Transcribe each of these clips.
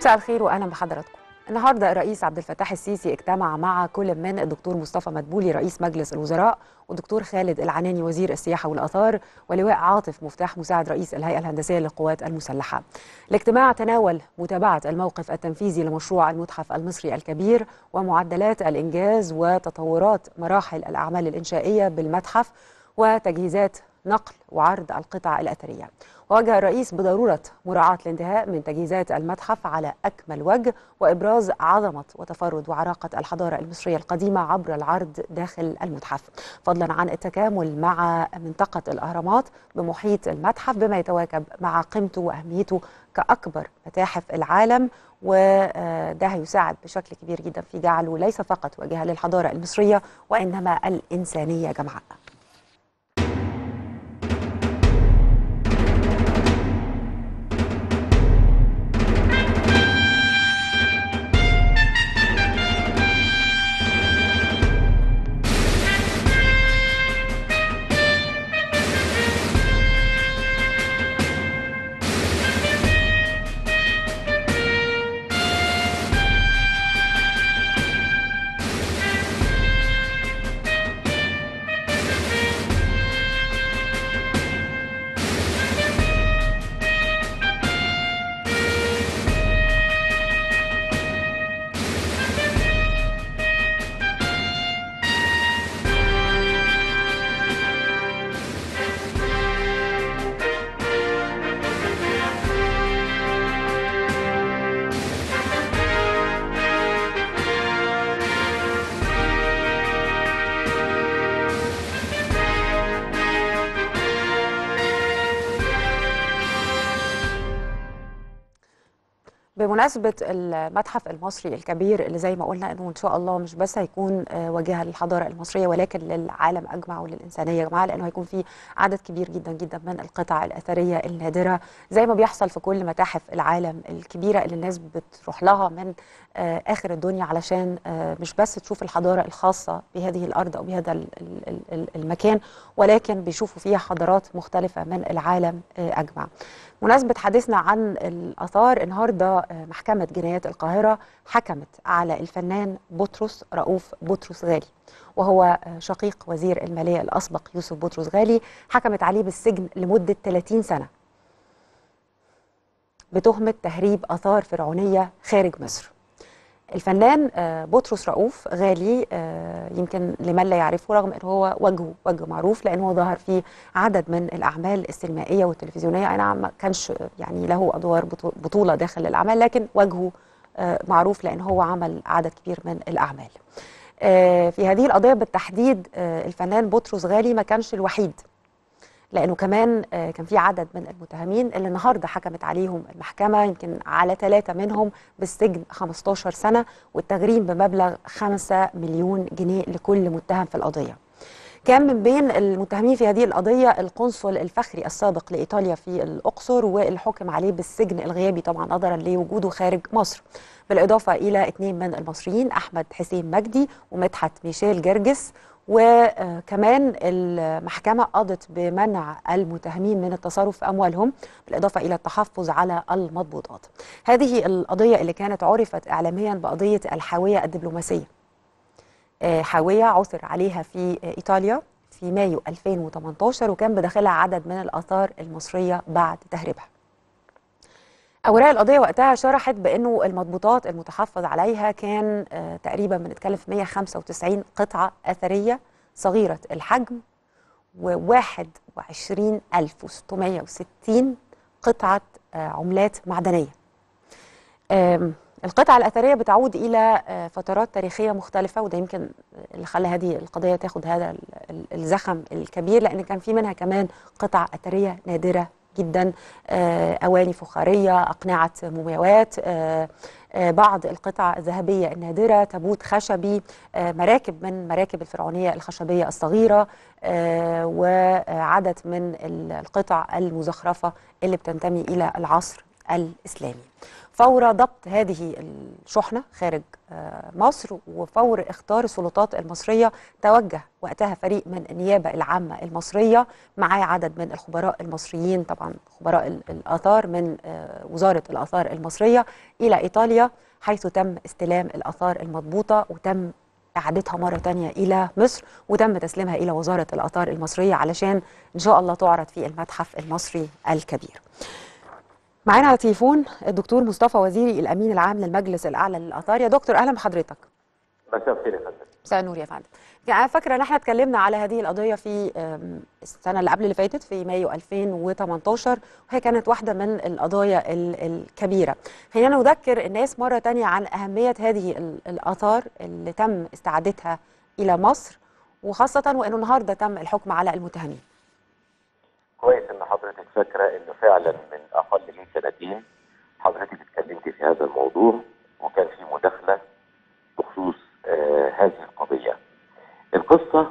مساء الخير واهلا بحضراتكم. النهارده الرئيس عبد الفتاح السيسي اجتمع مع كل من الدكتور مصطفى مدبولي رئيس مجلس الوزراء والدكتور خالد العناني وزير السياحه والاثار ولواء عاطف مفتاح مساعد رئيس الهيئه الهندسيه للقوات المسلحه. الاجتماع تناول متابعه الموقف التنفيذي لمشروع المتحف المصري الكبير ومعدلات الانجاز وتطورات مراحل الاعمال الانشائيه بالمتحف وتجهيزات نقل وعرض القطع الاثريه. ووجه الرئيس بضروره مراعاه الانتهاء من تجهيزات المتحف على اكمل وجه وابراز عظمه وتفرد وعراقه الحضاره المصريه القديمه عبر العرض داخل المتحف، فضلا عن التكامل مع منطقه الاهرامات بمحيط المتحف بما يتواكب مع قيمته واهميته كاكبر متاحف العالم وده هيساعد بشكل كبير جدا في جعله ليس فقط واجهه للحضاره المصريه وانما الانسانيه جمعاء. بمناسبة المتحف المصري الكبير اللي زي ما قلنا انه ان شاء الله مش بس هيكون واجهة للحضارة المصرية ولكن للعالم اجمع وللانسانية يا جماعة لانه هيكون في عدد كبير جدا جدا من القطع الاثرية النادرة زي ما بيحصل في كل متاحف العالم الكبيرة اللي الناس بتروح لها من اخر الدنيا علشان مش بس تشوف الحضارة الخاصة بهذه الارض او بهذا المكان ولكن بيشوفوا فيها حضارات مختلفة من العالم اجمع. مناسبة حديثنا عن الآثار النهاردة محكمة جنايات القاهرة حكمت على الفنان بطرس رؤوف بطرس غالي وهو شقيق وزير المالية الأسبق يوسف بطرس غالي حكمت عليه بالسجن لمدة 30 سنة بتهمة تهريب آثار فرعونية خارج مصر الفنان بطرس رؤوف غالي يمكن لمن لا يعرفه رغم ان هو وجهه وجه معروف لانه ظهر في عدد من الاعمال السينمائيه والتلفزيونيه اي نعم ما كانش يعني له ادوار بطوله داخل الاعمال لكن وجهه معروف لان هو عمل عدد كبير من الاعمال. في هذه القضيه بالتحديد الفنان بطرس غالي ما كانش الوحيد لانه كمان كان في عدد من المتهمين اللي النهارده حكمت عليهم المحكمه يمكن على ثلاثه منهم بالسجن 15 سنه والتغريم بمبلغ 5 مليون جنيه لكل متهم في القضيه. كان من بين المتهمين في هذه القضيه القنصل الفخري السابق لايطاليا في الاقصر واللي حكم عليه بالسجن الغيابي طبعا نظرا لوجوده خارج مصر. بالاضافه الى اثنين من المصريين احمد حسين مجدي ومدحت ميشيل جرجس وكمان المحكمة قضت بمنع المتهمين من التصرف في أموالهم بالإضافة إلى التحفظ على المضبوطات هذه القضية اللي كانت عرفت إعلاميا بقضية الحاوية الدبلوماسية حاوية عثر عليها في إيطاليا في مايو 2018 وكان بداخلها عدد من الآثار المصرية بعد تهريبها اوراق القضيه وقتها شرحت بانه المضبوطات المتحفظ عليها كان تقريبا بنتكلم في 195 قطعه اثريه صغيره الحجم و21660 قطعه عملات معدنيه. القطع الاثريه بتعود الى فترات تاريخيه مختلفه وده يمكن اللي خلى هذه القضيه تاخد هذا الزخم الكبير لان كان في منها كمان قطع اثريه نادره جدا اواني فخاريه اقنعه مومياوات بعض القطع الذهبيه النادره تابوت خشبي مراكب من مراكب الفرعونيه الخشبيه الصغيره وعدد من القطع المزخرفه اللي بتنتمي الى العصر الاسلامي فور ضبط هذه الشحنة خارج آه، مصر وفور اختار السلطات المصرية توجه وقتها فريق من النيابة العامة المصرية معاه عدد من الخبراء المصريين طبعا خبراء ال- الآثار من آه، وزارة الآثار المصرية إلى إيطاليا حيث تم استلام الآثار المضبوطة وتم إعادتها مرة تانية إلى مصر وتم تسليمها إلى وزارة الآثار المصرية علشان إن شاء الله تعرض في المتحف المصري الكبير معانا على تليفون الدكتور مصطفى وزيري الامين العام للمجلس الاعلى للاثار يا دكتور اهلا بحضرتك مساء الخير يا فندم مساء النور يا فندم يعني انا فاكره ان احنا اتكلمنا على هذه القضيه في أم، السنه اللي قبل اللي فاتت في مايو 2018 وهي كانت واحده من القضايا ال- الكبيره خلينا نذكر الناس مره تانية عن اهميه هذه ال- الاثار اللي تم استعادتها الى مصر وخاصه وانه النهارده تم الحكم على المتهمين كويس ان حضرتك فاكره انه فعلا من اقل من سنتين حضرتك اتكلمت في هذا الموضوع وكان في مداخله بخصوص آه هذه القضيه. القصه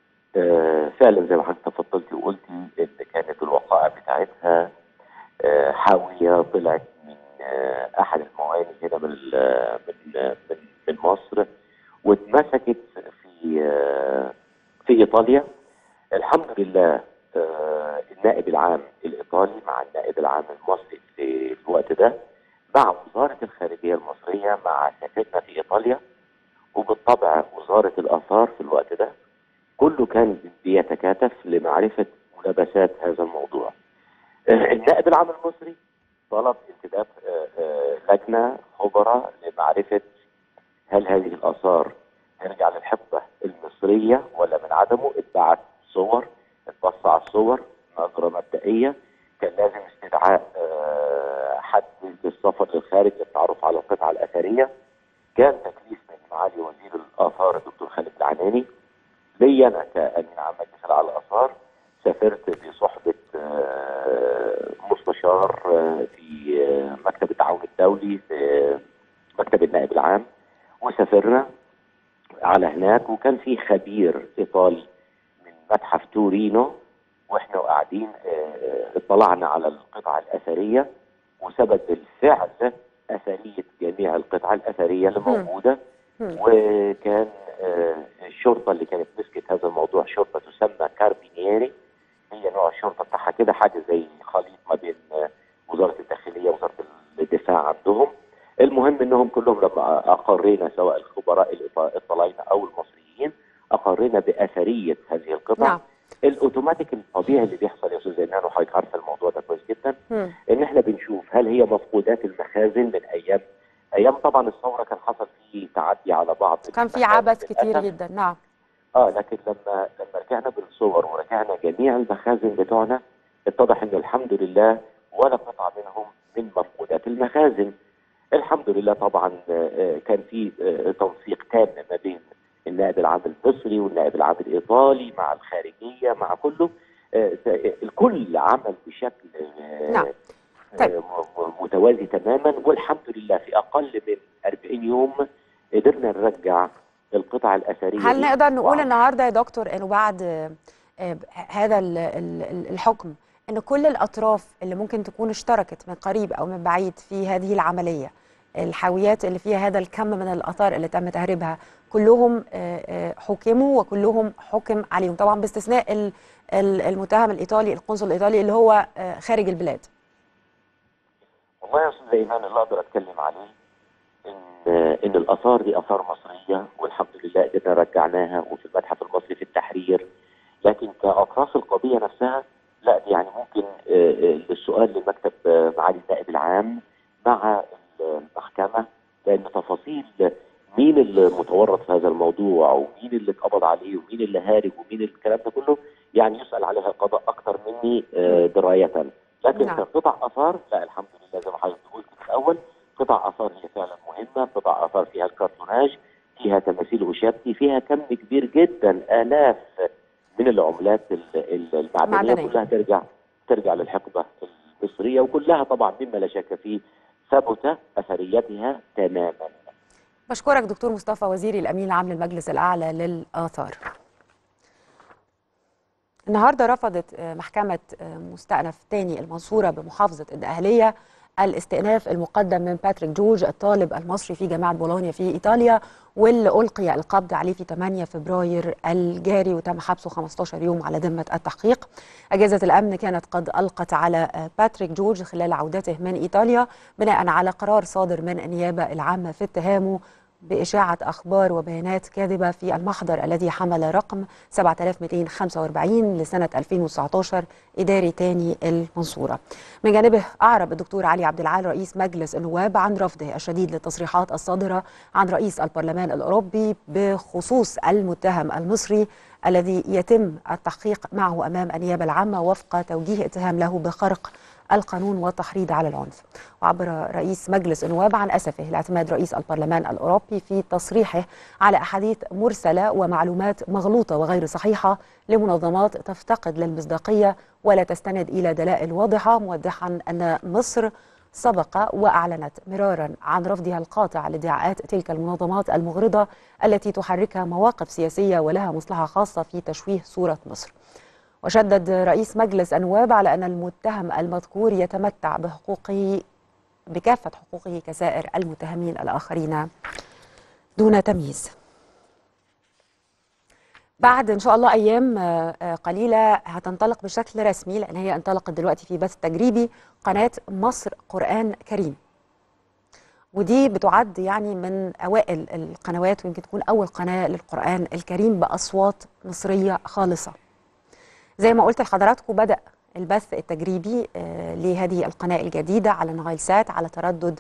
آه فعلا زي ما حضرتك تفضلتي وقلتي ان كانت الوقائع بتاعتها آه حاويه طلعت من آه احد الموانئ هنا من ال- من من, من مصر واتمسكت في آه في ايطاليا الحمد لله آه، النائب العام الايطالي مع النائب العام المصري في الوقت ده مع وزاره الخارجيه المصريه مع سفيرنا في ايطاليا وبالطبع وزاره الاثار في الوقت ده كله كان بيتكاتف لمعرفه ملابسات هذا الموضوع. آه، النائب العام المصري طلب انتداب آه، آه، لجنه خبراء لمعرفه هل هذه الاثار ترجع للحقبه المصريه ولا من عدمه اتبعت صور اتبص على الصور نظره مبدئيه كان لازم استدعاء آه، حد للسفر للخارج للتعرف على القطعه الاثريه كان تكليف من معالي وزير الاثار الدكتور خالد العناني لي انا كامين عام مجلس الاعلى للاثار سافرت بصحبه آه، مستشار آه، في آه، مكتب التعاون الدولي في مكتب النائب العام وسافرنا على هناك وكان في خبير ايطالي من متحف تورينو واحنا قاعدين آه، اطلعنا على القطعه الاثريه وثبت بالفعل اثريه جميع القطع الاثريه اللي مم. موجوده مم. وكان آه، الشرطه اللي كانت مسكت هذا الموضوع شرطه تسمى كاربينيري هي نوع الشرطه بتاعها كده حاجه زي خليط ما بين آه، وزاره الداخليه ووزاره الدفاع عندهم المهم انهم كلهم لما اقرينا سواء الخبراء الإيطا- الطلاينه او المصريين اقرينا باثريه هذه القطع نعم الاوتوماتيك الطبيعي اللي بيحصل يا استاذ زينان وحضرتك عارفه الموضوع ده كويس جدا مم. ان احنا بنشوف هل هي مفقودات المخازن من ايام ايام طبعا الثوره كان حصل فيه تعدي على بعض كان في المخازن عبث كتير للأسف. جدا نعم اه لكن لما لما رجعنا بالصور ورجعنا جميع المخازن بتوعنا اتضح ان الحمد لله ولا قطعه منهم من مفقودات المخازن. الحمد لله طبعا آه، آه، كان في آه، تنسيق تام ما بين النائب العام المصري والنائب العام الايطالي مع الخارجيه مع كله آه، ت- الكل عمل بشكل آه، نعم. طيب. آه، م- م- متوازي تماما والحمد لله في اقل من 40 يوم قدرنا نرجع القطع الاثريه هل دي. نقدر نقول وع- النهارده يا دكتور انه بعد آه، آه، هذا ال- ال- ال- الحكم ان كل الاطراف اللي ممكن تكون اشتركت من قريب او من بعيد في هذه العمليه الحاويات اللي فيها هذا الكم من الاثار اللي تم تهريبها كلهم آه، آه، حكموا وكلهم حكم عليهم طبعا باستثناء ال- ال- المتهم الايطالي القنصل الايطالي اللي هو آه، خارج البلاد والله يا استاذ ايمان اللي اقدر اتكلم عليه ان ان الاثار دي اثار مصريه والحمد لله قدرنا رجعناها وفي المتحف المصري في التحرير لكن كاطراف القضيه نفسها لا دي يعني ممكن آه، آه، السؤال لمكتب آه، معالي النائب العام مع المحكمه لان تفاصيل مين اللي متورط في هذا الموضوع ومين اللي اتقبض عليه ومين اللي هارب ومين الكلام ده كله يعني يسال عليها القضاء اكثر مني آه، درايه لكن نعم. كقطع اثار لا الحمد لله زي ما حضرتك قلت في الاول قطع اثار هي فعلا مهمه قطع اثار فيها الكرتوناج فيها تماثيل وشابتي فيها كم كبير جدا الاف من العملات ال- ال- المعدنيه معدنية. كلها ترجع ترجع للحقبه المصريه وكلها طبعا مما لا شك فيه ثبت اثريتها تماما بشكرك دكتور مصطفى وزيري الامين العام للمجلس الاعلى للاثار النهارده رفضت آه، محكمه آه، مستأنف تاني المنصوره بمحافظه الدقهليه الاستئناف المقدم من باتريك جورج الطالب المصري في جامعة بولونيا في إيطاليا واللي ألقي القبض عليه في 8 فبراير الجاري وتم حبسه 15 يوم على ذمة التحقيق أجهزة الأمن كانت قد ألقت على باتريك جورج خلال عودته من إيطاليا بناء على قرار صادر من النيابة العامة في اتهامه بإشاعة أخبار وبيانات كاذبة في المحضر الذي حمل رقم 7245 لسنة 2019 إداري تاني المنصورة من جانبه أعرب الدكتور علي عبد العال رئيس مجلس النواب عن رفضه الشديد للتصريحات الصادرة عن رئيس البرلمان الأوروبي بخصوص المتهم المصري الذي يتم التحقيق معه أمام النيابة العامة وفق توجيه اتهام له بخرق القانون والتحريض على العنف وعبر رئيس مجلس النواب عن أسفه لاعتماد رئيس البرلمان الأوروبي في تصريحه على أحاديث مرسلة ومعلومات مغلوطة وغير صحيحة لمنظمات تفتقد للمصداقية ولا تستند إلى دلائل واضحة موضحا أن مصر سبق وأعلنت مرارا عن رفضها القاطع لادعاءات تلك المنظمات المغرضة التي تحركها مواقف سياسية ولها مصلحة خاصة في تشويه صورة مصر وشدد رئيس مجلس النواب على أن المتهم المذكور يتمتع بحقوقه بكافة حقوقه كسائر المتهمين الآخرين دون تمييز بعد ان شاء الله ايام قليله هتنطلق بشكل رسمي لان هي انطلقت دلوقتي في بث تجريبي قناه مصر قران كريم ودي بتعد يعني من اوائل القنوات ويمكن تكون اول قناه للقران الكريم باصوات مصريه خالصه زي ما قلت لحضراتكم بدا البث التجريبي لهذه القناة الجديدة على نايل سات على تردد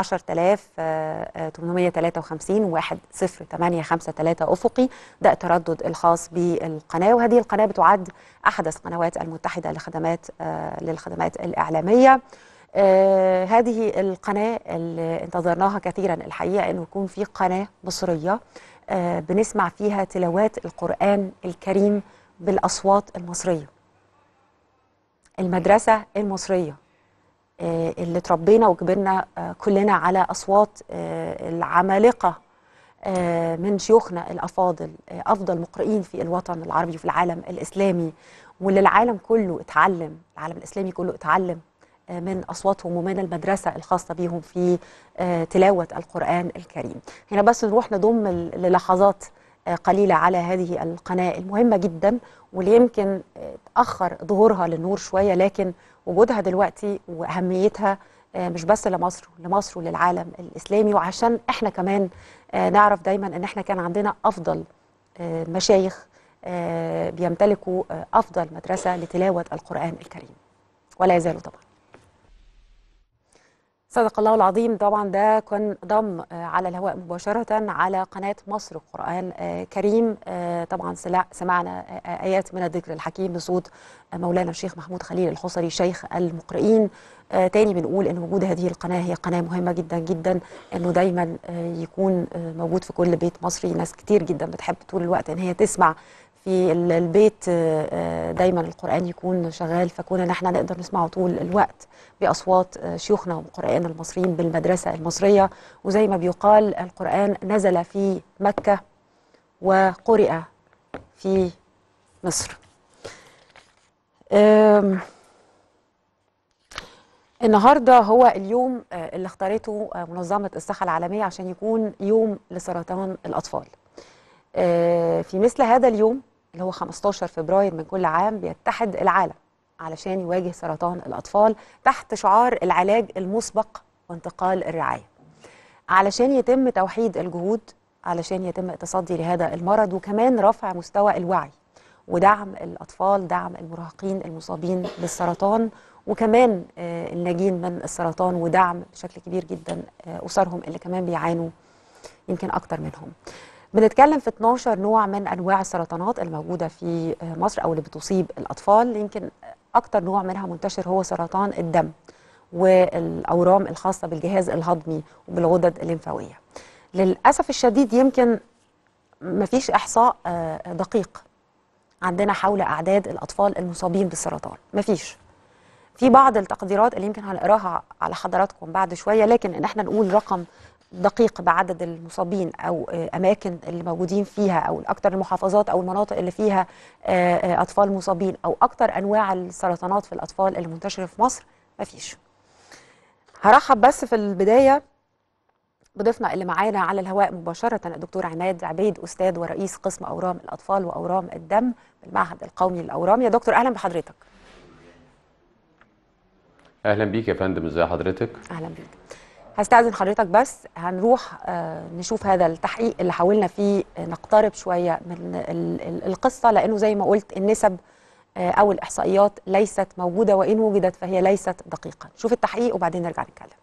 10853 10853 أفقي ده التردد الخاص بالقناة وهذه القناة بتعد أحدث قنوات المتحدة لخدمات للخدمات الإعلامية آه هذه القناة اللي انتظرناها كثيرا الحقيقة أنه يكون في قناة مصرية آه بنسمع فيها تلاوات القرآن الكريم بالأصوات المصرية المدرسة المصرية آه اللي تربينا وكبرنا كلنا على أصوات العمالقة من شيوخنا الأفاضل أفضل مقرئين في الوطن العربي وفي العالم الإسلامي واللي العالم كله اتعلم العالم الإسلامي كله اتعلم من أصواتهم ومن المدرسة الخاصة بهم في تلاوة القرآن الكريم هنا بس نروح نضم للحظات قليلة على هذه القناة المهمة جدا واللي يمكن تأخر ظهورها للنور شوية لكن وجودها دلوقتي وأهميتها مش بس لمصر لمصر وللعالم الإسلامي وعشان احنا كمان نعرف دايما ان احنا كان عندنا أفضل مشايخ بيمتلكوا أفضل مدرسة لتلاوة القرآن الكريم ولا يزالوا طبعا صدق الله العظيم طبعا ده كان ضم على الهواء مباشرة على قناة مصر قرآن كريم طبعا سمعنا آيات من الذكر الحكيم بصوت مولانا الشيخ محمود خليل الحصري شيخ المقرئين تاني بنقول ان وجود هذه القناة هي قناة مهمة جدا جدا انه دايما يكون موجود في كل بيت مصري ناس كتير جدا بتحب طول الوقت ان هي تسمع في البيت دايما القرآن يكون شغال فكون ان احنا نقدر نسمعه طول الوقت بأصوات شيوخنا ومقرئين المصريين بالمدرسة المصرية وزي ما بيقال القرآن نزل في مكة وقرئ في مصر النهارده هو اليوم اللي اختارته منظمة الصحة العالمية عشان يكون يوم لسرطان الأطفال في مثل هذا اليوم اللي هو 15 فبراير من كل عام بيتحد العالم علشان يواجه سرطان الأطفال تحت شعار العلاج المسبق وانتقال الرعاية علشان يتم توحيد الجهود علشان يتم التصدي لهذا المرض وكمان رفع مستوى الوعي ودعم الأطفال دعم المراهقين المصابين بالسرطان وكمان الناجين من السرطان ودعم بشكل كبير جدا أسرهم اللي كمان بيعانوا يمكن أكتر منهم بنتكلم في 12 نوع من انواع السرطانات الموجوده في مصر او اللي بتصيب الاطفال يمكن اكتر نوع منها منتشر هو سرطان الدم والاورام الخاصه بالجهاز الهضمي وبالغدد الليمفاويه للاسف الشديد يمكن مفيش احصاء دقيق عندنا حول اعداد الاطفال المصابين بالسرطان مفيش في بعض التقديرات اللي يمكن هنقراها على حضراتكم بعد شويه لكن ان احنا نقول رقم دقيق بعدد المصابين او اماكن اللي موجودين فيها او اكثر المحافظات او المناطق اللي فيها اطفال مصابين او اكثر انواع السرطانات في الاطفال اللي منتشره في مصر مفيش هرحب بس في البدايه بضيفنا اللي معانا على الهواء مباشره الدكتور عماد عبيد استاذ ورئيس قسم اورام الاطفال واورام الدم بالمعهد القومي للاورام يا دكتور اهلا بحضرتك اهلا بيك يا فندم ازي حضرتك اهلا بيك هستأذن حضرتك بس هنروح آه، نشوف هذا التحقيق اللي حاولنا فيه آه، نقترب شويه من ال- ال- القصه لانه زي ما قلت النسب آه، او الاحصائيات ليست موجوده وان وجدت فهي ليست دقيقه نشوف التحقيق وبعدين نرجع نتكلم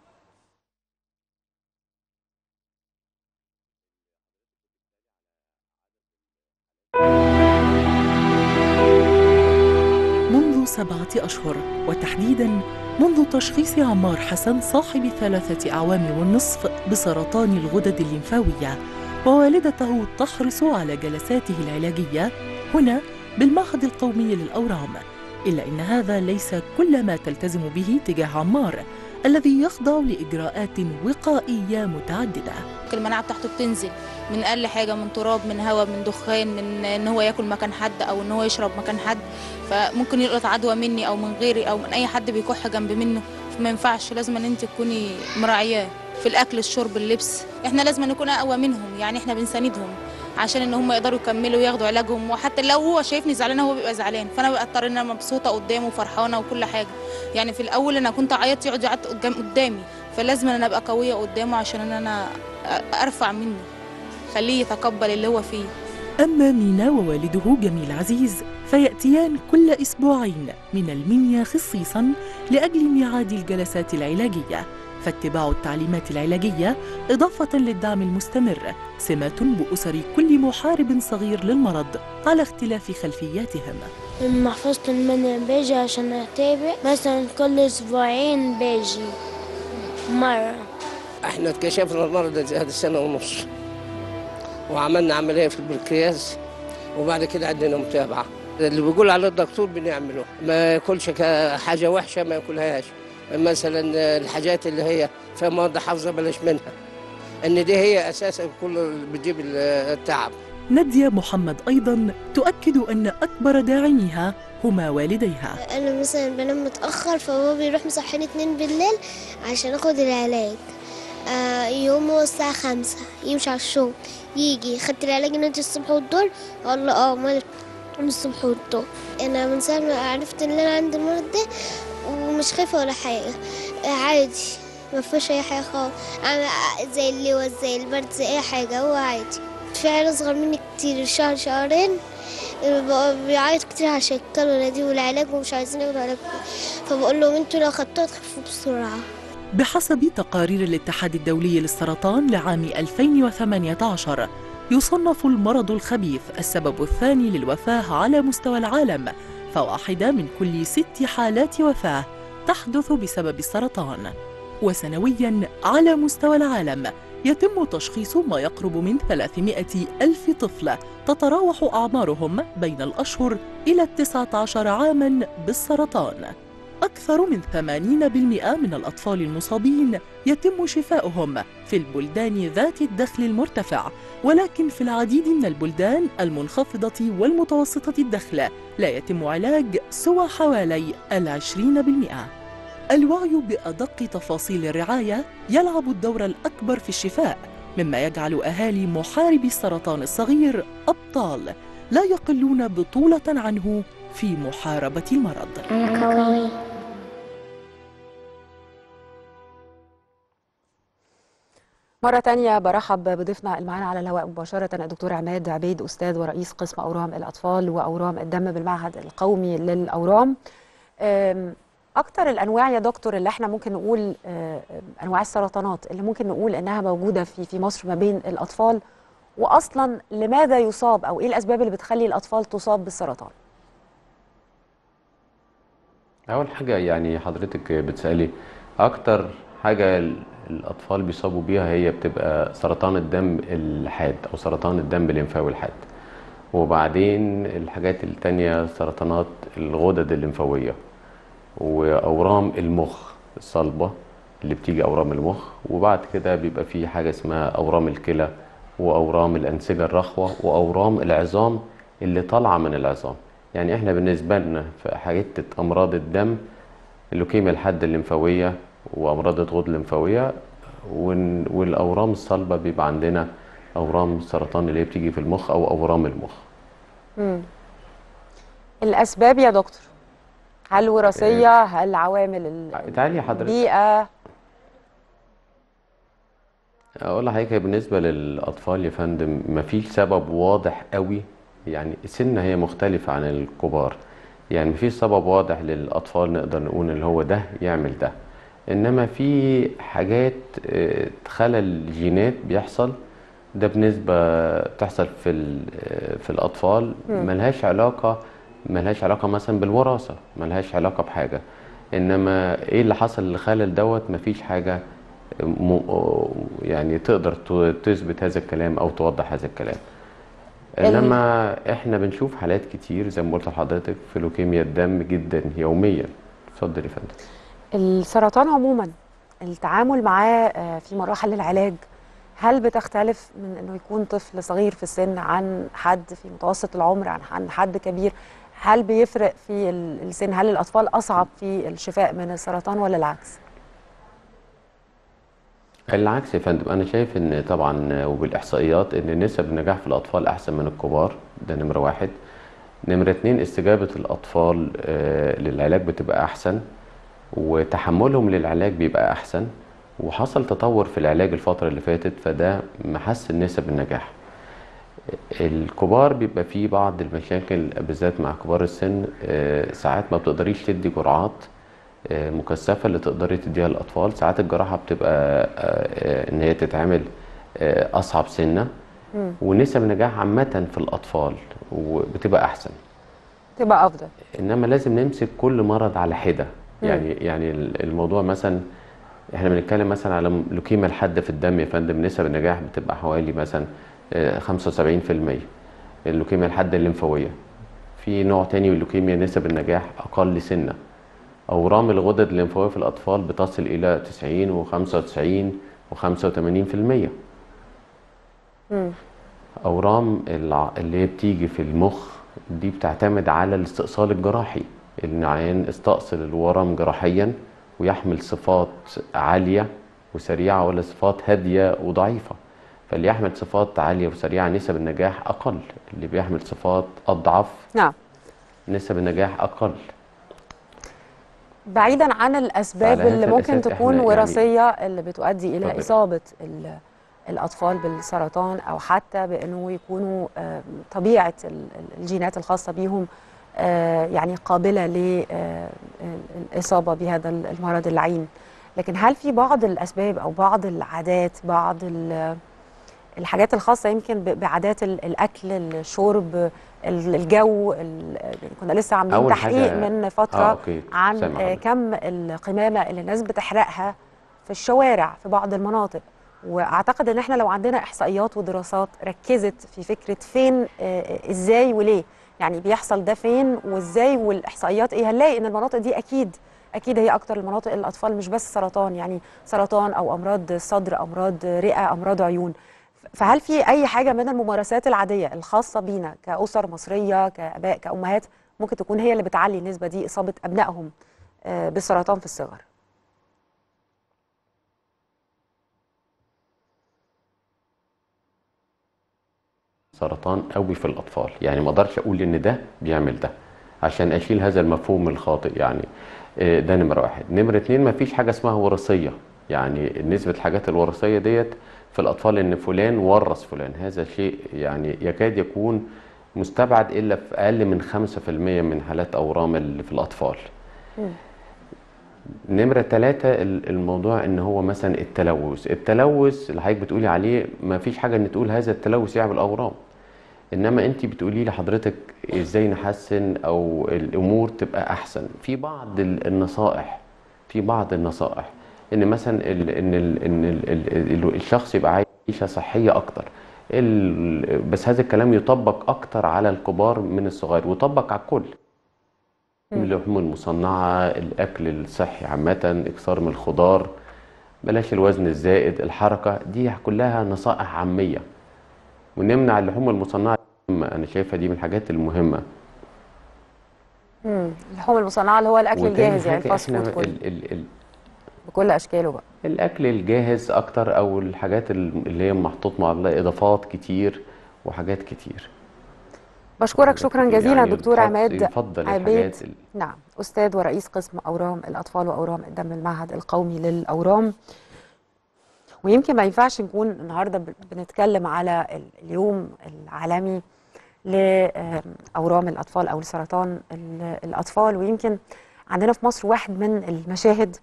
منذ سبعة أشهر وتحديدا منذ تشخيص عمار حسن صاحب ثلاثة أعوام والنصف بسرطان الغدد الليمفاوية ووالدته تحرص على جلساته العلاجية هنا بالمعهد القومي للأورام إلا أن هذا ليس كل ما تلتزم به تجاه عمار الذي يخضع لإجراءات وقائية متعددة المناعه بتاعته بتنزل من اقل حاجه من تراب من هواء من دخان من ان هو ياكل مكان حد او ان هو يشرب مكان حد فممكن يلقط عدوى مني او من غيري او من اي حد بيكح جنب منه فما ينفعش لازم ان انت تكوني مراعياه في الاكل الشرب اللبس احنا لازم نكون اقوى منهم يعني احنا بنساندهم عشان ان هم يقدروا يكملوا وياخدوا علاجهم وحتى لو هو شايفني زعلانه هو بيبقى زعلان فانا بضطر ان انا مبسوطه قدامه وفرحانه وكل حاجه يعني في الاول انا كنت اعيط يقعد يعيط قدام قدامي فلازم انا ابقى قويه قدامه عشان ان انا ارفع منه خليه يتقبل اللي هو فيه أما مينا ووالده جميل عزيز فيأتيان كل أسبوعين من المنيا خصيصا لأجل ميعاد الجلسات العلاجية فاتباع التعليمات العلاجية إضافة للدعم المستمر سمة بأسر كل محارب صغير للمرض على اختلاف خلفياتهم من محفظة المنع باجي عشان أتابع مثلا كل أسبوعين باجي مرة احنا اتكشفنا المرض ده هذه السنه ونص وعملنا عمليه في البنكرياس وبعد كده عندنا متابعه اللي بيقول عليه الدكتور بنعمله ما ياكلش ك- حاجه وحشه ما ياكلهاش مثلا الحاجات اللي هي فيها مواد حافظه بلاش منها ان دي هي اساسا كل اللي بتجيب التعب نادية محمد أيضا تؤكد أن أكبر داعميها هما والديها أنا مثلا بنام متأخر فهو بيروح مصحيني اتنين بالليل عشان أخد العلاج آه يومه الساعة خمسة يمشي على الشغل يجي خدت العلاج انت الصبح والظهر اقول له اه مال من الصبح والظهر انا من ساعة ما عرفت ان انا عندي المرض ده ومش خايفة ولا حاجة آه عادي ما فيهوش اي حاجة خالص انا زي اللواء زي البرد زي اي حاجة هو عادي في عيال اصغر مني كتير شهر شهرين بقى بيعيط كتير عشان الكلوله دي والعلاج ومش عايزين ياخدوا علاج فبقول لهم انتوا لو خدتوها تخفوا بسرعه بحسب تقارير الاتحاد الدولي للسرطان لعام 2018 يصنف المرض الخبيث السبب الثاني للوفاة على مستوى العالم فواحدة من كل ست حالات وفاة تحدث بسبب السرطان وسنويا على مستوى العالم يتم تشخيص ما يقرب من 300 ألف طفل تتراوح أعمارهم بين الأشهر إلى التسعة عشر عاماً بالسرطان أكثر من 80% من الأطفال المصابين يتم شفاؤهم في البلدان ذات الدخل المرتفع ولكن في العديد من البلدان المنخفضة والمتوسطة الدخل لا يتم علاج سوى حوالي العشرين بالمئة الوعي بأدق تفاصيل الرعاية يلعب الدور الأكبر في الشفاء مما يجعل أهالي محاربي السرطان الصغير أبطال لا يقلون بطولة عنه في محاربة المرض قوي مرة تانية برحب بضيفنا المعانا على الهواء مباشرة الدكتور عماد عبيد أستاذ ورئيس قسم أورام الأطفال وأورام الدم بالمعهد القومي للأورام أم، أكتر الأنواع يا دكتور اللي احنا ممكن نقول أه، أنواع السرطانات اللي ممكن نقول إنها موجودة في في مصر ما بين الأطفال وأصلا لماذا يصاب أو إيه الأسباب اللي بتخلي الأطفال تصاب بالسرطان؟ اول حاجه يعني حضرتك بتسالي اكتر حاجه ال- الاطفال بيصابوا بيها هي بتبقى سرطان الدم الحاد او سرطان الدم الليمفاوي الحاد وبعدين الحاجات التانية سرطانات الغدد الليمفاويه واورام المخ الصلبه اللي بتيجي اورام المخ وبعد كده بيبقى في حاجه اسمها اورام الكلى واورام الانسجه الرخوه واورام العظام اللي طالعه من العظام يعني احنا بالنسبه لنا في حته امراض الدم اللوكيميا الحاده الليمفاويه وامراض الغدة الليمفاويه ون- والاورام الصلبه بيبقى عندنا اورام السرطان اللي هي بتيجي في المخ او اورام المخ الاسباب يا دكتور هل وراثيه هل عوامل ال- تعالي حضرتك البيئه اقول لحضرتك هي بالنسبه للاطفال يا فندم مفيش سبب واضح قوي يعني السن هي مختلفه عن الكبار يعني مفيش سبب واضح للاطفال نقدر نقول اللي هو ده يعمل ده انما في حاجات آه، خلل جينات بيحصل ده بنسبه بتحصل في ال- آه، في الاطفال ملهاش علاقه ملهاش علاقه مثلا بالوراثه ملهاش علاقه بحاجه انما ايه اللي حصل للخلل دوت مفيش حاجه م... يعني تقدر ت- تثبت هذا الكلام او توضح هذا الكلام انما احنا بنشوف حالات كتير زي ما قلت لحضرتك في لوكيميا الدم جدا يوميا اتفضل يا فندم السرطان عموما التعامل معاه آه، في مراحل العلاج هل بتختلف من انه يكون طفل صغير في السن عن حد في متوسط العمر عن عن حد كبير هل بيفرق في ال- السن هل الاطفال اصعب في الشفاء من السرطان ولا العكس العكس يا فندم انا شايف ان طبعا وبالاحصائيات ان نسب النجاح في الاطفال احسن من الكبار ده نمره واحد نمره اتنين استجابه الاطفال آه، للعلاج بتبقى احسن وتحملهم للعلاج بيبقى احسن وحصل تطور في العلاج الفتره اللي فاتت فده محسن نسب النجاح الكبار بيبقى فيه بعض المشاكل بالذات مع كبار السن آه، ساعات ما بتقدريش تدي جرعات آه، مكثفة اللي تقدري تديها للأطفال ساعات الجراحة بتبقى آه، آه، إن هي تتعمل آه، أصعب سنة ونسب النجاح عامة في الأطفال وبتبقى أحسن تبقى افضل انما لازم نمسك كل مرض على حده يعني يعني الموضوع مثلا احنا بنتكلم مثلا على لوكيميا الحاده في الدم يا فندم نسب النجاح بتبقى حوالي مثلا آه، 75% اللوكيميا الحاده الليمفاويه في نوع تاني من اللوكيميا نسب النجاح اقل سنه اورام الغدد الليمفاويه في الاطفال بتصل الى 90 و95 و85% اورام الع- اللي هي بتيجي في المخ دي بتعتمد على الاستئصال الجراحي العيان استأصل الورم جراحيا ويحمل صفات عالية وسريعة ولا صفات هادية وضعيفة فاللي يحمل صفات عالية وسريعة نسب النجاح أقل اللي بيحمل صفات أضعف نعم نسب النجاح أقل بعيدا عن الاسباب فعلى اللي هذا ممكن الأساس تكون إحنا يعني- وراثيه اللي بتؤدي الى اتفضل. اصابه ال- الاطفال بالسرطان او حتى بانه يكونوا آه، طبيعه ال- ال- الجينات الخاصه بيهم آه، يعني قابله للاصابه بهذا المرض اللعين لكن هل في بعض الاسباب او بعض العادات بعض ال- الحاجات الخاصه يمكن ب- بعادات ال- الاكل الشرب ال- الجو ال- كنا لسه عاملين أول تحقيق حاجة- من فتره آه، أوكي. عن سامع آه، حضرتك. كم القمامه اللي الناس بتحرقها في الشوارع في بعض المناطق واعتقد ان احنا لو عندنا احصائيات ودراسات ركزت في فكره فين آه، ازاي وليه يعني بيحصل ده فين وازاي والاحصائيات ايه هنلاقي ان المناطق دي اكيد اكيد هي اكتر المناطق الاطفال مش بس سرطان يعني سرطان او امراض صدر امراض رئه امراض عيون فهل في اي حاجه من الممارسات العاديه الخاصه بينا كاسر مصريه كاباء كامهات ممكن تكون هي اللي بتعلي النسبه دي اصابه ابنائهم آه، بالسرطان في الصغر سرطان قوي في الاطفال يعني ما اقدرش اقول ان ده بيعمل ده عشان اشيل هذا المفهوم الخاطئ يعني آه، ده نمره واحد نمره اتنين ما فيش حاجه اسمها وراثيه يعني نسبه الحاجات الوراثيه ديت في الاطفال ان فلان ورث فلان هذا شيء يعني يكاد يكون مستبعد الا في اقل من 5% من حالات اورام اللي في الاطفال نمرة ثلاثة الموضوع ان هو مثلا التلوث التلوث اللي حضرتك بتقولي عليه ما فيش حاجة ان تقول هذا التلوث يعمل اورام انما انت بتقولي لحضرتك ازاي نحسن او الامور تبقى احسن في بعض ال- النصائح في بعض النصائح ان مثلا ال ان ال ان ال ال ال الشخص يبقى عايش عيشه صحيه اكتر ال بس هذا الكلام يطبق اكتر على الكبار من الصغار ويطبق على الكل اللحوم المصنعه الاكل الصحي عامه اكثار من الخضار بلاش الوزن الزائد الحركه دي كلها نصائح عاميه ونمنع اللحوم المصنعه انا شايفها دي من الحاجات المهمه مم. اللحوم المصنعه اللي هو الاكل وتاني الجاهز يعني حاجة الفاست إحنا فود كله ال ال ال بكل اشكاله بقى الاكل الجاهز اكتر او الحاجات اللي هي محطوط مع اضافات كتير وحاجات كتير بشكرك شكرا جزيلا يعني دكتور يفضل- عماد يفضل عبيد الحاجات ال- نعم استاذ ورئيس قسم اورام الاطفال واورام الدم المعهد القومي للاورام ويمكن ما ينفعش نكون النهارده ب- بنتكلم على ال- اليوم العالمي لاورام الاطفال او لسرطان ال- الاطفال ويمكن عندنا في مصر واحد من المشاهد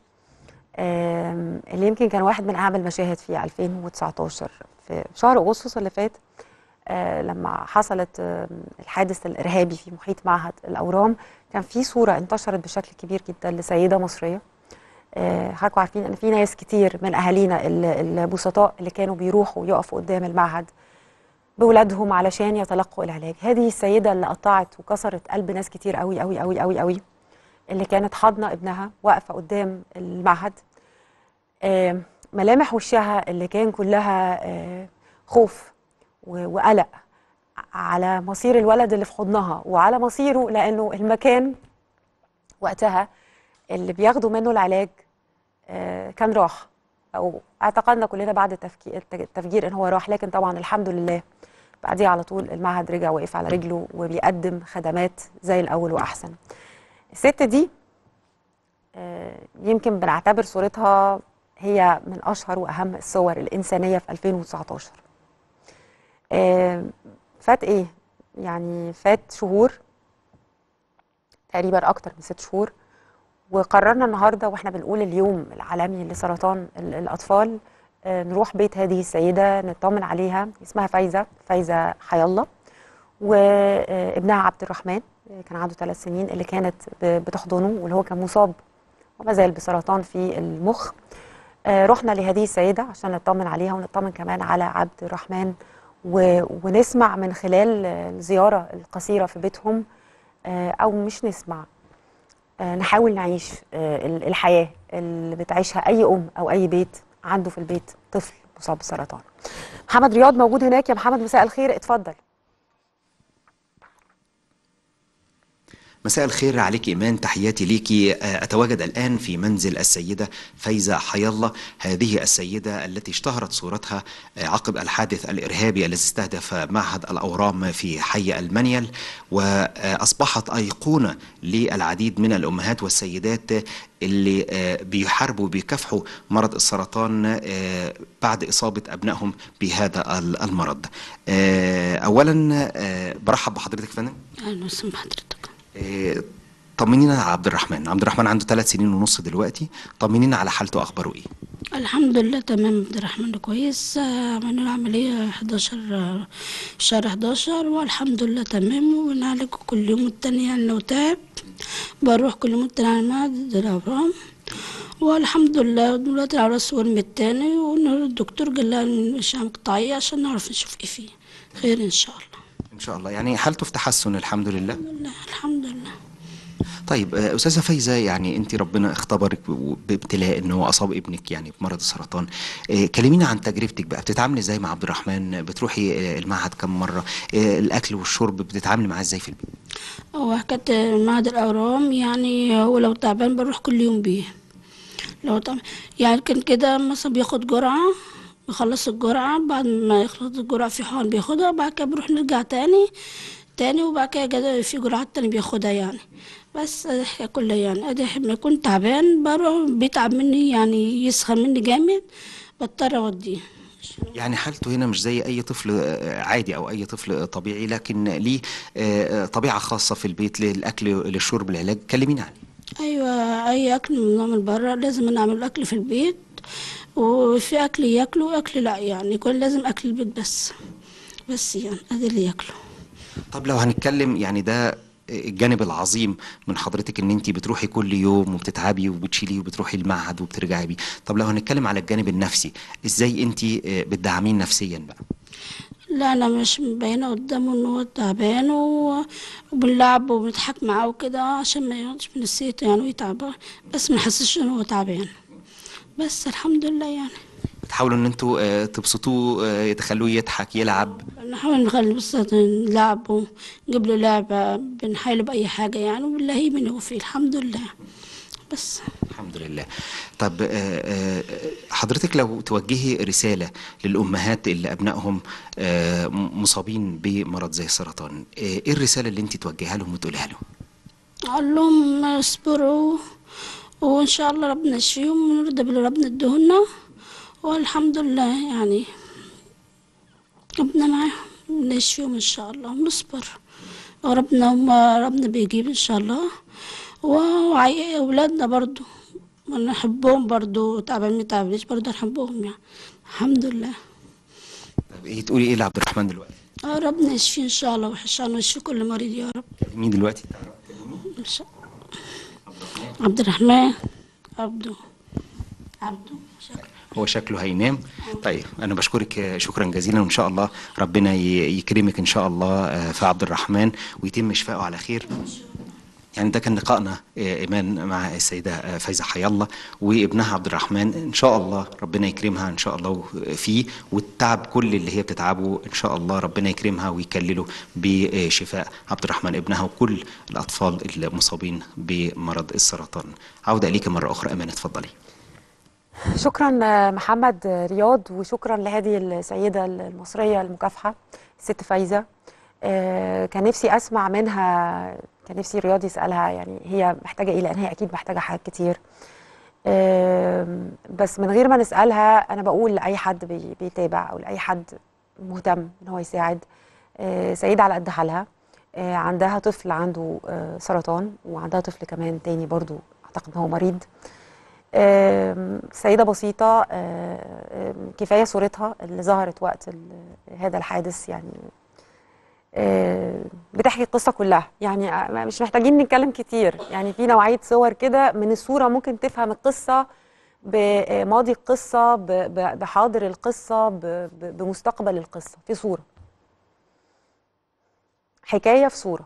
آم، اللي يمكن كان واحد من اهم المشاهد في 2019 في شهر اغسطس اللي فات آه، لما حصلت آم، الحادث الارهابي في محيط معهد الاورام كان في صوره انتشرت بشكل كبير جدا لسيده مصريه آه، حضراتكم عارفين ان في ناس كتير من اهالينا ال- البسطاء اللي كانوا بيروحوا يقفوا قدام المعهد بولادهم علشان يتلقوا العلاج هذه السيده اللي قطعت وكسرت قلب ناس كتير قوي قوي قوي قوي قوي اللي كانت حاضنه ابنها واقفه قدام المعهد آه، ملامح وشها اللي كان كلها آه، خوف و- وقلق على مصير الولد اللي في حضنها وعلى مصيره لانه المكان وقتها اللي بياخدوا منه العلاج آه، كان راح او اعتقدنا كلنا بعد التفكي- الت- التفجير ان هو راح لكن طبعا الحمد لله بعديها على طول المعهد رجع وقف على رجله وبيقدم خدمات زي الاول واحسن الست دي آه، يمكن بنعتبر صورتها هي من اشهر واهم الصور الانسانيه في 2019 آه، فات ايه يعني فات شهور تقريبا اكتر من ست شهور وقررنا النهارده واحنا بنقول اليوم العالمي لسرطان ال- الاطفال آه، نروح بيت هذه السيده نطمن عليها اسمها فايزه فايزه حيالله وابنها عبد الرحمن آه، كان عنده ثلاث سنين اللي كانت ب- بتحضنه واللي هو كان مصاب وما زال بسرطان في المخ آه، رحنا لهذه السيده عشان نطمن عليها ونطمن كمان على عبد الرحمن و- ونسمع من خلال آه، الزياره القصيره في بيتهم آه، او مش نسمع آه، نحاول نعيش آه، ال- الحياه اللي بتعيشها اي ام او اي بيت عنده في البيت طفل مصاب بسرطان. محمد رياض موجود هناك يا محمد مساء الخير اتفضل. مساء الخير عليك إيمان تحياتي ليكي آه، أتواجد الآن في منزل السيدة فايزة حيالله هذه السيدة التي اشتهرت صورتها آه، عقب الحادث الإرهابي الذي استهدف معهد الأورام في حي المنيل وأصبحت أيقونة للعديد من الأمهات والسيدات اللي آه، بيحاربوا بيكافحوا مرض السرطان آه، بعد إصابة أبنائهم بهذا ال- المرض آه، أولا آه، برحب بحضرتك يا فندم اهلا وسهلا بحضرتك إيه، طمنينا على عبد الرحمن عبد الرحمن عنده ثلاث سنين ونص دلوقتي طمنينا على حالته اخباره ايه الحمد لله تمام عبد الرحمن كويس آه، عملنا له عملية 11 آه، في شهر 11 والحمد لله تمام وبنعالجه كل يوم التاني يعني لو تعب بروح كل يوم التاني على معهد الأورام والحمد لله دلوقتي على راس ورم التاني والدكتور قال لها الأشعة مقطعية عشان نعرف نشوف ايه فيه خير ان شاء الله ان شاء الله يعني حالته في تحسن الحمد لله الحمد لله الحمد لله طيب آه، استاذه فايزه يعني انت ربنا اختبرك ب- بابتلاء ان هو اصاب ابنك يعني بمرض السرطان آه، كلمينا عن تجربتك بقى بتتعاملي ازاي مع عبد الرحمن بتروحي آه، المعهد كم مره آه، الاكل والشرب بتتعاملي معاه ازاي في البيت هو حكاية معهد الأورام يعني هو لو تعبان بروح كل يوم بيه لو تعبان يعني كان كده مثلا بياخد جرعة بيخلص الجرعة بعد ما يخلص الجرعة في حقن بياخدها بعد كده بروح نرجع تاني تاني وبعد كده جد- في جرعات تاني بياخدها يعني بس ادي الحكاية كلها يعني ادي لما يكون تعبان بروح بيتعب مني يعني يسخن مني جامد بضطر اوديه يعني حالته هنا مش زي اي طفل آه، عادي او اي طفل طبيعي لكن ليه آه، آه، طبيعه خاصه في البيت للاكل للشرب العلاج كلمينا عنه ايوه اي اكل ممنوع من بره لازم نعمل اكل في البيت وفي اكل ياكله واكل لا يعني يكون لازم اكل البيت بس بس يعني ادي اللي ياكله طب لو هنتكلم يعني ده الجانب العظيم من حضرتك ان انت بتروحي كل يوم وبتتعبي وبتشيلي وبتروحي المعهد وبترجعي بيه طب لو هنتكلم على الجانب النفسي ازاي انت بتدعمين نفسيا بقى لا انا مش مبينه قدامه ان هو تعبان و- وبنلعب وبنضحك معاه وكده عشان ما يقعدش من نفسيته يعني ويتعب بس ما يحسش ان هو تعبان بس الحمد لله يعني بتحاولوا ان انتوا آه، تبسطوه آه، تخلوه يضحك يلعب نحاول نخلي بس نلعب ونجيب له لعبة بنحايله بأي حاجة يعني وبنلاقيه من هو فيه الحمد لله بس الحمد لله طب آه، آه، حضرتك لو توجهي رسالة للأمهات اللي أبنائهم آه، مصابين بمرض زي السرطان آه، إيه الرسالة اللي أنت توجهها لهم وتقولها لهم اقول لهم اصبروا وان شاء الله ربنا يشفيهم ونرضى باللي ربنا ادهولنا والحمد لله يعني ربنا معاهم ربنا يشفيهم ان شاء الله ونصبر وربنا وما ربنا بيجيب ان شاء الله وعي اولادنا برضو ونحبهم برضو تعبان ما تعبانش برضو نحبهم يعني الحمد لله طب إيه تقولي إيه لعبد الرحمن دلوقتي اه ربنا يشفيه ان شاء الله ويحشى ويشفي كل مريض يا رب مين دلوقتي ان شاء عبد الرحمن عبده عبده شكرا هو شكله هينام طيب انا بشكرك شكرا جزيلا وان شاء الله ربنا ي- يكرمك ان شاء الله آه، في عبد الرحمن ويتم شفائه على خير يعني ده كان لقائنا آه، ايمان مع السيده آه، فايزه حي الله وابنها عبد الرحمن ان شاء الله ربنا يكرمها ان شاء الله فيه والتعب كل اللي هي بتتعبه ان شاء الله ربنا يكرمها ويكلله بشفاء عبد الرحمن ابنها وكل الاطفال المصابين بمرض السرطان عوده اليك مره اخرى ايمان اتفضلي شكرا آه، محمد آه، رياض وشكرا لهذه السيدة المصرية المكافحة الست فايزة آه، كان نفسي أسمع منها كان نفسي رياض يسألها يعني هي محتاجة إيه لأن هي أكيد محتاجة حاجات كتير آم، بس من غير ما نسألها أنا بقول لأي حد بي- بيتابع أو لأي حد مهتم إن هو يساعد آه، سيدة على قد حالها آه، عندها طفل عنده آه، سرطان وعندها طفل كمان تاني برضو أعتقد إن هو مريض آم، سيدة بسيطة آه، آم، كفاية صورتها اللي ظهرت وقت ال- هذا الحادث يعني آه، بتحكي القصة كلها يعني آه، مش محتاجين نتكلم كتير يعني في نوعية صور كده من الصورة ممكن تفهم القصة بماضي القصة ب- ب- بحاضر القصة ب- ب- بمستقبل القصة في صورة حكاية في صورة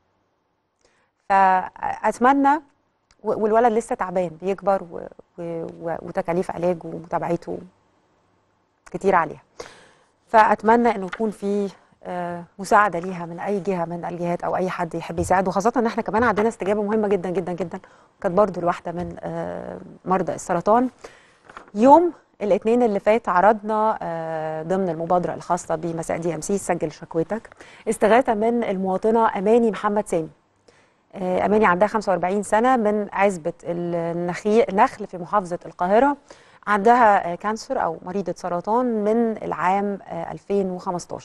فأتمنى و- والولد لسه تعبان بيكبر و... و... و... وتكاليف علاجه ومتابعته كتير عليها فأتمنى إنه يكون في آه، مساعدة ليها من أي جهة من الجهات أو أي حد يحب يساعد وخاصة إن إحنا كمان عندنا استجابة مهمة جدا جدا جدا كانت برضو الواحدة من آه، مرضى السرطان يوم الاثنين اللي فات عرضنا آه، ضمن المبادرة الخاصة بمساء دي ام سي سجل شكوتك استغاثة من المواطنة أماني محمد سامي آه، أماني عندها 45 سنة من عزبة النخيل نخل في محافظة القاهرة عندها آه، كانسر أو مريضة سرطان من العام آه، 2015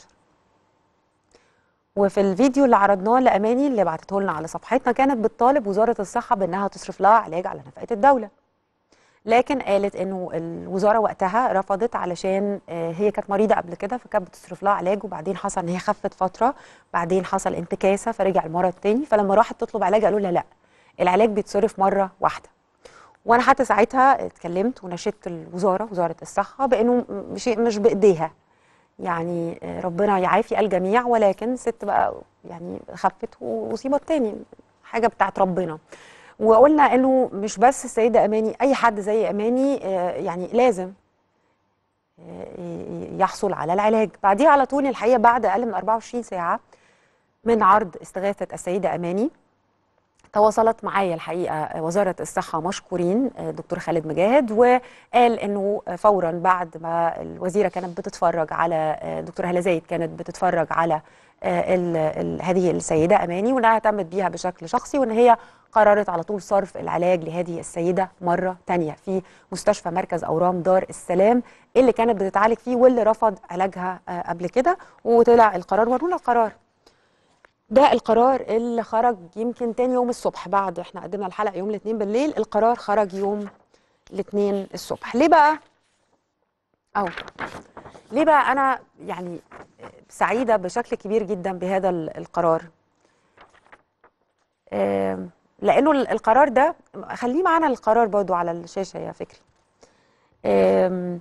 وفي الفيديو اللي عرضناه لأماني اللي بعتته لنا على صفحتنا كانت بتطالب وزارة الصحة بأنها تصرف لها علاج على نفقة الدولة لكن قالت انه الوزاره وقتها رفضت علشان آه، هي كانت مريضه قبل كده فكانت بتصرف لها علاج وبعدين حصل ان هي خفت فتره بعدين حصل انتكاسه فرجع المرض تاني فلما راحت تطلب علاج قالوا لها لا العلاج بيتصرف مره واحده وانا حتى ساعتها اتكلمت وناشدت الوزاره وزاره الصحه بانه م- مش مش بايديها يعني آه، ربنا يعافي الجميع ولكن ست بقى يعني خفت واصيبت تاني حاجه بتاعت ربنا وقلنا انه مش بس السيده اماني اي حد زي اماني آه، يعني لازم آه، ي- يحصل على العلاج بعديها على طول الحقيقه بعد اقل من 24 ساعه من عرض استغاثه السيده اماني تواصلت معايا الحقيقه وزاره الصحه مشكورين آه، دكتور خالد مجاهد وقال انه فورا بعد ما الوزيره كانت بتتفرج على آه، دكتور هلا زايد كانت بتتفرج على آه، ال- ال- هذه السيده اماني وانها اهتمت بيها بشكل شخصي وان هي قررت على طول صرف العلاج لهذه السيده مره تانية في مستشفى مركز اورام دار السلام اللي كانت بتتعالج فيه واللي رفض علاجها آه، قبل كده وطلع القرار ورونا القرار ده القرار اللي خرج يمكن تاني يوم الصبح بعد احنا قدمنا الحلقه يوم الاثنين بالليل القرار خرج يوم الاثنين الصبح ليه بقى او ليه بقى انا يعني سعيده بشكل كبير جدا بهذا ال- القرار آم، لانه ال- القرار ده خليه معانا القرار برضو على الشاشه يا فكري آم،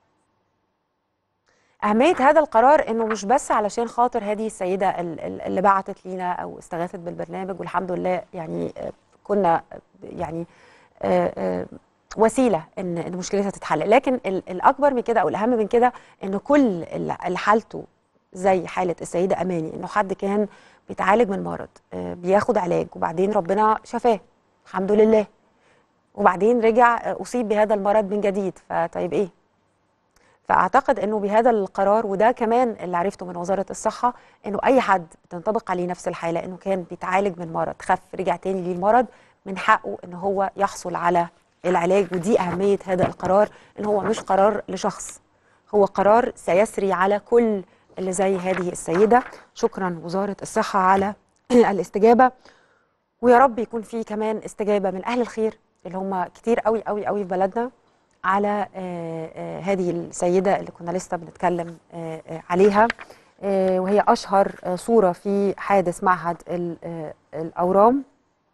أهمية هذا القرار إنه مش بس علشان خاطر هذه السيدة ال- ال- اللي بعتت لينا أو استغاثت بالبرنامج والحمد لله يعني آه، كنا آه، يعني آه، آه، وسيلة إن إن مشكلتها تتحل لكن ال- الأكبر من كده أو الأهم من كده إن كل اللي اللي حالته زي حالة السيدة أماني إنه حد كان بيتعالج من مرض آه، بياخد علاج وبعدين ربنا شفاه الحمد لله وبعدين رجع آه، اصيب بهذا المرض من جديد فطيب ايه فاعتقد انه بهذا القرار وده كمان اللي عرفته من وزاره الصحه انه اي حد بتنطبق عليه نفس الحاله انه كان بيتعالج من مرض خف رجع تاني ليه المرض من حقه ان هو يحصل على العلاج ودي اهميه هذا القرار ان هو مش قرار لشخص هو قرار سيسري على كل اللي زي هذه السيده شكرا وزاره الصحه على الاستجابه ويا رب يكون في كمان استجابه من اهل الخير اللي هم كتير قوي قوي قوي في بلدنا على آه، آه، هذه السيده اللي كنا لسه بنتكلم آه، آه، عليها آه، وهي اشهر آه، صوره في حادث معهد ال- آه، الاورام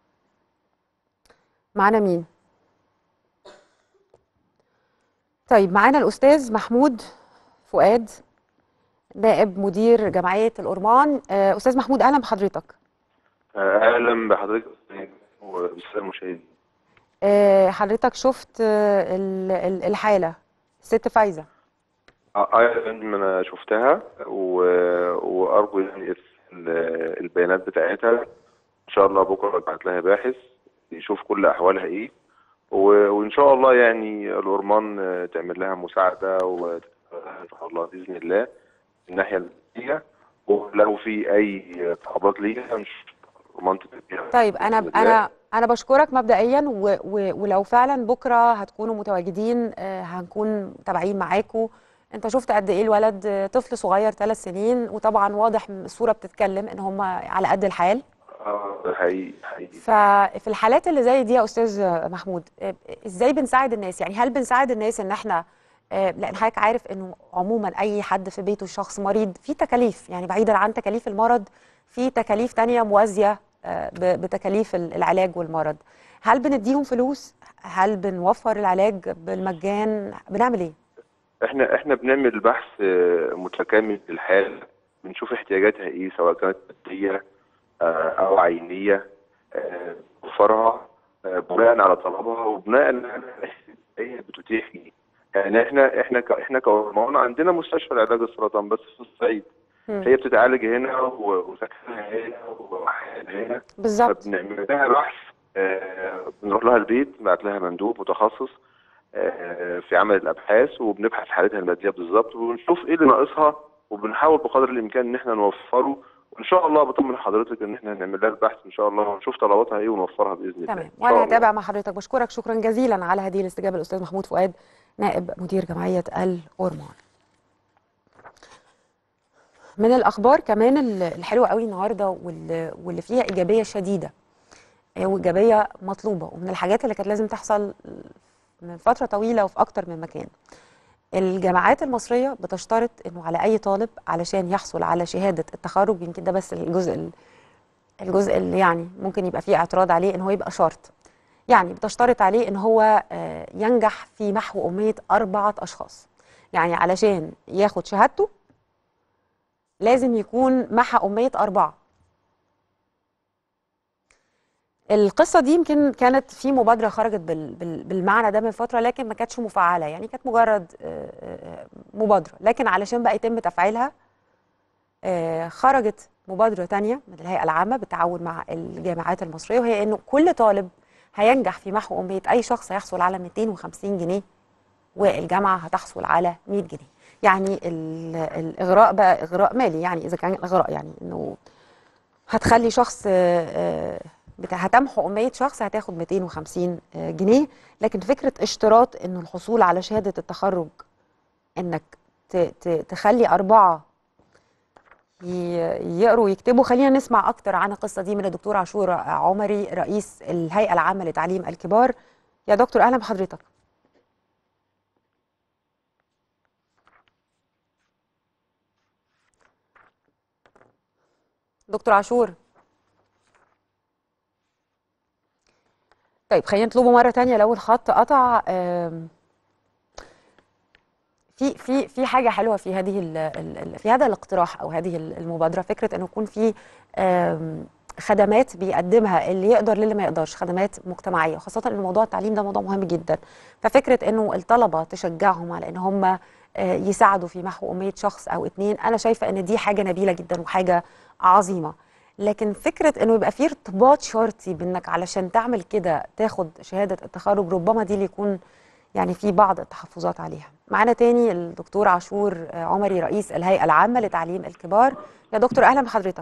معانا مين طيب معانا الاستاذ محمود فؤاد نائب مدير جمعيه الأورمان آه، استاذ محمود اهلا بحضرتك اهلا بحضرتك وبالساده المشاهدين آه، حضرتك شفت آه، ال- ال- الحاله الست فايزه اه آه يا فندم انا شفتها و... وارجو يعني ال- البيانات بتاعتها ان شاء الله بكره ابعت لها باحث يشوف كل احوالها ايه و... وان شاء الله يعني الأورمان آه، تعمل لها مساعده وتتابعها ان شاء الله باذن الله من الناحيه الماديه ولو في اي طلبات ليها ان شاء الله الأورمان تديها طيب انا بإذن الله. انا انا بشكرك مبدئيا و و ولو فعلا بكره هتكونوا متواجدين آه، هنكون متابعين معاكم انت شفت قد ايه الولد آه، طفل صغير ثلاث سنين وطبعا واضح من الصوره بتتكلم ان هم على قد الحال اه ده حقيقي حقيقي ففي الحالات اللي زي دي يا استاذ محمود آه، ازاي بنساعد الناس يعني هل بنساعد الناس ان احنا آه، لان حضرتك عارف انه عموما اي حد في بيته شخص مريض في تكاليف يعني بعيدا عن تكاليف المرض في تكاليف تانية موازية آه، ب- بتكاليف ال- العلاج والمرض هل بنديهم فلوس هل بنوفر العلاج بالمجان بنعمل ايه احنا احنا بنعمل بحث آه، متكامل للحالة بنشوف احتياجاتها ايه سواء كانت مادية آه، او عينية آه، نوفرها آه، بناء على طلبها وبناء على هي بتتيح ايه يعني احنا احنا ك- احنا كأورمان عندنا مستشفى لعلاج السرطان بس في الصعيد مم. هي بتتعالج هنا و- وسكنها هنا وحياتها هنا بالظبط فبنعمل لها بحث آه، بنروح لها البيت نبعت لها مندوب متخصص آه، في عمل الابحاث وبنبحث حالتها الماديه بالظبط ونشوف ايه اللي ناقصها وبنحاول بقدر الامكان ان احنا نوفره وان شاء الله بطمن حضرتك ان احنا هنعمل لها البحث ان شاء الله ونشوف طلباتها ايه ونوفرها باذن الله تمام إن شاء وانا الله. هتابع مع حضرتك بشكرك شكرا جزيلا على هذه الاستجابه الاستاذ محمود فؤاد نائب مدير جمعيه الاورمان من الاخبار كمان ال- الحلوه قوي النهارده واللي واللي فيها ايجابيه شديده آه، وايجابيه مطلوبه ومن الحاجات اللي كانت لازم تحصل من فتره طويله وفي اكتر من مكان الجامعات المصريه بتشترط انه على اي طالب علشان يحصل على شهاده التخرج يمكن ده بس الجزء ال- الجزء اللي يعني ممكن يبقى فيه اعتراض عليه ان هو يبقى شرط يعني بتشترط عليه ان هو آه، ينجح في محو اميه اربعه اشخاص يعني علشان ياخد شهادته لازم يكون محى اميه اربعه القصه دي يمكن كانت في مبادره خرجت بال- بال- بالمعنى ده من فتره لكن ما كانتش مفعله يعني كانت مجرد آه، آه، مبادره لكن علشان بقى يتم تفعيلها آه، خرجت مبادرة تانية من الهيئة العامة بالتعاون مع الجامعات المصرية وهي إنه كل طالب هينجح في محو أمية أي شخص هيحصل على 250 جنيه والجامعة هتحصل على 100 جنيه يعني ال- الإغراء بقى إغراء مالي يعني إذا كان إغراء يعني إنه هتخلي شخص آه، آه، بتا- هتمحو أمية شخص هتاخد 250 آه، جنيه لكن فكرة اشتراط إنه الحصول على شهادة التخرج إنك ت- ت- تخلي أربعة ي- يقروا ويكتبوا خلينا نسمع اكتر عن القصه دي من الدكتور عاشور عمري رئيس الهيئه العامه لتعليم الكبار يا دكتور اهلا بحضرتك دكتور عاشور طيب خلينا نطلبه مره تانية لو الخط قطع آم، في في في حاجه حلوه في هذه ال ال في هذا الاقتراح او هذه ال- المبادره فكره انه يكون في آم، خدمات بيقدمها اللي يقدر للي ما يقدرش خدمات مجتمعيه وخاصه ان موضوع التعليم ده موضوع مهم جدا ففكره انه الطلبه تشجعهم على ان هم آه، يساعدوا في محو اميه شخص او اتنين انا شايفه ان دي حاجه نبيله جدا وحاجه عظيمه لكن فكره انه يبقى في ارتباط شرطي بانك علشان تعمل كده تاخد شهاده التخرج ربما دي اللي يكون يعني في بعض التحفظات عليها معانا تاني الدكتور عاشور آه، عمري رئيس الهيئه العامه لتعليم الكبار يا دكتور اهلا بحضرتك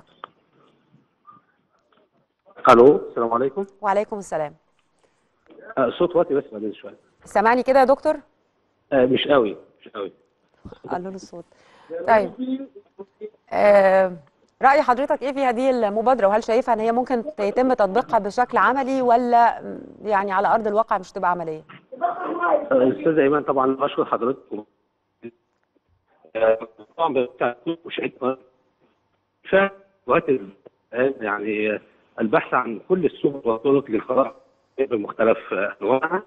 الو السلام عليكم وعليكم السلام آه، صوت واطي بس بعدين شويه سامعني كده يا دكتور آه، مش قوي مش قوي قالوا له الصوت طيب آه رأي حضرتك ايه في هذه المبادرة وهل شايفها ان هي ممكن يتم تطبيقها بشكل عملي ولا م، يعني على ارض الواقع مش تبقى عملية؟ آه، استاذ ايمان طبعا بشكر حضرتك آه، طبعا بتاع وشهدت ف وقت ال- يعني آه، البحث عن كل السبل والطرق للقضاء بمختلف آه، انواعها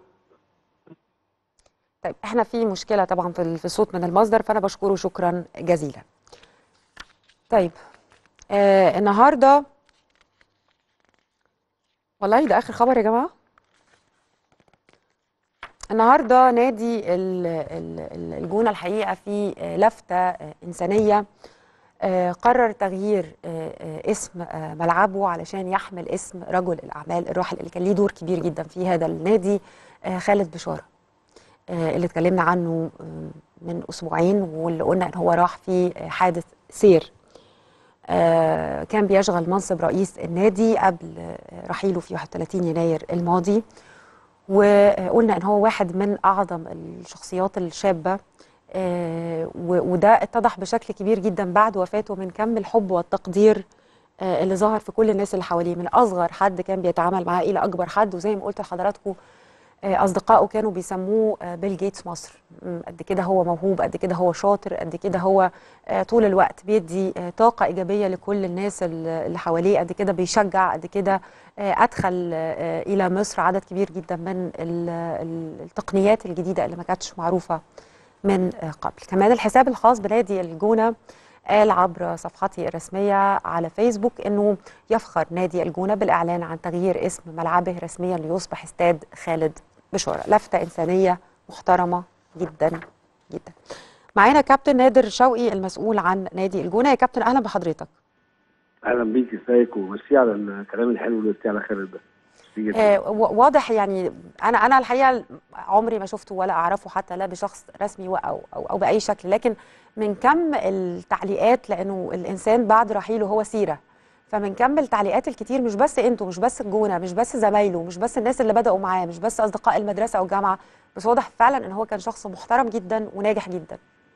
طيب احنا في مشكلة طبعا في في الصوت من المصدر فانا بشكره شكرا جزيلا. طيب آه النهارده والله ده اخر خبر يا جماعة النهارده نادي ال- ال- ال- الجونة الحقيقة في آه، لفتة آه، إنسانية آه، قرر تغيير آه، آه، اسم آه، ملعبه علشان يحمل اسم رجل الأعمال الراحل اللي كان ليه دور كبير جدا في هذا النادي آه، خالد بشارة آه، اللي اتكلمنا عنه آه، من أسبوعين واللي قلنا إن هو راح في آه، حادث سير آه، كان بيشغل منصب رئيس النادي قبل آه، رحيله في 31 يناير الماضي وقلنا ان هو واحد من اعظم الشخصيات الشابه آه، و- وده اتضح بشكل كبير جدا بعد وفاته من كم الحب والتقدير آه، اللي ظهر في كل الناس اللي حواليه من اصغر حد كان بيتعامل معاه الى اكبر حد وزي ما قلت لحضراتكم آه، اصدقائه كانوا بيسموه آه، بيل جيتس مصر م، قد كده هو موهوب قد كده هو شاطر قد كده هو آه، طول الوقت بيدي آه، طاقه ايجابيه لكل الناس اللي اللي حواليه قد كده بيشجع قد كده آه، ادخل آه، الى مصر عدد كبير جدا من ال- ال- التقنيات الجديده اللي ما كانتش معروفه من آه، قبل كمان الحساب الخاص بنادي الجونه قال عبر صفحته الرسميه على فيسبوك انه يفخر نادي الجونه بالاعلان عن تغيير اسم ملعبه رسميا ليصبح استاد خالد بشاره لفته انسانيه محترمه جدا جدا معانا كابتن نادر شوقي المسؤول عن نادي الجونه يا كابتن اهلا بحضرتك اهلا بيك ازيك وميرسي على الكلام الحلو اللي قلتيه على خالد ده ميرسي جدا. آه، و- واضح يعني انا انا الحقيقه عمري ما شفته ولا اعرفه حتى لا بشخص رسمي و- او او, أو باي شكل لكن من كم التعليقات لانه الانسان بعد رحيله هو سيره فمن كم التعليقات الكتير مش بس انتوا مش بس الجونه مش بس زمايله مش بس الناس اللي بداوا معاه مش بس اصدقاء المدرسه او الجامعه بس واضح فعلا ان هو كان شخص محترم جدا وناجح جدا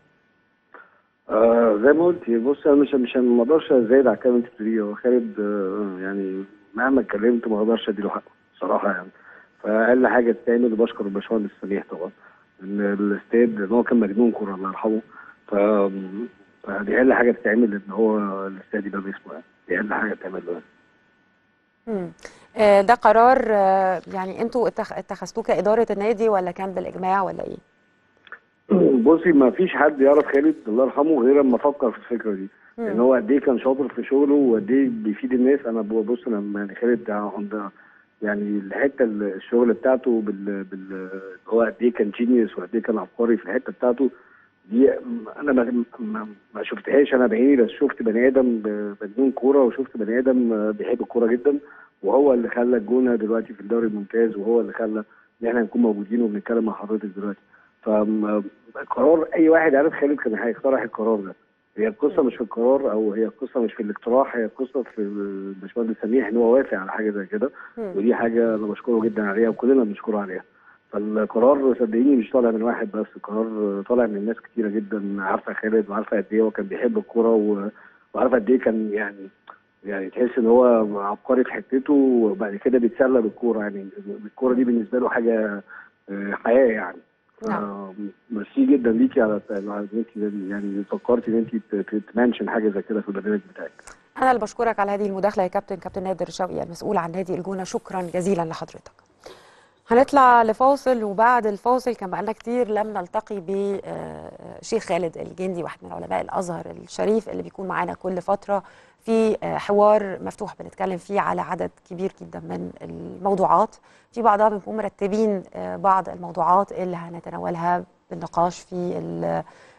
آه زي ما قلت بص انا مش مش ما اقدرش ازايد على الكلام اللي انت بتقوليه هو خالد آه يعني مهما اتكلمت ما اقدرش اديله حقه صراحه يعني فاقل حاجه تتعمل وبشكر الباشمهندس سميح طبعا ان الاستاد ان هو كان مجنون كوره الله يرحمه ف فدي اقل حاجه تتعمل ان هو الاستاد يبقى باسمه يعني دي اقل حاجه تتعمل له يعني. مم. آه، ده قرار آه، يعني انتوا اتخ- اتخذتوه كاداره النادي ولا كان بالاجماع ولا ايه؟ بصي ما فيش حد يعرف خالد الله يرحمه غير لما فكر في الفكره دي مم. ان هو قد ايه كان شاطر في شغله وقد ايه بيفيد الناس انا ببص انا يعني خالد ده عند يعني الحته ال- الشغل بتاعته بال بال هو قد ايه كان جينيوس وقد ايه كان عبقري في الحته بتاعته دي انا ما, ما, ما شفتهاش انا بعيني بس شفت بني ادم ب- مجنون كوره وشفت بني ادم بيحب الكوره جدا وهو اللي خلى الجونه دلوقتي في الدوري الممتاز وهو اللي خلى ان احنا نكون موجودين وبنتكلم مع حضرتك دلوقتي فقرار اي واحد عارف خالد كان هيقترح القرار ده هي القصه مش في القرار او هي القصه مش في الاقتراح هي القصه في الباشمهندس سميح ان هو وافق على حاجه زي كده ودي حاجه انا بشكره جدا عليها وكلنا بنشكره عليها فالقرار صدقيني مش طالع من واحد بس القرار طالع من ناس كتيره جدا عارفه خالد وعارفه قد ايه هو كان بيحب الكوره و- وعارفه قد ايه كان يعني يعني تحس ان هو عبقري في حتته وبعد كده بيتسلى بالكوره يعني الكوره دي بالنسبه له حاجه آه، حياه يعني آه، ميرسي جدا ليكي على على ان انت يعني فكرتي ان انت ت- ت- تمنشن حاجه زي كده في البرنامج بتاعك انا اللي بشكرك على هذه المداخله يا كابتن كابتن نادر شوقي المسؤول عن نادي الجونه شكرا جزيلا لحضرتك هنطلع لفاصل وبعد الفاصل كان بقالنا كتير لم نلتقي بشيخ خالد الجندي واحد من علماء الازهر الشريف اللي بيكون معانا كل فتره في آه، حوار مفتوح بنتكلم فيه على عدد كبير جدا من الموضوعات في بعضها بنكون مرتبين آه، بعض الموضوعات اللي هنتناولها بالنقاش في ال-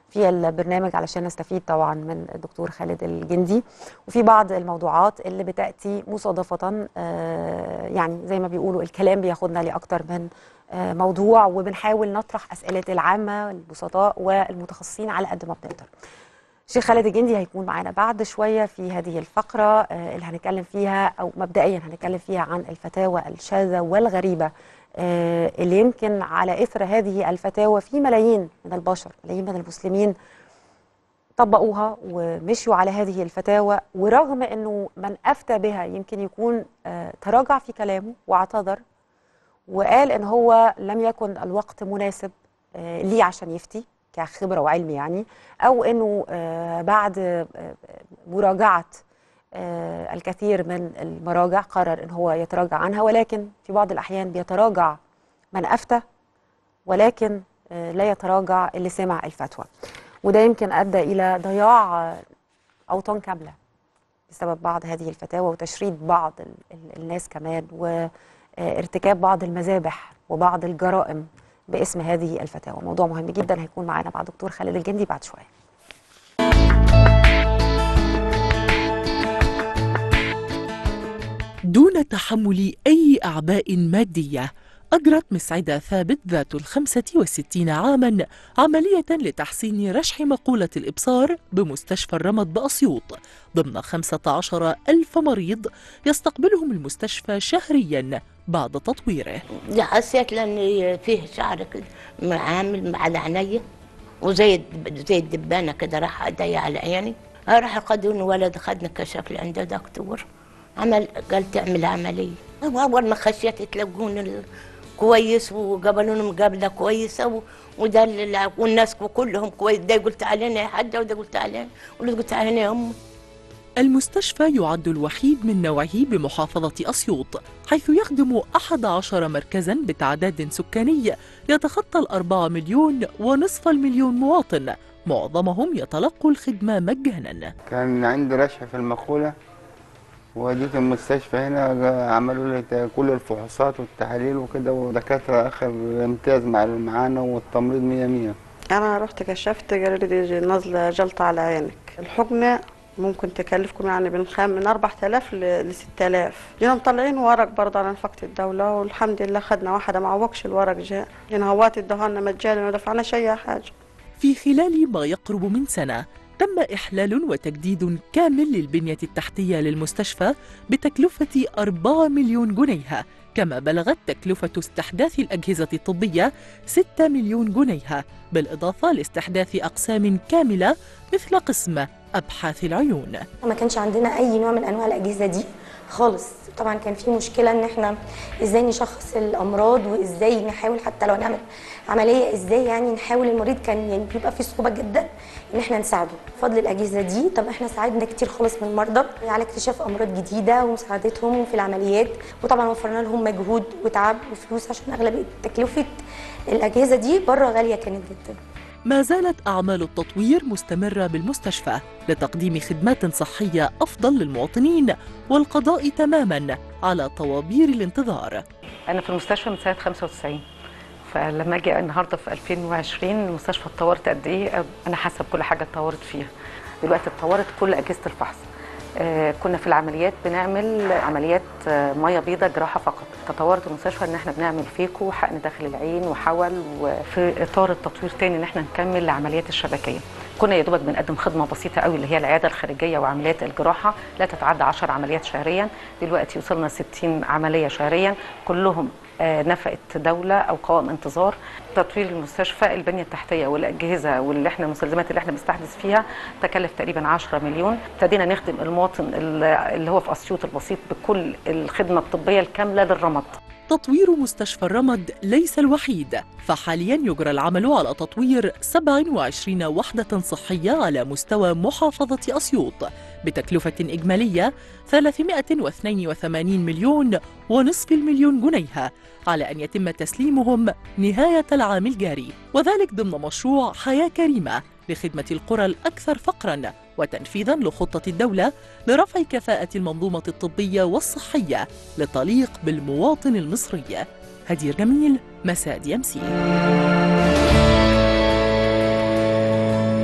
في البرنامج علشان نستفيد طبعا من الدكتور خالد الجندي وفي بعض الموضوعات اللي بتاتي مصادفه آه، يعني زي ما بيقولوا الكلام بياخدنا لاكتر من آه، موضوع وبنحاول نطرح اسئله العامه البسطاء والمتخصصين على قد ما بنقدر. الشيخ خالد الجندي هيكون معانا بعد شويه في هذه الفقره آه، اللي هنتكلم فيها او مبدئيا هنتكلم فيها عن الفتاوى الشاذه والغريبه آه، اللي يمكن على اثر هذه الفتاوى في ملايين من البشر ملايين من المسلمين طبقوها ومشيوا على هذه الفتاوى ورغم انه من افتى بها يمكن يكون آه، تراجع في كلامه واعتذر وقال ان هو لم يكن الوقت مناسب آه، ليه عشان يفتي كخبره وعلم يعني او انه آه، بعد آه، مراجعه آه، الكثير من المراجع قرر ان هو يتراجع عنها ولكن في بعض الاحيان بيتراجع من افتى ولكن آه، لا يتراجع اللي سمع الفتوى وده يمكن ادى الى ضياع آه، اوطان كامله بسبب بعض هذه الفتاوى وتشريد بعض ال- ال- الناس كمان وارتكاب بعض المذابح وبعض الجرائم باسم هذه الفتاوى موضوع مهم جدا هيكون معانا مع دكتور خالد الجندي بعد شويه دون تحمل أي أعباء مادية أجرت مسعدة ثابت ذات الخمسة والستين عاما عملية لتحسين رشح مقولة الإبصار بمستشفى الرمد بأسيوط ضمن 15 ألف مريض يستقبلهم المستشفى شهريا بعد تطويره دي حسيت لان فيه شعر كده عامل على عينيا وزي الدب- زي الدبانه كده راح ايديا على عيني راح خدوني ولد خدني كشف لي عند دكتور عمل قال تعمل عمليه اول ما خشيت تلاقوني ال- كويس وقبلوني مقابله كويسه و- وده اللي- والناس كلهم كويس ده يقول تعالين يا حاجه وده يقول تعالين وده يقول تعالين يا ام المستشفى يعد الوحيد من نوعه بمحافظة أسيوط حيث يخدم 11 مركزا بتعداد سكاني يتخطى الأربعة مليون ونصف المليون مواطن معظمهم يتلقوا الخدمة مجانا كان عندي رشح في المقولة وجيت المستشفى هنا جا- عملوا لي ت- كل الفحوصات والتحاليل وكده ودكاترة آخر امتياز مع معانا والتمريض مية مية انا رحت كشفت قالوا لي دي نازله جلطه على عينك الحقنه ممكن تكلفكم يعني من خام من 4000 ل 6000 جينا مطلعين ورق برضه على نفقه الدوله والحمد لله خدنا واحده ما عوقش الورق جاء جينا هوات ادوها مجانا ما دفعناش اي حاجه في خلال ما يقرب من سنة تم إحلال وتجديد كامل للبنية التحتية للمستشفى بتكلفة 4 مليون جنيه كما بلغت تكلفة استحداث الأجهزة الطبية 6 مليون جنيه بالإضافة لاستحداث أقسام كاملة مثل قسم أبحاث العيون ما كانش عندنا اي نوع من انواع الاجهزه دي خالص طبعا كان في مشكله ان احنا ازاي نشخص الامراض وازاي نحاول حتى لو نعمل عمليه ازاي يعني نحاول المريض كان يعني بيبقى في صعوبه جدا ان احنا نساعده بفضل الاجهزه دي طب احنا ساعدنا كتير خالص من المرضى على اكتشاف امراض جديده ومساعدتهم في العمليات وطبعا وفرنا لهم مجهود وتعب وفلوس عشان اغلبيه تكلفه الاجهزه دي بره غاليه كانت جدا ما زالت أعمال التطوير مستمرة بالمستشفى لتقديم خدمات صحية أفضل للمواطنين والقضاء تماما على طوابير الانتظار انا في المستشفى من سنه 95 فلما اجي النهارده في 2020 المستشفى اتطورت قد ايه انا حاسه بكل حاجه اتطورت فيها دلوقتي اتطورت كل اجهزه الفحص آه، كنا في العمليات بنعمل عمليات آه، ميه بيضاء جراحه فقط تطورت المستشفى ان احنا بنعمل فيكو وحقن داخل العين وحول وفي اطار التطوير تاني ان احنا نكمل العمليات الشبكيه كنا يا دوبك بنقدم خدمه بسيطه قوي اللي هي العياده الخارجيه وعمليات الجراحه لا تتعدى 10 عمليات شهريا دلوقتي وصلنا 60 عمليه شهريا كلهم آه، نفقه دوله او قوائم انتظار تطوير المستشفى البنيه التحتيه والاجهزه واللي احنا المستلزمات اللي احنا بنستحدث فيها تكلف تقريبا 10 مليون ابتدينا نخدم المواطن اللي اللي هو في اسيوط البسيط بكل الخدمه الطبيه الكامله للرمد تطوير مستشفى الرمد ليس الوحيد فحاليا يجرى العمل على تطوير 27 وحدة صحية على مستوى محافظة أسيوط بتكلفة إجمالية 382 مليون ونصف المليون جنيه على أن يتم تسليمهم نهاية العام الجاري وذلك ضمن مشروع حياة كريمة لخدمة القرى الأكثر فقراً وتنفيذاً لخطة الدولة لرفع كفاءة المنظومة الطبية والصحية لتليق بالمواطن المصري هدير جميل مساء دي أمسي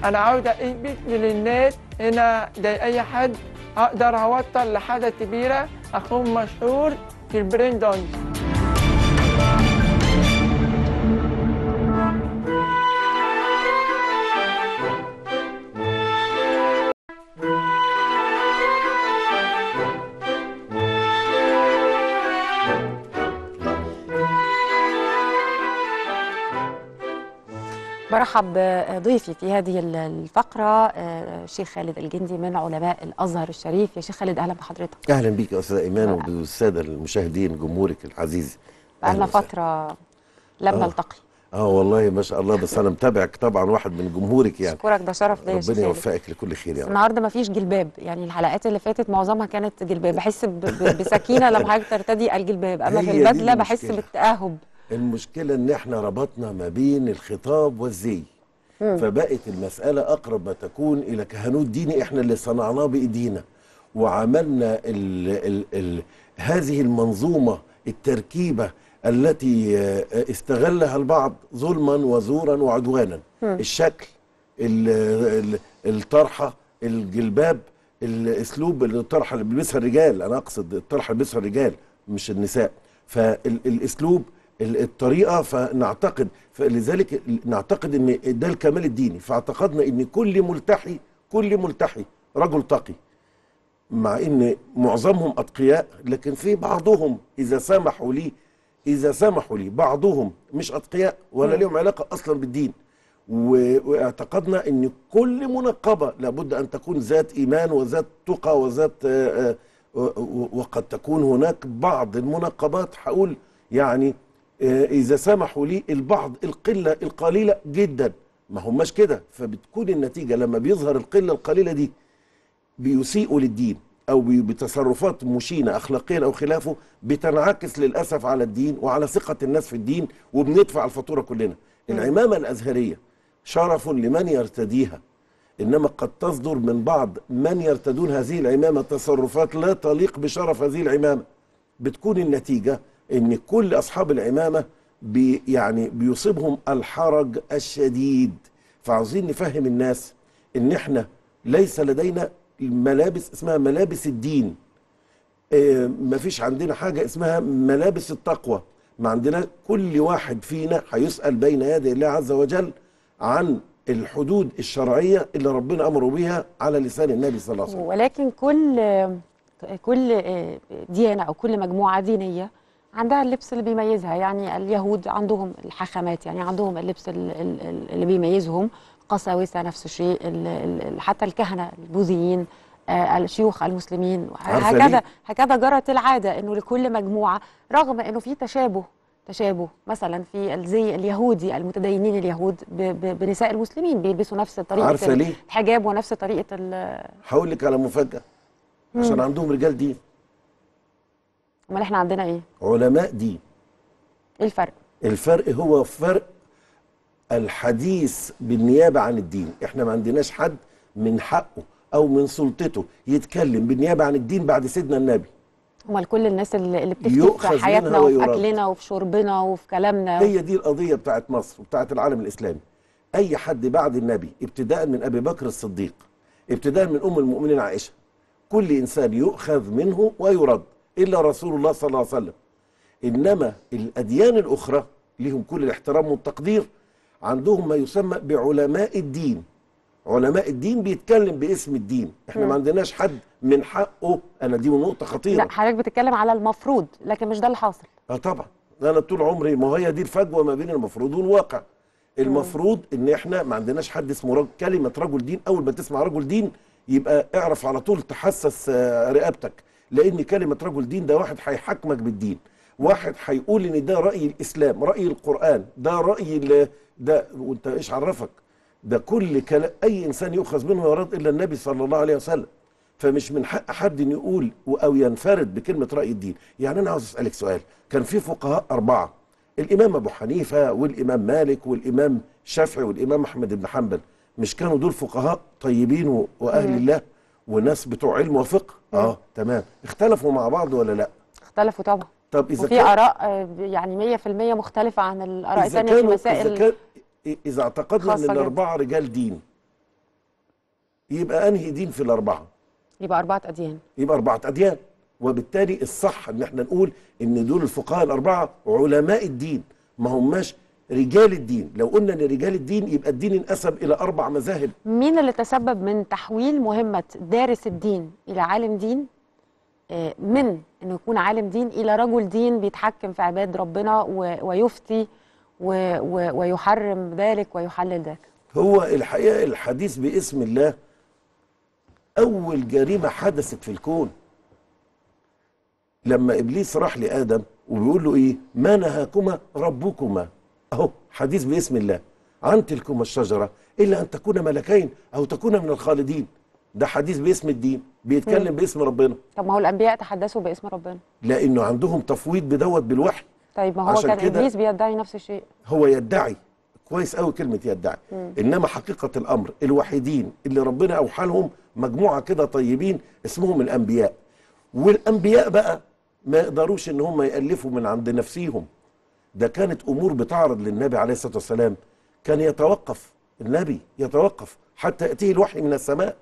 انا عاوز اثبت للناس هنا زي اي حد اقدر اوصل لحاجه كبيره اكون مشهور في البرين دانس برحب بضيفي في هذه الفقرة آه، الشيخ خالد الجندي من علماء الأزهر الشريف يا شيخ خالد أهلا بحضرتك اهلا بيك يا استاذ ايمان وبالساده المشاهدين جمهورك العزيز بقالنا أهلا وسهلا. فترة لم آه. نلتقي اه والله ما شاء الله بس انا متابعك طبعا واحد من جمهورك يعني أشكرك ده شرف ليا يا شيخ ربنا خالد. يوفقك لكل خير بس يعني النهارده مفيش جلباب يعني الحلقات اللي فاتت معظمها كانت جلباب بحس ب- ب- بسكينه لما حضرتك ترتدي الجلباب اما في هي دي البدله بحس المشكلة. بالتاهب المشكله ان احنا ربطنا ما بين الخطاب والزي مم. فبقت المساله اقرب ما تكون الى كهنوت ديني احنا اللي صنعناه بايدينا وعملنا ال ال ال هذه المنظومه التركيبه التي آه، استغلها البعض ظلما وزورا وعدوانا مم. الشكل ال ال الطرحه الجلباب الاسلوب الطرحه اللي بيلبسها الرجال انا اقصد الطرحه اللي بيلبسها الرجال مش النساء فالاسلوب الطريقه فنعتقد فلذلك نعتقد ان ده الكمال الديني فاعتقدنا ان كل ملتحي كل ملتحي رجل تقي مع ان معظمهم اتقياء لكن في بعضهم اذا سمحوا لي اذا سمحوا لي بعضهم مش اتقياء ولا مم. لهم علاقه اصلا بالدين و- واعتقدنا ان كل منقبه لابد ان تكون ذات ايمان وذات تقى وذات آه، آه، و- و- وقد تكون هناك بعض المنقبات هقول يعني آه، اذا سمحوا لي البعض القله القليله جدا ما هماش كده فبتكون النتيجه لما بيظهر القله القليله دي بيسيئوا للدين او بي- بتصرفات مشينه اخلاقيا او خلافه بتنعكس للاسف على الدين وعلى ثقه الناس في الدين وبندفع الفاتوره كلنا. العمامه الازهريه شرف لمن يرتديها انما قد تصدر من بعض من يرتدون هذه العمامه تصرفات لا تليق بشرف هذه العمامه. بتكون النتيجه ان كل اصحاب العمامه بي يعني بيصيبهم الحرج الشديد فعاوزين نفهم الناس ان احنا ليس لدينا ملابس اسمها ملابس الدين آه، مفيش عندنا حاجة اسمها ملابس التقوى ما عندنا كل واحد فينا هيسأل بين يدي الله عز وجل عن الحدود الشرعية اللي ربنا أمره بها على لسان النبي صلى الله عليه وسلم ولكن كل كل ديانه او كل مجموعه دينيه عندها اللبس اللي بيميزها يعني اليهود عندهم الحاخامات يعني عندهم اللبس ال- ال- ال- اللي بيميزهم قساوسه نفس الشيء ال- ال- ال- حتى الكهنه البوذيين آه، الشيوخ المسلمين عارفة هكذا ليه؟ هكذا جرت العاده انه لكل مجموعه رغم انه في تشابه تشابه مثلا في الزي اليهودي المتدينين اليهود ب- ب- بنساء المسلمين بيلبسوا نفس طريقه عارفة ليه؟ الحجاب ونفس طريقه ال- هقول لك على مفاجأة عشان مم. عندهم رجال دين امال احنا عندنا ايه؟ علماء دين ايه الفرق؟ الفرق هو فرق الحديث بالنيابة عن الدين احنا ما عندناش حد من حقه او من سلطته يتكلم بالنيابة عن الدين بعد سيدنا النبي امال كل الناس اللي اللي بتفتي يؤخذ في منها حياتنا وفي ويرد. اكلنا وفي شربنا وفي كلامنا هي دي القضية بتاعت مصر وبتاعت العالم الإسلامي أي حد بعد النبي ابتداء من أبي بكر الصديق ابتداء من أم المؤمنين عائشة كل إنسان يؤخذ منه ويرد إلا رسول الله صلى الله عليه وسلم إنما الأديان الأخرى لهم كل الاحترام والتقدير عندهم ما يسمى بعلماء الدين علماء الدين بيتكلم باسم الدين احنا مم. ما عندناش حد من حقه انا دي نقطه خطيره لا حضرتك بتتكلم على المفروض لكن مش ده اللي حاصل اه طبعا انا طول عمري ما هي دي الفجوه ما بين المفروض والواقع المفروض ان احنا ما عندناش حد اسمه رجل كلمه رجل دين اول ما تسمع رجل دين يبقى اعرف على طول تحسس آه، رقبتك لان كلمه رجل دين ده واحد هيحاكمك بالدين واحد هيقول ان ده راي الاسلام راي القران ده راي ال- ده وانت ايش عرفك ده كل كلام اي انسان يؤخذ منه يراد الا النبي صلى الله عليه وسلم فمش من حق حد إن يقول و- او ينفرد بكلمه راي الدين يعني انا عاوز اسالك سؤال كان في فقهاء اربعه الامام ابو حنيفه والامام مالك والامام الشافعي والامام احمد بن حنبل مش كانوا دول فقهاء طيبين و- واهل مم. الله وناس بتوع علم وفقه اه تمام اختلفوا مع بعض ولا لا اختلفوا طبعا طب اذا وفي كان اراء آه، يعني 100% مختلفه عن الاراء إذا الثانيه في كانوا- مسائل إذا, كان إذا اعتقدنا ان خاصة جدا. الاربعه رجال دين يبقى انهي دين في الاربعه يبقى اربعه اديان يبقى اربعه اديان وبالتالي الصح ان احنا نقول ان دول الفقهاء الاربعه علماء الدين ما هماش رجال الدين لو قلنا ان رجال الدين يبقى الدين انقسم الى اربع مذاهب مين اللي تسبب من تحويل مهمه دارس الدين الى عالم دين آه، من انه يكون عالم دين الى رجل دين بيتحكم في عباد ربنا و- ويفتي و- و- ويحرم ذلك ويحلل ذاك هو الحقيقه الحديث باسم الله اول جريمه حدثت في الكون لما ابليس راح لادم وبيقول له ايه ما نهاكما ربكما اهو حديث باسم الله عن تلكما الشجره الا ان تكونا ملكين او تكونا من الخالدين ده حديث باسم الدين بيتكلم مم. باسم ربنا طب ما هو الانبياء تحدثوا باسم ربنا لانه عندهم تفويض بدوت بالوحي طيب ما هو عشان كان كده- ابليس بيدعي نفس الشيء هو يدعي كويس قوي كلمه يدعي مم. انما حقيقه الامر الوحيدين اللي ربنا اوحى لهم مجموعه كده طيبين اسمهم الانبياء والانبياء بقى ما يقدروش ان هم يالفوا من عند نفسيهم ده كانت امور بتعرض للنبي عليه الصلاه والسلام كان يتوقف النبي يتوقف حتى ياتيه الوحي من السماء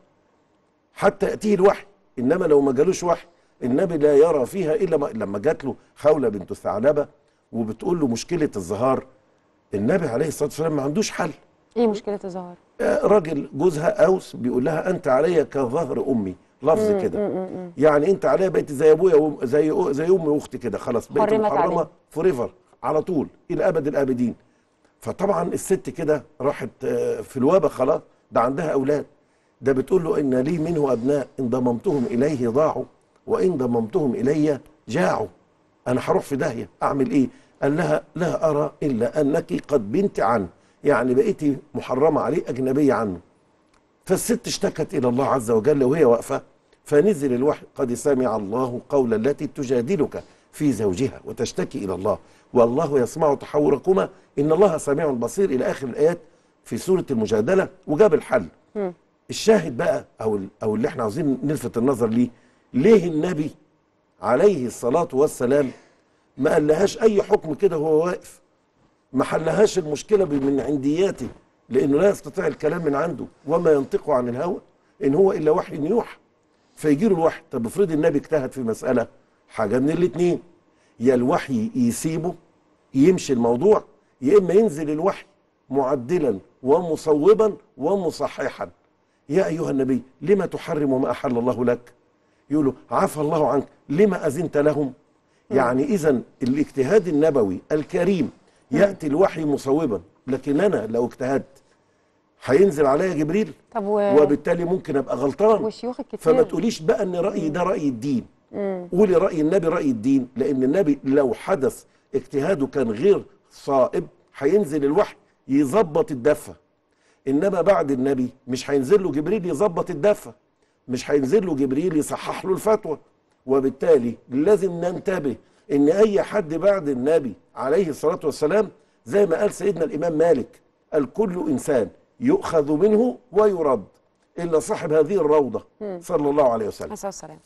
حتى ياتيه الوحي انما لو ما جالوش وحي النبي لا يرى فيها الا ما لما جات له خوله بنت الثعلبه وبتقول له مشكله الظهار النبي عليه الصلاه والسلام ما عندوش حل ايه مشكله الظهر آه، راجل جوزها اوس بيقول لها انت عليا كظهر امي لفظ مم، كده مم، مم، مم. يعني انت عليا بقيت زي ابويا وأم- زي أو- زي امي واختي كده خلاص بقيت حرمت محرمه عليه. فوريفر على طول الى ابد الابدين فطبعا الست كده راحت آه، في الوابه خلاص ده عندها اولاد ده بتقول له ان لي منه ابناء ان ضممتهم اليه ضاعوا وان ضممتهم الي جاعوا انا هروح في داهيه اعمل ايه قال لها لا ارى الا انك قد بنت عنه يعني بقيتي محرمه عليه اجنبيه عنه فالست اشتكت الى الله عز وجل وهي واقفه فنزل الوحي قد سمع الله قول التي تجادلك في زوجها وتشتكي الى الله والله يسمع تحوركما ان الله سميع بصير الى اخر الايات في سوره المجادله وجاب الحل مم. الشاهد بقى او ال- او اللي احنا عاوزين نلفت النظر ليه ليه النبي عليه الصلاه والسلام ما قالهاش اي حكم كده وهو واقف ما حلهاش المشكله ب- من عندياته لانه لا يستطيع الكلام من عنده وما ينطق عن الهوى ان هو الا وحي يوحى فيجي له الوحي طب افرض النبي اجتهد في مساله حاجه من الاثنين يا الوحي يسيبه يمشي الموضوع يا اما ينزل الوحي معدلا ومصوبا ومصححا يا ايها النبي لما تحرم ما احل الله لك يقول له عفى الله عنك لما اذنت لهم يعني اذا الاجتهاد النبوي الكريم ياتي الوحي مصوبا لكن انا لو اجتهدت هينزل عليا جبريل طب و... وبالتالي ممكن ابقى غلطان والشيوخ الكتير فما تقوليش بقى ان رايي ده راي الدين مم. قولي راي النبي راي الدين لان النبي لو حدث اجتهاده كان غير صائب هينزل الوحي يظبط الدفه انما بعد النبي مش هينزل له جبريل يظبط الدفه مش هينزل له جبريل يصحح له الفتوى وبالتالي لازم ننتبه ان اي حد بعد النبي عليه الصلاه والسلام زي ما قال سيدنا الامام مالك الكل انسان يؤخذ منه ويرد الا صاحب هذه الروضه مم. صلى الله عليه وسلم عليه الصلاة والسلام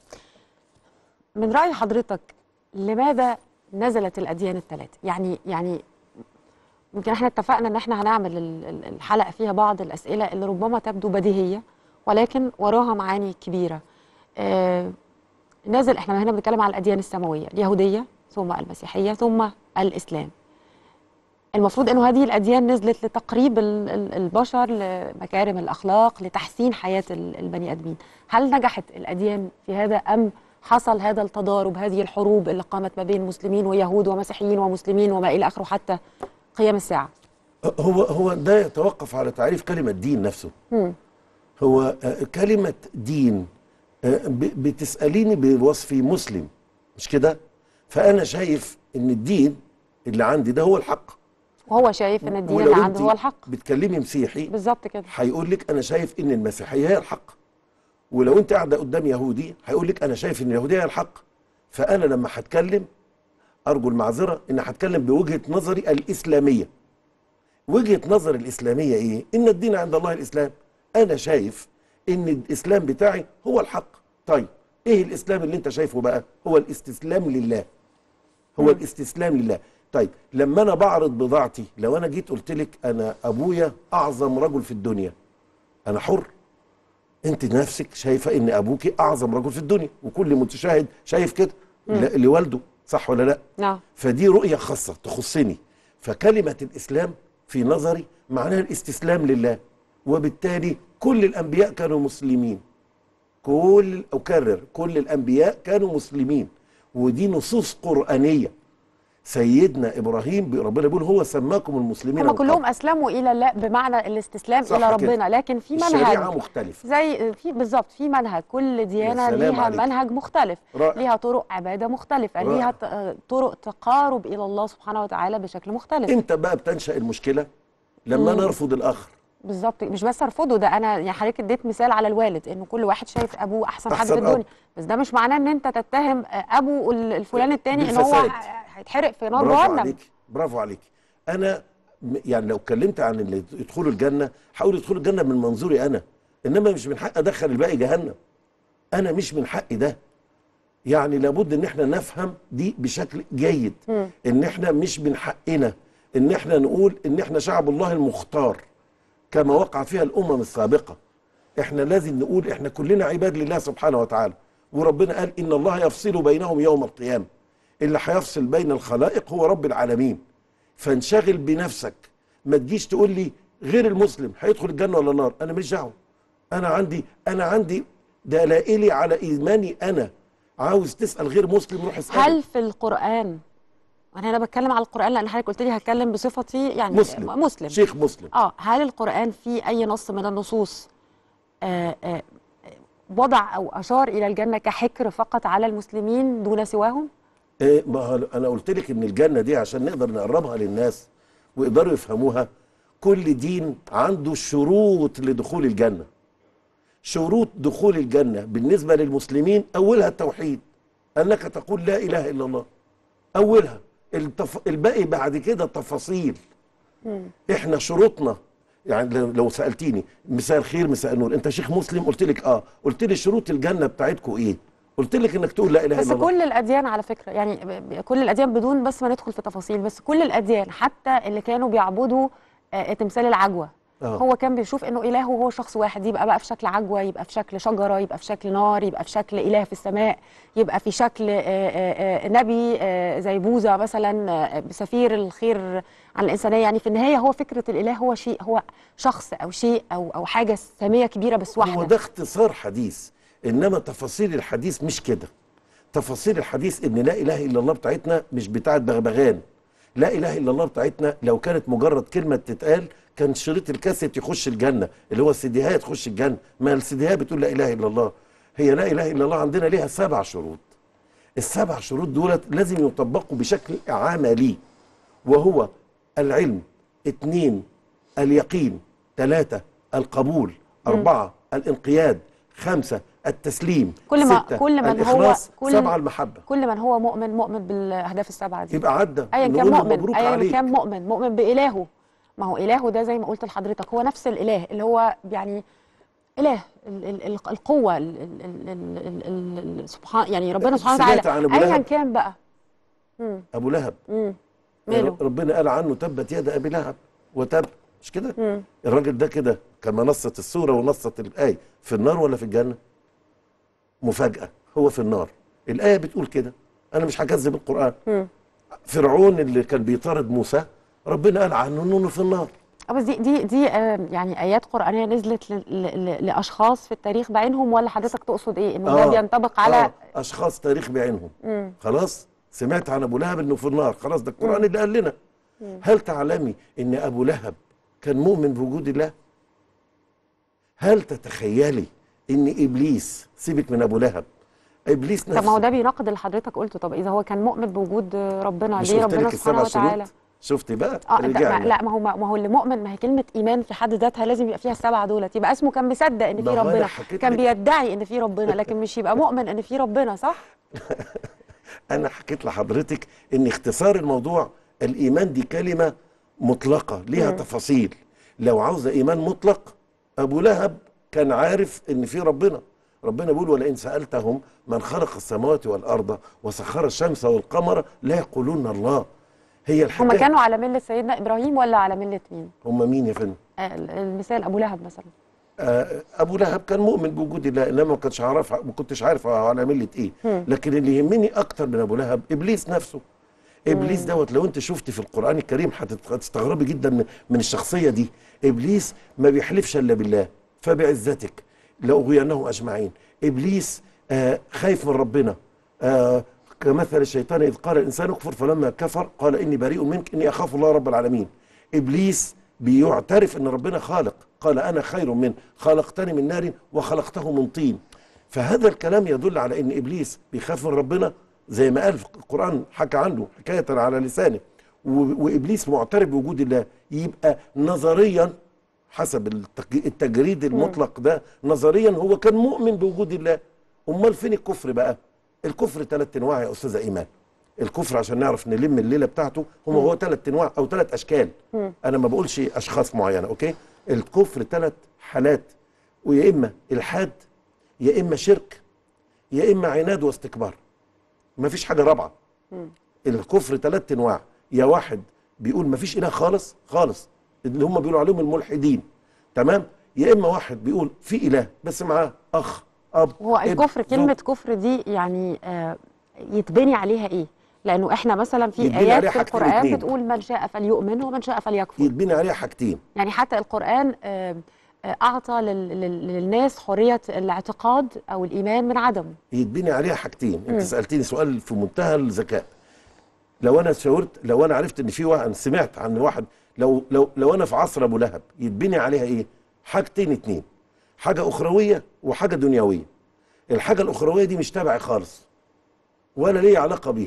من رأي حضرتك لماذا نزلت الأديان الثلاثة؟ يعني يعني يمكن احنا اتفقنا ان احنا هنعمل ال- ال- الحلقة فيها بعض الأسئلة اللي ربما تبدو بديهية ولكن وراها معاني كبيرة. آه نزل احنا هنا بنتكلم على الأديان السماوية، اليهودية ثم المسيحية ثم الإسلام. المفروض انه هذه الاديان نزلت لتقريب ال- ال- البشر لمكارم الاخلاق لتحسين حياه ال- البني ادمين هل نجحت الاديان في هذا ام حصل هذا التضارب هذه الحروب اللي قامت ما بين مسلمين ويهود ومسيحيين ومسلمين وما الى اخره حتى قيام الساعه هو هو ده يتوقف على تعريف كلمه دين نفسه مم. هو آه، كلمة دين آه، ب- بتسأليني بوصفي مسلم مش كده؟ فأنا شايف إن الدين اللي عندي ده هو الحق وهو شايف ان الدين ولو اللي أنت عنده هو الحق بتكلمي مسيحي بالظبط كده هيقول لك أنا شايف إن المسيحية هي الحق ولو أنت قاعدة قدام يهودي هيقول لك أنا شايف إن اليهودية هي الحق فأنا لما هتكلم أرجو المعذرة إن هتكلم بوجهة نظري الإسلامية وجهة نظر الإسلامية إيه؟ إن الدين عند الله الإسلام أنا شايف إن الإسلام بتاعي هو الحق طيب إيه الإسلام اللي أنت شايفه بقى؟ هو الاستسلام لله هو الاستسلام لله طيب لما أنا بعرض بضاعتي لو أنا جيت قلت لك أنا أبويا أعظم رجل في الدنيا أنا حر انت نفسك شايفه ان ابوك اعظم رجل في الدنيا وكل متشاهد شايف كده مم. ل- لوالده صح ولا لا نعم فدي رؤيه خاصه تخصني فكلمه الاسلام في نظري معناها الاستسلام لله وبالتالي كل الانبياء كانوا مسلمين كل اكرر كل الانبياء كانوا مسلمين ودي نصوص قرانيه سيدنا ابراهيم ب- ربنا بيقول هو سماكم المسلمين هم من قبل. كلهم اسلموا الى الله بمعنى الاستسلام صح الى كده. ربنا لكن في الشريعة منهج مختلفة. زي في بالظبط في منهج كل ديانه سلام ليها عليك. منهج مختلف رائع. ليها طرق عباده مختلفه رائع. ليها ط- آه، طرق تقارب الى الله سبحانه وتعالى بشكل مختلف امتى بقى بتنشا المشكله لما مم. نرفض الاخر بالظبط مش بس ارفضه ده انا يعني حضرتك اديت مثال على الوالد انه كل واحد شايف ابوه احسن, حد أحسن في أب. الدنيا بس ده مش معناه ان انت تتهم آه، ابو ال- الفلان التاني ان هو بالفساد. هيتحرق في نار برافو جهنم عليك برافو عليك انا م- يعني لو اتكلمت عن اللي يدخلوا الجنه هقول يدخلوا الجنه من منظوري انا انما مش من حق ادخل الباقي جهنم انا مش من حقي ده يعني لابد ان احنا نفهم دي بشكل جيد مم. ان احنا مش من حقنا ان احنا نقول ان احنا شعب الله المختار كما وقع فيها الامم السابقه احنا لازم نقول احنا كلنا عباد لله سبحانه وتعالى وربنا قال ان الله يفصل بينهم يوم القيامه اللي هيفصل بين الخلائق هو رب العالمين فانشغل بنفسك ما تجيش تقول لي غير المسلم هيدخل الجنه ولا النار انا مش دعوه انا عندي انا عندي دلائلي على ايماني انا عاوز تسال غير مسلم روح اساله هل في القران انا هنا بتكلم على القران لان حضرتك قلت لي هتكلم بصفتي يعني مسلم. مسلم شيخ مسلم اه هل القران في اي نص من النصوص آه آه وضع او اشار الى الجنه كحكر فقط على المسلمين دون سواهم إيه ما هو انا قلت لك ان الجنه دي عشان نقدر نقربها للناس ويقدروا يفهموها كل دين عنده شروط لدخول الجنه شروط دخول الجنه بالنسبه للمسلمين اولها التوحيد انك تقول لا اله الا الله اولها التف... الباقي بعد كده تفاصيل احنا شروطنا يعني لو- لو سالتيني مساء الخير مساء النور انت شيخ مسلم قلت لك اه قلت لي شروط الجنه بتاعتكم ايه قلت لك انك تقول لا اله بس الا الله كل الاديان على فكره يعني ب- ب- كل الاديان بدون بس ما ندخل في تفاصيل بس كل الاديان حتى اللي كانوا بيعبدوا آه، تمثال العجوه آه. هو كان بيشوف انه الهه هو شخص واحد يبقى بقى في شكل عجوه يبقى في شكل شجره يبقى في شكل نار يبقى في شكل اله في السماء يبقى في شكل آه، آه، آه، نبي آه، زي بوذا مثلا آه، سفير الخير عن الانسانيه يعني في النهايه هو فكره الاله هو شيء هو شخص او شيء او او حاجه ساميه كبيره بس واحده هو ده اختصار حديث انما تفاصيل الحديث مش كده تفاصيل الحديث ان لا اله الا الله بتاعتنا مش بتاعت بغبغان لا اله الا الله بتاعتنا لو كانت مجرد كلمه تتقال كان شريط الكاسيت يخش الجنه اللي هو السيديهات تخش الجنه ما السيديهات بتقول لا اله الا الله هي لا اله الا الله عندنا ليها سبع شروط السبع شروط دولت لازم يطبقوا بشكل عملي وهو العلم اثنين اليقين ثلاثة القبول أربعة الانقياد خمسة التسليم كل ما ستة كل من هو الإخلاص كل سبعة المحبة كل من هو مؤمن مؤمن بالاهداف السبعه دي يبقى عدى ايا كان نقول له مؤمن مبروك ايا عليك. كان مؤمن مؤمن بالهه ما هو الهه ده زي ما قلت لحضرتك هو نفس الاله اللي هو يعني اله ال- ال- ال- القوه ال- ال- ال- ال- ال- ال- سبحان يعني ربنا سبحانه سمعت وتعالى عن أبو ايا لهب؟ كان بقى مم. أبو لهب مم. ماله ربنا قال عنه تبت يد أبي لهب وتب مش كده مم. الراجل ده كده كما نصت السورة ونصت الآية في النار ولا في الجنة مفاجأة هو في النار الآية بتقول كده أنا مش هكذب القرآن مم. فرعون اللي كان بيطارد موسى ربنا قال عنه انه في النار آه، بس دي دي دي آه، يعني ايات قرانيه نزلت ل- ل- ل- لاشخاص في التاريخ بعينهم ولا حضرتك تقصد ايه انه ده بينطبق على آه اشخاص تاريخ بعينهم مم. خلاص سمعت عن ابو لهب انه في النار خلاص ده القران مم. اللي قال لنا مم. هل تعلمي ان ابو لهب كان مؤمن بوجود الله هل تتخيلي ان ابليس سيبك من ابو لهب ابليس طب ما هو نفسه ده بيناقض اللي حضرتك قلته طب اذا هو كان مؤمن بوجود ربنا مش ليه قلت ربنا لك سبحانه السبع وتعالى شروط شفتي بقى اه ده- ما رجعنا لا ما هو ما هو اللي مؤمن ما هي كلمه ايمان في حد ذاتها لازم يبقى فيها السبعه دولت يبقى اسمه كان مصدق ان ما في هو أنا ربنا حكيت كان لك. بيدعي ان في ربنا لكن مش يبقى مؤمن ان في ربنا صح انا حكيت لحضرتك ان اختصار الموضوع الايمان دي كلمه مطلقه ليها مم. تفاصيل لو عاوزه ايمان مطلق ابو لهب كان عارف ان في ربنا ربنا بيقول ولئن سالتهم من خلق السماوات والارض وسخر الشمس والقمر لا يقولون الله هي هم الحكايه كانوا على مله سيدنا ابراهيم ولا على مله مين هم مين يا فندم آه، ال- المثال ابو لهب مثلا آه، ابو لهب كان مؤمن بوجود الله انما ما كنتش عارف ما كنتش عارف هو على مله ايه مم. لكن اللي يهمني اكتر من ابو لهب ابليس نفسه ابليس مم. دوت لو انت شفت في القران الكريم هتت- هتستغربي جدا من- من الشخصيه دي ابليس ما بيحلفش الا بالله فبعزتك لاغوينهم اجمعين ابليس آه خايف من ربنا آه كمثل الشيطان اذ قال الانسان اكفر فلما كفر قال اني بريء منك اني اخاف الله رب العالمين ابليس بيعترف ان ربنا خالق قال انا خير منه خلقتني من نار وخلقته من طين فهذا الكلام يدل على ان ابليس بيخاف من ربنا زي ما قال في القران حكى عنه حكايه على لسانه و- وابليس معترف بوجود الله يبقى نظريا حسب التج- التجريد المطلق ده نظريا هو كان مؤمن بوجود الله امال فين الكفر بقى الكفر ثلاث انواع يا استاذه ايمان الكفر عشان نعرف نلم الليله بتاعته هم هو ثلاث انواع او ثلاث اشكال انا ما بقولش اشخاص معينه اوكي الكفر ثلاث حالات ويا اما الحاد يا اما شرك يا اما عناد واستكبار ما فيش حاجه رابعه الكفر ثلاث انواع يا واحد بيقول ما فيش اله خالص خالص اللي هم بيقولوا عليهم الملحدين تمام يا اما واحد بيقول في اله بس معاه اخ اب هو ابن، الكفر زوج. كلمة كفر دي يعني آه، يتبني عليها ايه؟ لأنه احنا مثلا في يتبني آيات عليها في حاجتين القرآن اتنين. بتقول من شاء فليؤمن ومن شاء فليكفر يتبني عليها حاجتين يعني حتى القرآن آه، آه، أعطى لل- لل- للناس حرية الاعتقاد أو الإيمان من عدم يتبني عليها حاجتين مم. انت سالتني سؤال في منتهى الذكاء لو انا شاورت لو انا عرفت ان في واحد سمعت عن واحد لو لو لو انا في عصر ابو لهب يتبني عليها ايه حاجتين اتنين حاجه اخرويه وحاجه دنيويه الحاجه الاخرويه دي مش تبعي خالص ولا ليا علاقه بيها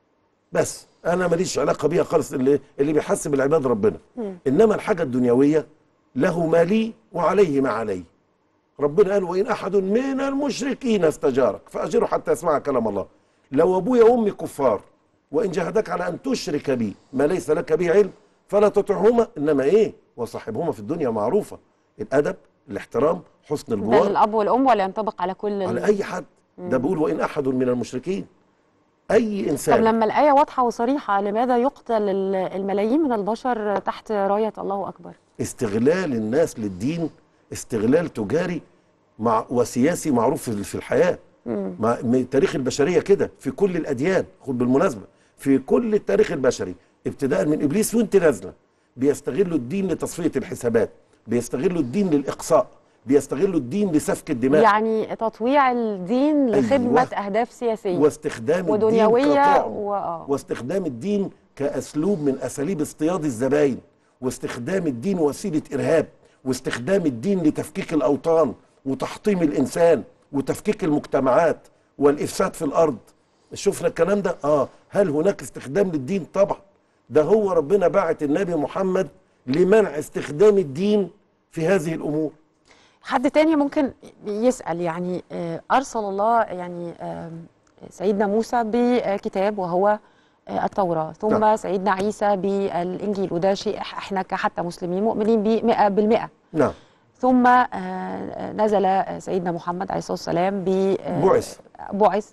بس انا ماليش علاقه بيها خالص اللي اللي بيحسب العباد ربنا انما الحاجه الدنيويه له ما لي وعليه ما علي ربنا قال وان احد من المشركين استجارك فاجره حتى يسمع كلام الله لو ابويا وامي كفار وان جاهداك على ان تشرك بي ما ليس لك به علم فلا تطعهما انما ايه وصاحبهما في الدنيا معروفه الادب الاحترام حسن ده الجوار للأب والأم ولا ينطبق على كل ال- على اي حد ده مم. بيقول وان احد من المشركين اي طب انسان لما الآية واضحة وصريحة لماذا يقتل ال- الملايين من البشر تحت راية الله أكبر؟ استغلال الناس للدين استغلال تجاري مع وسياسي معروف في في الحياه مم. مع من تاريخ البشريه كده في كل الاديان خد بالمناسبه في كل التاريخ البشري ابتداء من ابليس وانت نازله بيستغلوا الدين لتصفيه الحسابات بيستغلوا الدين للاقصاء بيستغلوا الدين لسفك الدماء يعني تطويع الدين لخدمة أيوة. أهداف سياسية واستخدام الدين ودنيوية كطعم و... آه. واستخدام الدين كاسلوب من اساليب اصطياد الزباين واستخدام الدين وسيله ارهاب واستخدام الدين لتفكيك الاوطان وتحطيم الانسان وتفكيك المجتمعات والافساد في الارض شفنا الكلام ده اه هل هناك استخدام للدين طبعا ده هو ربنا بعت النبي محمد لمنع استخدام الدين في هذه الامور حد تاني ممكن يسأل يعني آه، أرسل الله يعني آم، سيدنا موسى بكتاب وهو آه، التوراة ثم نعم. سيدنا عيسى بالإنجيل وده شيء إح- احنا كحتى مسلمين مؤمنين به مئة بالمئة نعم ثم آه، نزل آه، سيدنا محمد عليه الصلاة والسلام ب آه، بعث بعث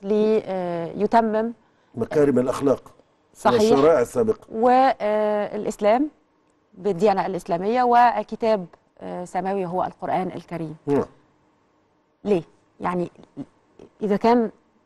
ليتمم مكارم الاخلاق صحيح. والشرائع السابقه والإسلام بالديانة الإسلامية وكتاب آه، سماوي هو القرآن الكريم نعم ليه؟ يعني إذا كان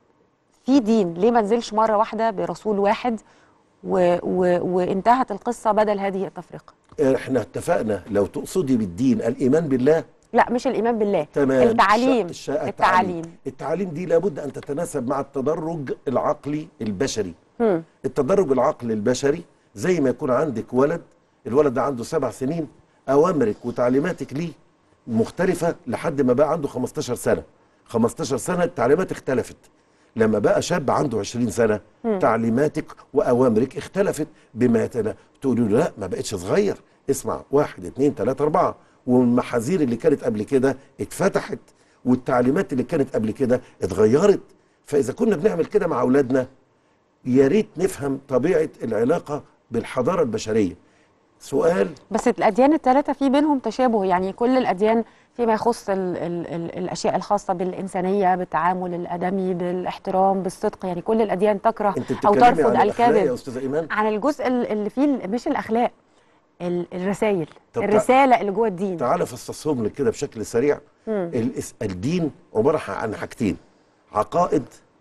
في دين ليه ما نزلش مرة واحدة برسول واحد و و وانتهت القصة بدل هذه التفرقة احنا اتفقنا لو تقصدي بالدين الايمان بالله لا مش الإيمان بالله تمام التعاليم الش- الش- التعاليم التعاليم دي لابد ان تتناسب مع التدرج العقلي البشري هم. التدرج العقلي البشري زي ما يكون عندك ولد الولد ده عنده سبع سنين اوامرك وتعليماتك ليه مختلفه لحد ما بقى عنده 15 سنه 15 سنه التعليمات اختلفت لما بقى شاب عنده 20 سنه مم. تعليماتك واوامرك اختلفت بما يتلا تقولوا له لا ما بقتش صغير اسمع واحد اتنين تلاته اربعه والمحاذير اللي كانت قبل كده اتفتحت والتعليمات اللي كانت قبل كده اتغيرت فاذا كنا بنعمل كده مع اولادنا يا ريت نفهم طبيعه العلاقه بالحضاره البشريه سؤال بس الأديان الثلاثة في بينهم تشابه يعني كل الأديان فيما يخص ال ال ال الأشياء الخاصة بالإنسانية بالتعامل الآدمي بالاحترام بالصدق يعني كل الأديان تكره انت أو بتتكلمي ترفض عن الأخلاق الكذب يا استاذه ايمان عن الجزء ال- اللي فيه ال- مش الأخلاق ال- الرسائل طب تع- الرساله اللي جوه الدين تعالى فصصهم لك كده بشكل سريع مم. الاس- الدين عباره عن حاجتين عقائد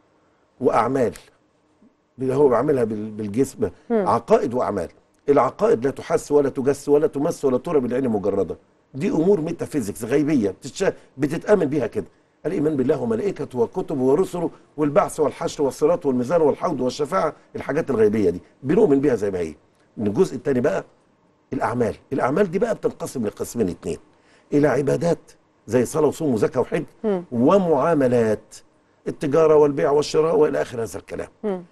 واعمال اللي هو بيعملها بال- بالجسم مم. عقائد واعمال العقائد لا تحس ولا تجس ولا تمس ولا ترى بالعين مجرده دي امور ميتافيزيكس غيبيه بتتشا... بتتامن بيها كده الايمان بالله وملائكته وكتبه ورسله والبعث والحشر والصراط والميزان والحوض والشفاعه الحاجات الغيبيه دي بنؤمن بيها زي ما هي من الجزء الثاني بقى الاعمال الاعمال دي بقى بتنقسم لقسمين اتنين الى عبادات زي صلاه وصوم وزكاه وحج ومعاملات التجاره والبيع والشراء والى اخر هذا الكلام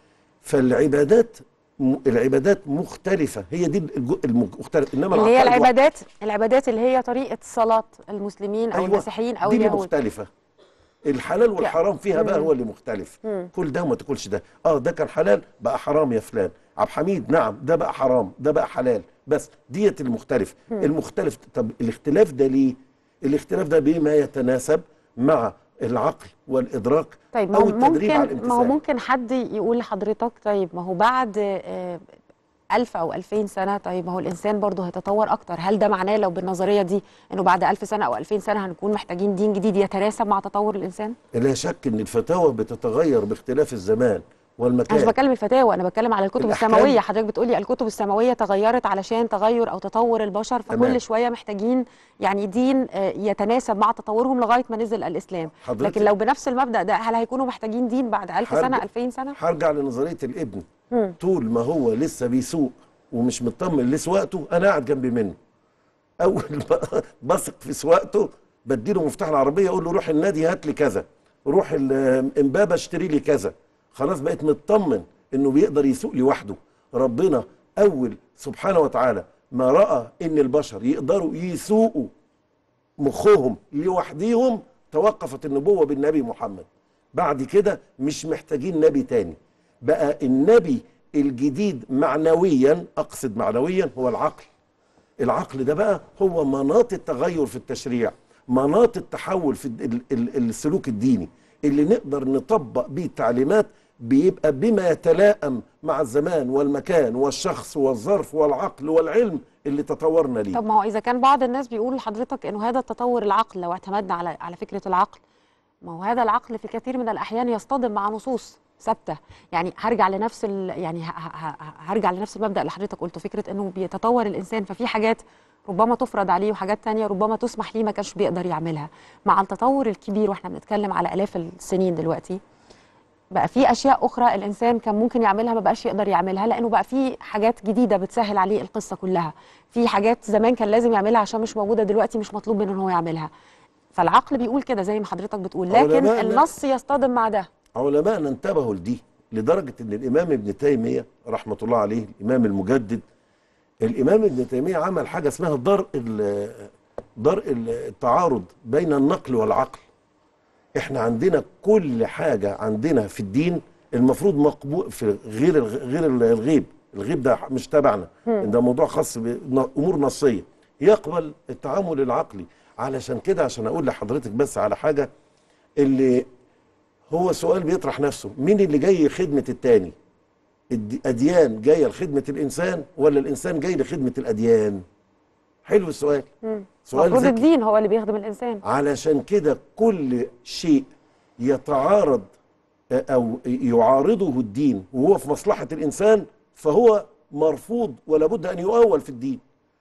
فالعبادات م- العبادات مختلفه هي دي الج- المختلف انما اللي هي العقائد واحدة. العبادات العبادات اللي هي طريقه صلاه المسلمين او أيوة، المسيحيين او دي اللي اليهود مختلفه الحلال والحرام فيها بقى مم. هو اللي مختلف مم. كل ده وما تاكلش ده اه ده كان حلال بقى حرام يا فلان عبد الحميد نعم ده بقى حرام ده بقى حلال بس ديت المختلف مم. المختلف طب الاختلاف ده ليه الاختلاف ده بما يتناسب مع العقل والادراك طيب ما او هو التدريب على ممكن ما هو الامتثال ممكن حد يقول لحضرتك طيب ما هو بعد آه، ألف أو ألفين سنة طيب ما هو الإنسان برضه هيتطور أكتر هل ده معناه لو بالنظرية دي إنه بعد ألف سنة أو ألفين سنة هنكون محتاجين دين جديد يتناسب مع تطور الإنسان؟ لا شك ان الفتاوى بتتغير باختلاف الزمان أنا والمكان مش بتكلم الفتاوى أنا بتكلم على الكتب الأحكام. السماوية حضرتك بتقولي الكتب السماوية تغيرت علشان تغير أو تطور البشر فكل تمام. شوية محتاجين يعني دين آه، يتناسب مع تطورهم لغاية ما نزل الإسلام حضرتك- لكن لو بنفس المبدأ ده هل هيكونوا محتاجين دين بعد ألف سنة هرجع- ألفين سنة؟ هرجع لنظريه الابن مم. طول ما هو لسه بيسوق ومش مطمن لسواقته انا قاعد جنبي منه اول ما بثق في سواقته بديله مفتاح العربيه اقول له روح النادي هات لي كذا روح ال- امبابه اشتري لي كذا خلاص بقيت مطمن انه بيقدر يسوق لوحده ربنا اول سبحانه وتعالى ما راى ان البشر يقدروا يسوقوا مخهم لوحديهم توقفت النبوة بالنبي محمد بعد كده مش محتاجين نبي تاني بقى النبي الجديد معنويا أقصد معنويا هو العقل العقل ده بقى هو مناط التغير في التشريع مناط التحول في ال- ال- السلوك الديني اللي نقدر نطبق بيه التعليمات بيبقى بما يتلائم مع الزمان والمكان والشخص والظرف والعقل والعلم اللي تطورنا ليه طب ما هو اذا كان بعض الناس بيقول لحضرتك انه هذا التطور العقل لو اعتمدنا على على فكره العقل ما هو هذا العقل في كثير من الاحيان يصطدم مع نصوص ثابته يعني هرجع لنفس ال يعني ه- ه- ه- هرجع لنفس المبدا اللي حضرتك قلته فكره انه بيتطور الانسان ففي حاجات ربما تفرض عليه وحاجات تانية ربما تسمح ليه ما كانش بيقدر يعملها مع التطور الكبير واحنا بنتكلم على الاف السنين دلوقتي بقى في اشياء اخرى الانسان كان ممكن يعملها ما بقاش يقدر يعملها لانه بقى في حاجات جديده بتسهل عليه القصه كلها في حاجات زمان كان لازم يعملها عشان مش موجوده دلوقتي مش مطلوب منه ان هو يعملها فالعقل بيقول كده زي ما حضرتك بتقول لكن علماءنا- النص يصطدم مع ده علماءنا انتبهوا لدي لدرجة ان الامام ابن تيمية رحمة الله عليه الامام المجدد الامام ابن تيمية عمل حاجة اسمها درء ال- درء التعارض بين النقل والعقل احنا عندنا كل حاجة عندنا في الدين المفروض مقبول في غير الغ- غير الغيب الغيب ده مش تبعنا مم. ده موضوع خاص بامور نصيه يقبل التعامل العقلي علشان كده عشان اقول لحضرتك بس على حاجه اللي هو سؤال بيطرح نفسه مين اللي جاي خدمه التاني الاديان جايه لخدمه الانسان ولا الانسان جاي لخدمه الاديان حلو السؤال سؤال المفروض ذكي. الدين هو اللي بيخدم الانسان علشان كده كل شيء يتعارض او يعارضه الدين وهو في مصلحه الانسان فهو مرفوض ولا بد ان يؤول في الدين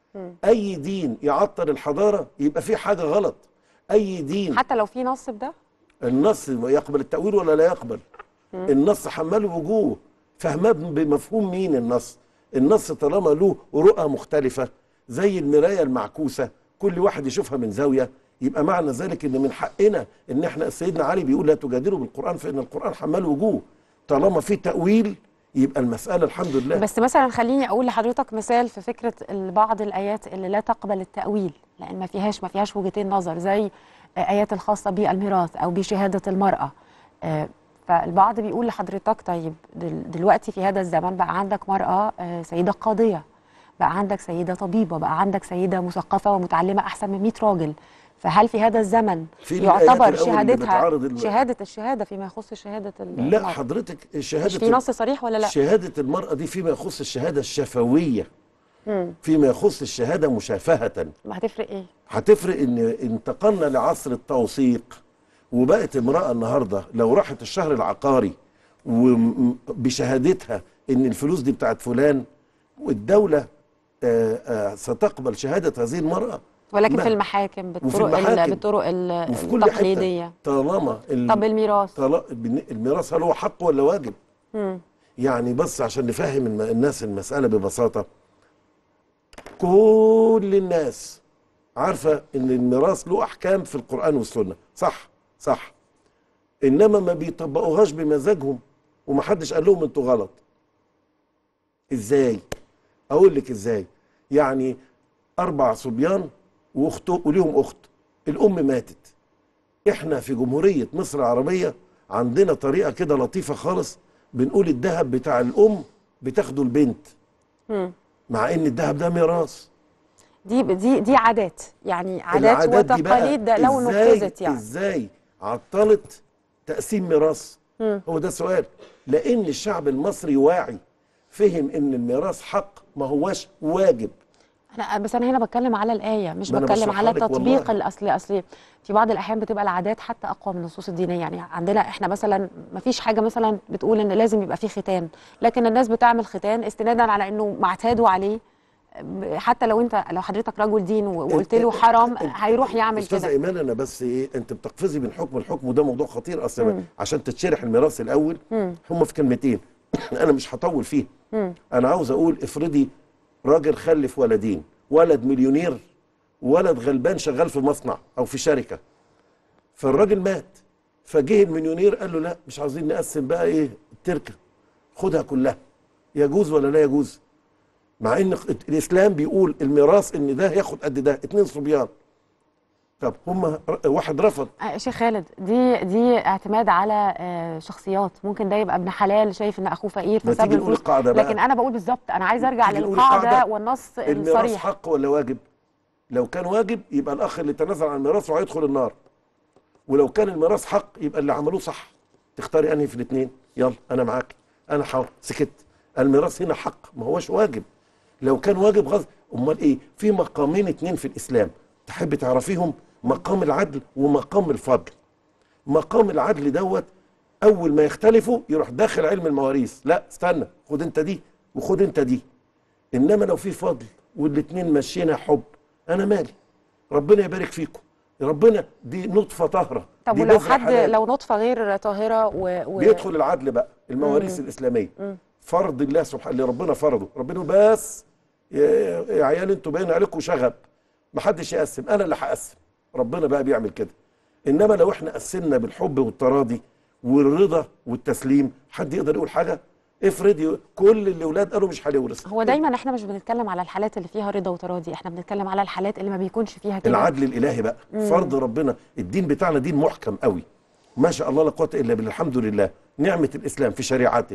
اي دين يعطل الحضاره يبقى في حاجه غلط اي دين حتى لو في نص بده النص يقبل التاويل ولا لا يقبل مم. النص حمال وجوه فهماه بمفهوم مين النص النص طالما له رؤى مختلفه زي المرايه المعكوسه كل واحد يشوفها من زاويه يبقى معنى ذلك ان من حقنا ان احنا سيدنا علي بيقول لا تجادلوا بالقران فان القران حمال وجوه طالما في تاويل يبقى المساله الحمد لله بس مثلا خليني اقول لحضرتك مثال في فكره ال- بعض الايات اللي لا تقبل التاويل لان ما فيهاش ما فيهاش وجهتين نظر زي ايات الخاصه بالميراث او بشهاده المراه آه، فالبعض بيقول لحضرتك طيب دل- دلوقتي في هذا الزمن بقى عندك مراه آه، سيده قاضيه بقى عندك سيده طبيبه بقى عندك سيده مثقفه ومتعلمه احسن من 100 راجل فهل في هذا الزمن في الآيات يعتبر الأول اللي شهادتها بتعارض ال- شهاده الشهاده فيما يخص شهاده ال- لا المرأة؟ حضرتك مش شهاده في نص صريح ولا لا شهاده المراه دي فيما يخص الشهاده الشفويه مم. فيما يخص الشهاده مشافهه ما هتفرق ايه هتفرق ان انتقلنا لعصر التوثيق وبقت امراه النهارده لو راحت الشهر العقاري وبشهادتها ان الفلوس دي بتاعت فلان والدوله آه، آه، ستقبل شهاده هذه المراه ولكن ما- في المحاكم وفي بالطرق ال- المحاكم. بالطرق ال- وفي كل حته التقليديه طالما ال- طب الميراث طلا- الميراث هل هو حق ولا واجب؟ مم. يعني بس عشان نفهم الم- الناس المسألة ببساطة كل الناس عارفة ان الميراث له احكام في القرآن والسنة صح صح انما ما بيطبقوهاش بمزاجهم ومحدش قال لهم انتوا غلط ازاي اقول لك ازاي يعني اربع صبيان واخت وليهم اخت الام ماتت احنا في جمهورية مصر العربية عندنا طريقة كده لطيفة خالص بنقول الذهب بتاع الام بتاخده البنت مم. مع ان الذهب ده ميراث دي دي دي عادات يعني عادات العادات دي بقى وتقاليد ده لو إزاي- نفذت يعني ازاي عطلت تقسيم ميراث مم. هو ده السؤال لان الشعب المصري واعي فهم ان الميراث حق ما هواش واجب انا بس انا هنا بتكلم على الايه مش ما أنا بتكلم بشرحها على لك تطبيق والله. الاصل اصل في بعض الاحيان بتبقى العادات حتى اقوى من النصوص الدينيه يعني عندنا احنا مثلا ما فيش حاجه مثلا بتقول ان لازم يبقى في ختان لكن الناس بتعمل ختان استنادا على انه معتادوا عليه حتى لو انت لو حضرتك رجل دين وقلت له حرام هيروح يعمل استاذه كده ايمان انا بس ايه انت بتقفزي من حكم لحكم وده موضوع خطير اصلا مم. عشان تتشرح الميراث الاول مم. هم في كلمتين انا مش هطول فيه مم. انا عاوز اقول افرضي راجل خلف ولدين ولد مليونير ولد غلبان شغال في مصنع او في شركه فالراجل مات فجه المليونير قال له لا مش عاوزين نقسم بقى ايه التركه خدها كلها يجوز ولا لا يجوز مع ان الاسلام بيقول الميراث ان ده ياخد قد ده اتنين صبيان طب هم واحد رفض آه، شيخ خالد دي دي اعتماد على آه، شخصيات ممكن ده يبقى ابن حلال شايف ان اخوه فقير ما فساب تيجي له نقول الفلوس القاعدة بقى. لكن انا بقول بالظبط انا عايز ارجع تيجي نقول للقاعده القاعدة. والنص الميراث الصريح حق ولا واجب لو كان واجب يبقى الاخ اللي تنازل عن الميراث هيدخل النار ولو كان الميراث حق يبقى اللي عملوه صح تختاري انهي في الاثنين يلا انا معاك انا حاول سكت الميراث هنا حق ما هوش واجب لو كان واجب غصب امال ايه في مقامين اتنين في الاسلام تحب تعرفيهم مقام العدل ومقام الفضل مقام العدل دوت اول ما يختلفوا يروح داخل علم المواريث لا استنى خد انت دي وخد انت دي انما لو في فضل والاتنين ماشيين حب انا مالي ربنا يبارك فيكم ربنا دي نطفه طاهره طب دي ولو بذرة حد حلال. لو نطفه غير طاهره و... و... بيدخل العدل بقى المواريث مم. الاسلاميه مم. فرض الله سبحانه اللي ربنا فرضه ربنا يقول بس يا, يا عيال انتوا باين عليكم شغب محدش يقسم انا اللي هقسم ربنا بقى بيعمل كده انما لو احنا قسمنا بالحب والتراضي والرضا والتسليم حد يقدر يقول حاجه افرض كل الاولاد قالوا مش هنورث هو دايما احنا مش بنتكلم على الحالات اللي فيها رضا وتراضي احنا بنتكلم على الحالات اللي ما بيكونش فيها كده العدل الالهي بقى مم. فرض ربنا الدين بتاعنا دين محكم قوي ما شاء الله لا قوه الا بالله الحمد لله نعمه الاسلام في شريعته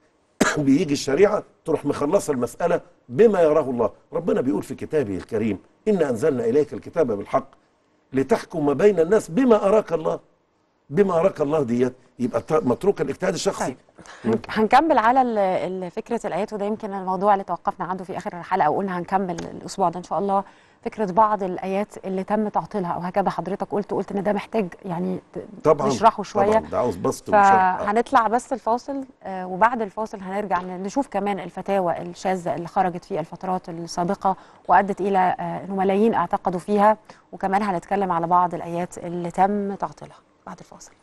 بيجي الشريعه تروح مخلصه المساله بما يراه الله ربنا بيقول في كتابه الكريم ان انزلنا اليك الكتاب بالحق لتحكم بين الناس بما اراك الله بما اراك الله ديت يبقى ت- متروك الاجتهاد الشخصي هن- هنكمل على ال- ال- فكره الايات وده يمكن الموضوع اللي توقفنا عنده في اخر الحلقه وقلنا هنكمل الاسبوع ده ان شاء الله فكره بعض الايات اللي تم تعطيلها او هكذا حضرتك قلت قلت ان ده محتاج يعني ت- طبعا نشرحه شويه طبعا ده عاوز بسط وشرح فهنطلع بس الفاصل آه، وبعد الفاصل هنرجع ن- نشوف كمان الفتاوى الشاذة اللي خرجت في الفترات السابقة وأدت إلى آه، أنه ملايين اعتقدوا فيها وكمان هنتكلم على بعض الآيات اللي تم تعطيلها بعد الفاصل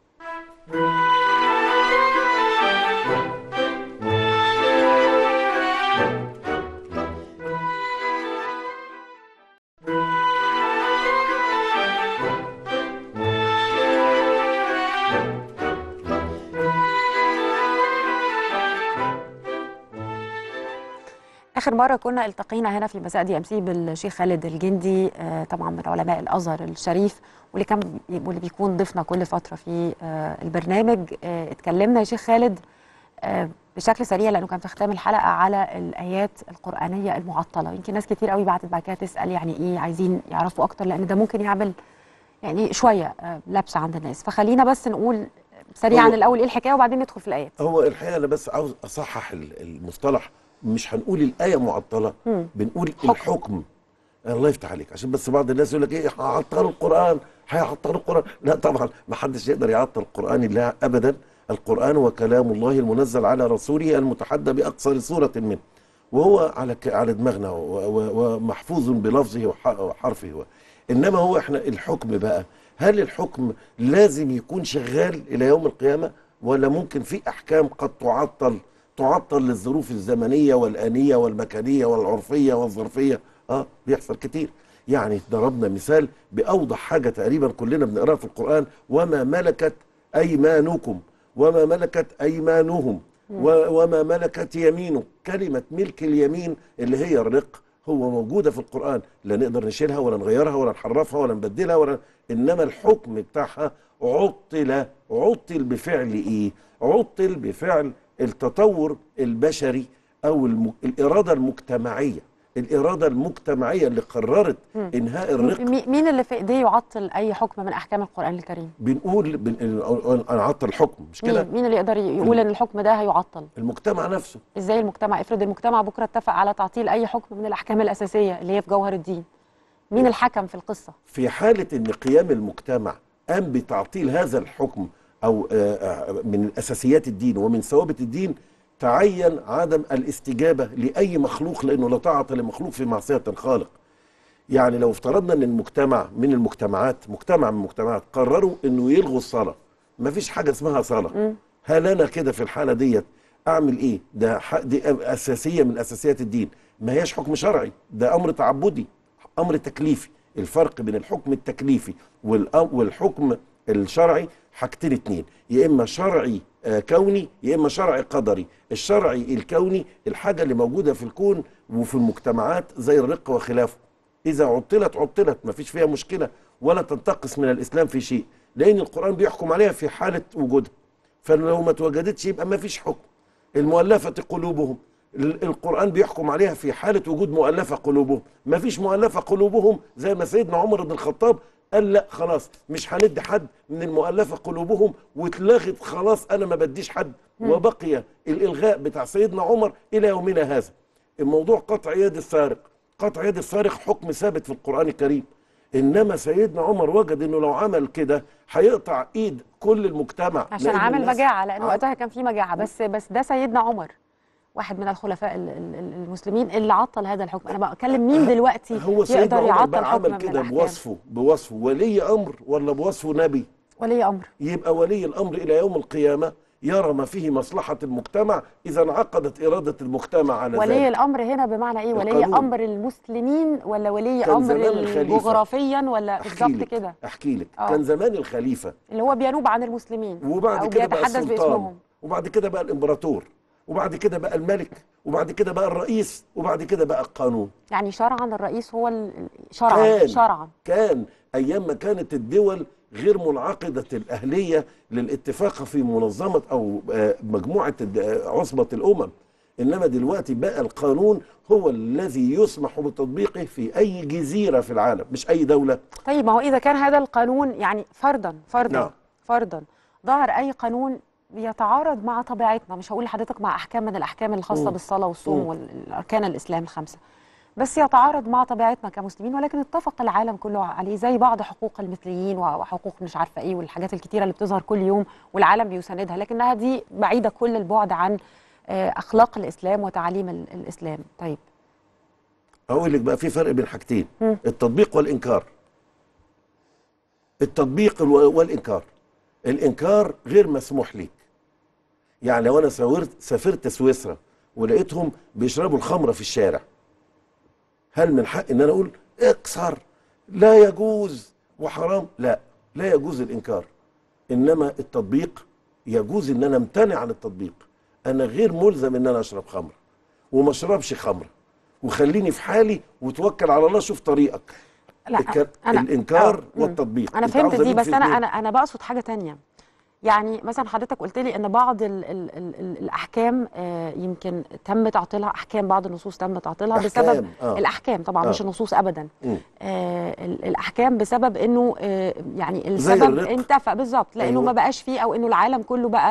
آخر مرة كنا التقينا هنا في مساء دي أم سي بالشيخ خالد الجندي آه، طبعا من علماء الأزهر الشريف واللي كان بي- واللي بيكون ضيفنا كل فترة في آه، البرنامج آه، اتكلمنا يا شيخ خالد آه، بشكل سريع لأنه كان في ختام الحلقة على الآيات القرآنية المعطلة يمكن ناس كتير قوي بعتت بعد كده تسأل يعني إيه عايزين يعرفوا أكتر لأن ده ممكن يعمل يعني شوية آه، لبس عند الناس فخلينا بس نقول سريعا هو- الأول إيه الحكاية وبعدين ندخل في الآيات هو الحقيقه انا بس عاوز اصحح ال- المصطلح مش هنقول الايه معطله مم. بنقول حكم. الحكم الله يفتح عليك عشان بس بعض الناس يقول لك ايه هيعطلوا القران هيعطلوا القران لا طبعا ما حدش يقدر يعطل القران لا ابدا القران هو كلام الله المنزل على رسوله المتحدى باقصر سوره منه وهو على ك- على دماغنا و- و- ومحفوظ بلفظه وح- وحرفه هو. انما هو احنا الحكم بقى هل الحكم لازم يكون شغال الى يوم القيامه ولا ممكن في احكام قد تعطل تعطل للظروف الزمنيه والانيه والمكانيه والعرفيه والظرفيه اه بيحصل كتير يعني ضربنا مثال باوضح حاجه تقريبا كلنا بنقراها في القران وما ملكت ايمانكم وما ملكت ايمانهم و- وما ملكت يمينه كلمه ملك اليمين اللي هي الرق هو موجوده في القران لا نقدر نشيلها ولا نغيرها ولا نحرفها ولا نبدلها ولا انما الحكم بتاعها عطل عطل بفعل ايه عطل بفعل التطور البشري او الم... الاراده المجتمعيه الاراده المجتمعيه اللي قررت مم. انهاء الرق مي- مين اللي في ايديه يعطل اي حكم من احكام القران الكريم بنقول بن... انا عطل الحكم مش كده مين مين اللي يقدر يقول ان الحكم ده هيعطل المجتمع نفسه ازاي المجتمع افرض المجتمع بكره اتفق على تعطيل اي حكم من الاحكام الاساسيه اللي هي في جوهر الدين مين الحكم في القصه في حالة أن قيام المجتمع قام بتعطيل هذا الحكم أو آه، آه، من أساسيات الدين ومن ثوابت الدين تعين عدم الاستجابة لأي مخلوق لأنه لا طاعة لمخلوق في معصية الخالق يعني لو افترضنا أن المجتمع من المجتمعات مجتمع من المجتمعات قرروا أنه يلغوا الصلاة ما فيش حاجة اسمها صلاة هل أنا كده في الحالة ديت أعمل إيه ده ح- دي أساسية من أساسيات الدين ما هياش حكم شرعي ده أمر تعبدي امر تكليفي الفرق بين الحكم التكليفي والأ- والحكم الشرعي حاجتين اتنين يا اما شرعي آه، كوني يا اما شرعي قدري الشرعي الكوني الحاجه اللي موجوده في الكون وفي المجتمعات زي الرق وخلافه اذا عطلت عطلت ما فيش فيها مشكله ولا تنتقص من الاسلام في شيء لان القران بيحكم عليها في حاله وجودها فلو ما توجدتش يبقى ما فيش حكم المؤلفه قلوبهم ال- القرآن بيحكم عليها في حالة وجود مؤلفة قلوبهم ما فيش مؤلفة قلوبهم زي ما سيدنا عمر بن الخطاب قال لا خلاص مش هندي حد من المؤلفة قلوبهم واتلغت خلاص أنا ما بديش حد مم. وبقي الإلغاء بتاع سيدنا عمر إلى يومنا هذا الموضوع قطع يد السارق قطع يد السارق حكم ثابت في القرآن الكريم إنما سيدنا عمر وجد إنه لو عمل كده هيقطع إيد كل المجتمع عشان لأن عامل الناس- مجاعه لان آه. وقتها كان في مجاعه بس بس ده سيدنا عمر واحد من الخلفاء ال- ال- ال- المسلمين اللي عطل هذا الحكم انا بكلم مين دلوقتي هو سيدنا يقدر عمر يعطل بقى حكم عمل من كده الأحكام؟ بوصفه بوصفه ولي امر ولا بوصفه نبي ولي امر يبقى ولي الامر الى يوم القيامه يرى ما فيه مصلحه المجتمع اذا انعقدت اراده المجتمع على ولي ذلك الامر هنا بمعنى ايه ولي القانون. امر المسلمين ولا ولي كان امر زمان الخليفة. جغرافيا ولا احكي بالظبط لك كده احكي لك آه. كان زمان الخليفه اللي هو بينوب عن المسلمين وبعد او كده بقى بيتحدث السلطان باسمهم وبعد كده بقى الامبراطور وبعد كده بقى الملك وبعد كده بقى الرئيس وبعد كده بقى القانون يعني شرعا الرئيس هو ال- شرعا كان شرعا كان ايام ما كانت الدول غير منعقده الاهليه للاتفاق في منظمه او آه، مجموعه الد- آه، عصبه الامم انما دلوقتي بقى القانون هو الذي يسمح بتطبيقه في اي جزيره في العالم مش اي دوله طيب ما هو اذا كان هذا القانون يعني فرضا فرضا نعم. فرضا ظهر اي قانون بيتعارض مع طبيعتنا مش هقول لحضرتك مع احكام من الاحكام الخاصه مم. بالصلاه والصوم مم. والاركان الاسلام الخمسه بس يتعارض مع طبيعتنا كمسلمين ولكن اتفق العالم كله عليه زي بعض حقوق المثليين وحقوق مش عارفه ايه والحاجات الكتيره اللي بتظهر كل يوم والعالم بيساندها لكنها دي بعيده كل البعد عن آه، اخلاق الاسلام وتعاليم ال- الاسلام طيب اقول لك بقى في فرق بين حاجتين مم. التطبيق والانكار التطبيق الو- والانكار الانكار غير مسموح ليك يعني لو انا سافرت سافرت سويسرا ولقيتهم بيشربوا الخمره في الشارع هل من حق ان انا اقول اكسر لا يجوز وحرام لا لا يجوز الانكار انما التطبيق يجوز ان انا امتنع عن التطبيق انا غير ملزم ان انا اشرب خمره وما اشربش خمره وخليني في حالي وتوكل على الله شوف طريقك لا، الك- أنا- الانكار آه، مم. والتطبيق انا أنت فهمت عاوزة دي مين بس في انا الاتنين؟ انا انا بقصد حاجه تانية يعني مثلا حضرتك قلت لي ان بعض ال ال ال ال الاحكام آه يمكن تم تعطيلها احكام بعض النصوص تم تعطيلها أحكام، بسبب آه. الاحكام طبعا آه. مش النصوص ابدا مم. آه ال- الاحكام بسبب انه آه يعني زي السبب الرق. انتفى بالظبط لانه أيوة. ما بقاش فيه او انه العالم كله بقى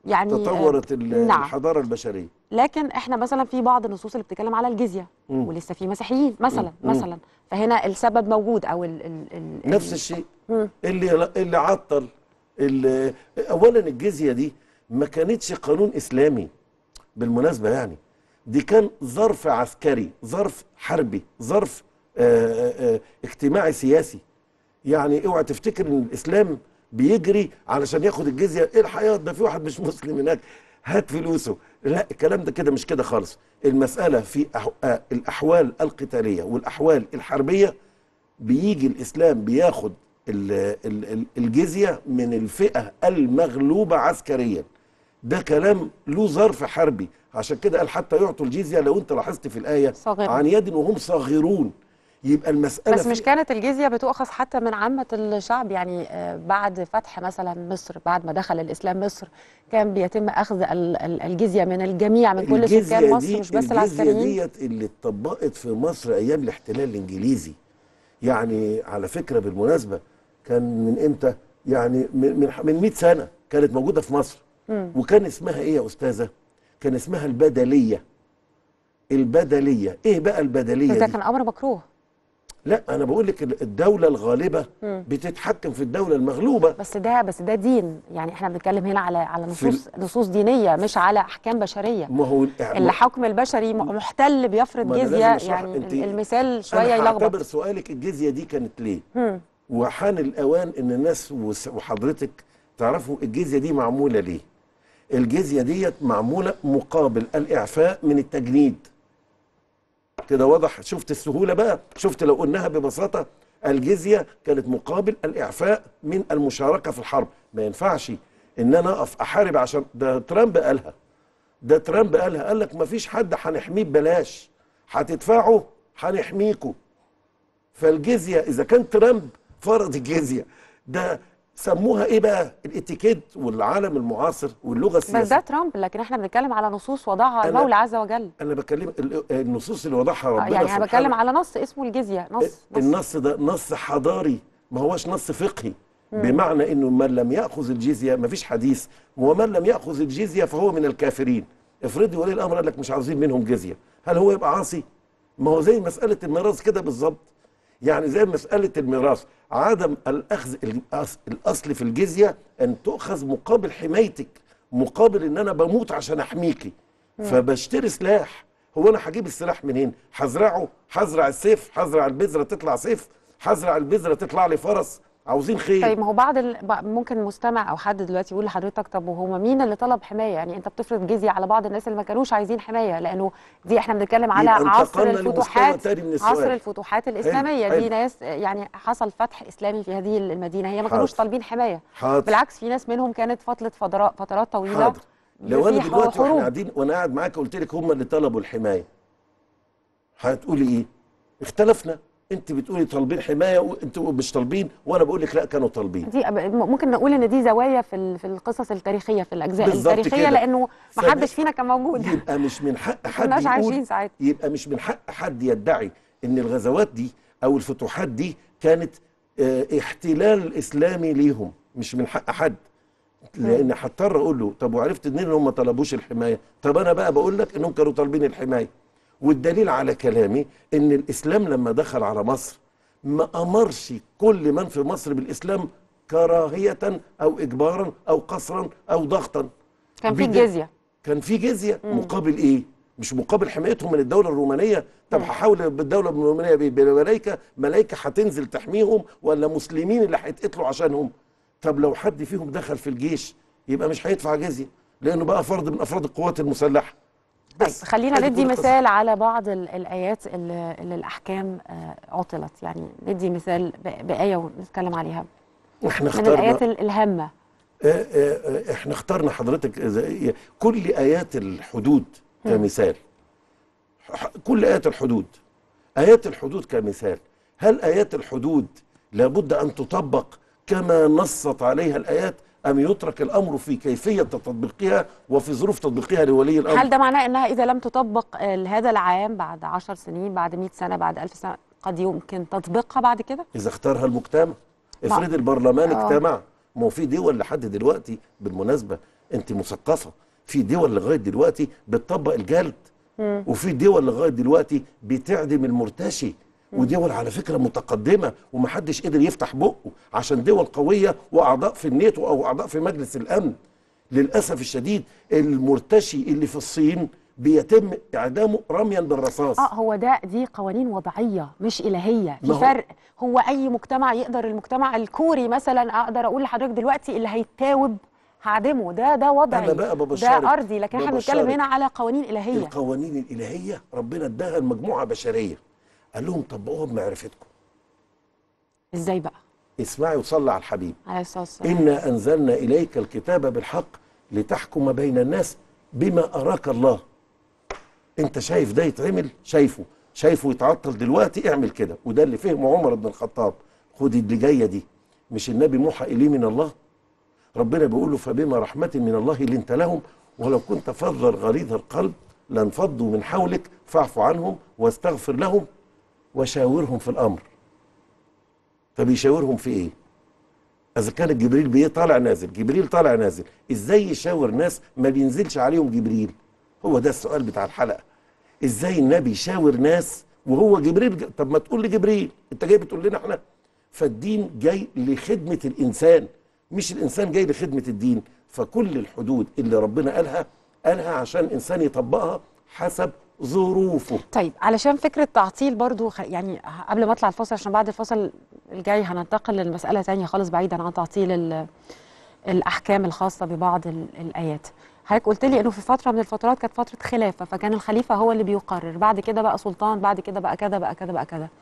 يعني تطورت آه، ال- نعم. الحضاره البشريه لكن احنا مثلا في بعض النصوص اللي بتتكلم على الجزيه مم. ولسه في مسيحيين مثلا مم. مثلا فهنا السبب موجود او ال ال ال نفس الشيء مم. اللي اللي عطل اللي اولا الجزيه دي ما كانتش قانون اسلامي بالمناسبه يعني دي كان ظرف عسكري ظرف حربي ظرف آه، آه، اجتماعي سياسي يعني اوعى تفتكر ان الاسلام بيجري علشان ياخد الجزيه ايه الحياه ده في واحد مش مسلم هناك هات فلوسه لا الكلام ده كده مش كده خالص المساله في أح- آه، الاحوال القتاليه والاحوال الحربيه بيجي الاسلام بياخد ال- ال- ال- الجزيه من الفئه المغلوبه عسكريا ده كلام له ظرف حربي عشان كده قال حتى يعطوا الجزيه لو انت لاحظت في الايه صاغرون. عن يد وهم صاغرون يبقى المساله بس في- مش كانت الجزيه بتؤخذ حتى من عامه الشعب يعني آه، بعد فتح مثلا مصر بعد ما دخل الاسلام مصر كان بيتم اخذ ال- ال- الجزيه من الجميع من كل سكان الجزية مصر دي مش بس الجزية العسكريين ديت اللي اتطبقت في مصر ايام الاحتلال الانجليزي يعني على فكره بالمناسبه كان من امتى يعني من من من 100 سنه كانت موجوده في مصر مم. وكان اسمها ايه يا استاذه كان اسمها البدليه البدليه ايه بقى البدليه بس ده دي كان امر مكروه لا انا بقول لك الدوله الغالبه مم. بتتحكم في الدوله المغلوبه بس ده بس ده دين يعني احنا بنتكلم هنا على على في ال- نصوص نصوص دينيه مش على احكام بشريه ما هو الحكم البشري م- محتل بيفرض ما أنا جزيه لازم أشرح. يعني أنت- المثال شويه انا يلخبط هعتبر سؤالك الجزيه دي كانت ليه مم. وحان الاوان ان الناس وس- وحضرتك تعرفوا الجزيه دي معموله ليه الجزيه ديت معموله مقابل الاعفاء من التجنيد كده واضح شفت السهوله بقى شفت لو قلناها ببساطه الجزيه كانت مقابل الاعفاء من المشاركه في الحرب ما ينفعش ان انا اقف احارب عشان ده ترامب قالها ده ترامب قالها قال لك ما فيش حد هنحميه ببلاش هتدفعوا هنحميكوا فالجزيه اذا كان ترامب فرض الجزيه ده سموها ايه بقى الاتيكيت والعالم المعاصر واللغه بس السياسيه ده ترامب لكن احنا بنتكلم على نصوص وضعها أنا- المولى عز وجل انا بكلم ال- النصوص اللي وضعها آه، ربنا يعني انا سبحانه بتكلم على نص اسمه الجزيه نص نص النص ده نص حضاري ما هوش نص فقهي مم. بمعنى انه من لم ياخذ الجزيه ما فيش حديث ومن لم ياخذ الجزيه فهو من الكافرين افرضي ولي الامر قال لك مش عاوزين منهم جزيه هل هو يبقى عاصي ما هو زي مساله الميراث كده بالظبط يعني زي مساله الميراث عدم الاخذ الأص- الاصل في الجزيه ان تؤخذ مقابل حمايتك مقابل ان انا بموت عشان احميكي مم. فبشتري سلاح هو انا هجيب السلاح منين هزرعه هزرع السيف هزرع البذره تطلع سيف هزرع البذره تطلع لي فرس عاوزين خيل طيب ما هو بعض ال... ب- ممكن مستمع او حد دلوقتي يقول لحضرتك طب وهو مين اللي طلب حمايه يعني انت بتفرض جزيه على بعض الناس اللي ما كانوش عايزين حمايه لانه دي احنا بنتكلم على يبقى عصر انتقلنا لمستوى الفتوحات تاني من السؤال. عصر الفتوحات حلو، الاسلاميه حلو. دي ناس يعني حصل فتح اسلامي في هذه المدينه هي ما حاضر. كانوش طالبين حمايه حاضر. بالعكس في ناس منهم كانت فتره فترات فترات طويله حاضر لو انا في دلوقتي واحنا حروب. قاعدين وانا قاعد معاك قلت لك هم اللي طلبوا الحمايه هتقولي ايه اختلفنا انت بتقولي طالبين حمايه وانتوا مش طالبين وانا بقول لك لا كانوا طالبين دي أب- ممكن نقول ان دي زوايا في ال- في القصص التاريخيه في الاجزاء بالظبط التاريخيه كده. لانه ما فدي- حدش فينا كان موجود يبقى مش من حق حد كناش عايشين يقول ساعتها. يبقى مش من حق حد يدعي ان الغزوات دي او الفتوحات دي كانت اه احتلال اسلامي ليهم مش من حق حد لان هضطر اقول له طب وعرفت منين ان هم ما طلبوش الحمايه طب انا بقى بقول لك انهم كانوا طالبين الحمايه والدليل على كلامي ان الاسلام لما دخل على مصر ما امرش كل من في مصر بالاسلام كراهيه او اجبارا او قصرا او ضغطا كان في بد- جزيه كان في جزيه مم. مقابل ايه؟ مش مقابل حمايتهم من الدوله الرومانيه طب هحاول بالدوله الرومانيه بإيه؟ بملائكه ملائكه هتنزل تحميهم ولا مسلمين اللي هيتقتلوا عشانهم؟ طب لو حد فيهم دخل في الجيش يبقى مش هيدفع جزيه لانه بقى فرد من افراد القوات المسلحه طيب خلينا هذه ندي كل القصة. مثال على بعض ال- الايات اللي, اللي الاحكام آه، عطلت يعني ندي مثال ب- بايه ونتكلم عليها احنا من الايات اخترنا ال- الهامه آه، آه، آه، احنا اخترنا حضرتك إذا- كل ايات الحدود كمثال ح- كل ايات الحدود ايات الحدود كمثال هل ايات الحدود لابد ان تطبق كما نصت عليها الايات ام يترك الامر في كيفيه تطبيقها وفي ظروف تطبيقها لولي الامر هل ده معناه انها اذا لم تطبق آه، لهذا العام بعد 10 سنين بعد 100 سنه بعد 1000 سنه قد يمكن تطبيقها بعد كده اذا اختارها المجتمع افرض البرلمان آه. اجتمع ما هو في دول لحد دلوقتي بالمناسبه انت مثقفه في دول لغايه دلوقتي بتطبق الجلد مم. وفي دول لغايه دلوقتي بتعدم المرتشي ودول على فكره متقدمه ومحدش قدر يفتح بقه عشان دول قويه واعضاء في الناتو او اعضاء في مجلس الامن للاسف الشديد المرتشي اللي في الصين بيتم اعدامه رميا بالرصاص اه هو ده دي قوانين وضعيه مش الهيه ما في هو- فرق هو اي مجتمع يقدر المجتمع الكوري مثلا اقدر اقول لحضرتك دلوقتي اللي هيتاوب هعدمه ده ده وضعي أنا بقى ببشرك- ده ارضي لكن احنا بنتكلم ببشرك. هنا على قوانين الهيه القوانين الالهيه ربنا اداها لمجموعه بشريه قال لهم طبقوها بمعرفتكم ازاي بقى اسمعي وصلي على الحبيب عليه الصلاه والسلام إنا أنزلنا إليك الكتاب بالحق لتحكم بين الناس بما أراك الله أنت شايف ده يتعمل شايفه شايفه يتعطل دلوقتي اعمل كده وده اللي فهمه عمر بن الخطاب خد اللي جاية دي مش النبي موحى إليه من الله ربنا بيقول له فبما رحمة من الله لنت لهم ولو كنت فظا غليظ القلب لانفضوا من حولك فاعف عنهم واستغفر لهم وشاورهم في الأمر فبيشاورهم في إيه؟ اذا كان جبريل بيه طالع نازل جبريل طالع نازل ازاي يشاور ناس ما بينزلش عليهم جبريل هو ده السؤال بتاع الحلقه ازاي النبي يشاور ناس وهو جبريل ج- طب ما تقول لجبريل انت جاي بتقول لنا احنا فالدين جاي لخدمه الانسان مش الانسان جاي لخدمه الدين فكل الحدود اللي ربنا قالها قالها عشان الانسان يطبقها حسب ظروفه طيب علشان فكره تعطيل برضو خ... يعني قبل ما اطلع الفاصل عشان بعد الفاصل الجاي هننتقل للمساله تانية خالص بعيدا عن تعطيل ال... الاحكام الخاصه ببعض ال... الايات حضرتك قلت لي انه في فتره من الفترات كانت فتره خلافه فكان الخليفه هو اللي بيقرر بعد كده بقى سلطان بعد كده بقى كذا بقى كذا بقى كذا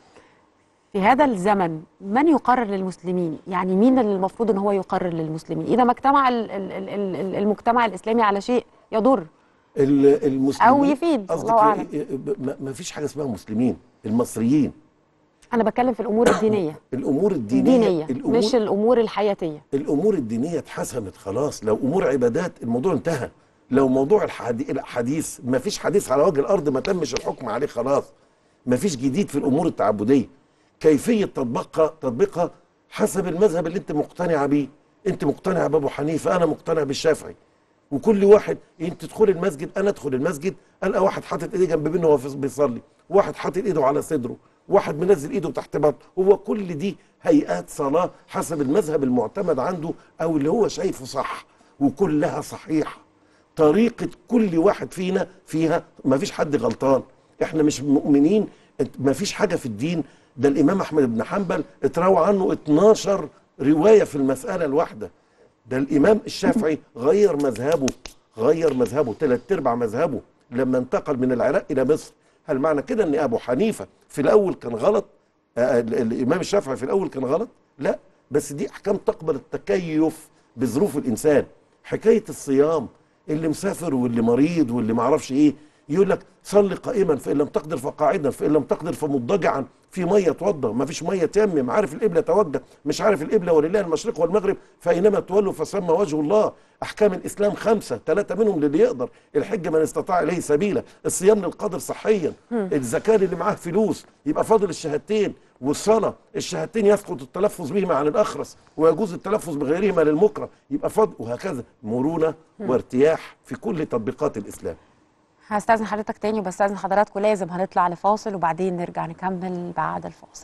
في هذا الزمن من يقرر للمسلمين يعني مين اللي المفروض ان هو يقرر للمسلمين اذا ما اجتمع ال- ال- ال- ال- المجتمع الاسلامي على شيء يضر ال- المسلمين أو يفيد، قصدك الله أعلم. إيه؟ ما- ما فيش حاجه اسمها مسلمين المصريين انا بتكلم في الامور الدينيه الامور الدينيه الدينيه الامور مش الامور الحياتيه الامور الدينيه اتحسمت خلاص لو امور عبادات الموضوع انتهى لو موضوع الحدي- الحديث ما فيش حديث على وجه الارض ما تمش الحكم عليه خلاص ما فيش جديد في الامور التعبديه كيفيه تطبيقها تطبيقها حسب المذهب اللي انت مقتنعه بيه انت مقتنعه بابو حنيفه انا مقتنع بالشافعي وكل واحد انت تدخل المسجد انا ادخل المسجد القى واحد حاطط ايديه جنب منه وهو بيصلي واحد حاطط ايده على صدره واحد منزل ايده تحت بطنه هو كل دي هيئات صلاه حسب المذهب المعتمد عنده او اللي هو شايفه صح وكلها صحيحه طريقه كل واحد فينا فيها ما فيش حد غلطان احنا مش مؤمنين ما فيش حاجه في الدين ده الامام احمد بن حنبل اتروى عنه 12 روايه في المساله الواحده ده الامام الشافعي غير مذهبه غير مذهبه ثلاث ارباع مذهبه لما انتقل من العراق الى مصر هل معنى كده ان ابو حنيفه في الاول كان غلط آه ال- الامام الشافعي في الاول كان غلط لا بس دي احكام تقبل التكيف بظروف الانسان حكايه الصيام اللي مسافر واللي مريض واللي معرفش ايه يقول لك صلي قائما فان لم تقدر فقاعدا فان لم تقدر فمضطجعا في ميه توضى ما فيش ميه تيمم عارف القبله توجه مش عارف القبله ولله المشرق والمغرب فاينما تولوا فثم وجه الله احكام الاسلام خمسه ثلاثه منهم للي يقدر الحج من استطاع اليه سبيلا الصيام للقادر صحيا مم. الزكاه اللي معاه فلوس يبقى فاضل الشهادتين والصلاه الشهادتين يسقط التلفظ بهما عن الاخرس ويجوز التلفظ بغيرهما للمكره يبقى فاضل وهكذا مرونه مم. وارتياح في كل تطبيقات الاسلام هستاذن حضرتك تاني وبستاذن حضراتكم لازم هنطلع لفاصل وبعدين نرجع نكمل بعد الفاصل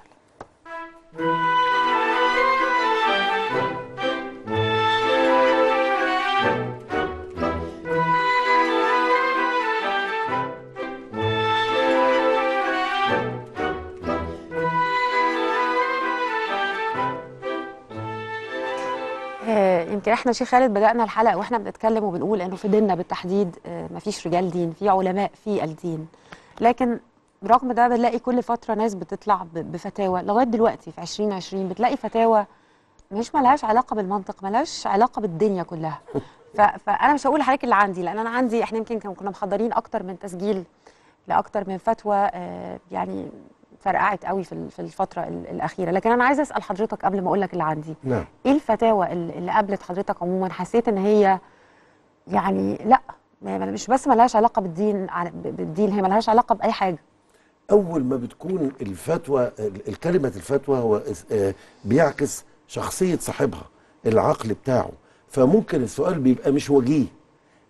آه، يمكن احنا شيخ خالد بدأنا الحلقة واحنا بنتكلم وبنقول انه في ديننا بالتحديد آه، مفيش رجال دين في علماء في الدين لكن رغم ده بنلاقي كل فترة ناس بتطلع ب- بفتاوى لغاية دلوقتي في 2020 بتلاقي فتاوى مش ملهاش علاقة بالمنطق ملهاش علاقة بالدنيا كلها ف... فأنا مش هقول لحضرتك اللي عندي لأن أنا عندي احنا يمكن كان- كنا محضرين أكتر من تسجيل لأكتر من فتوى آه، يعني فرقعت قوي في ال- في الفترة ال- الأخيرة لكن أنا عايزة أسأل حضرتك قبل ما أقول لك اللي عندي نعم ايه الفتاوى ال- اللي قابلت حضرتك عموما حسيت ان هي يعني لا ما- ما- مش بس ملهاش علاقه بالدين ع- ب- بالدين هي ملهاش علاقه باي حاجه اول ما بتكون الفتوى ال- الكلمه الفتوى هو اس- آه، بيعكس شخصيه صاحبها العقل بتاعه فممكن السؤال بيبقى مش وجيه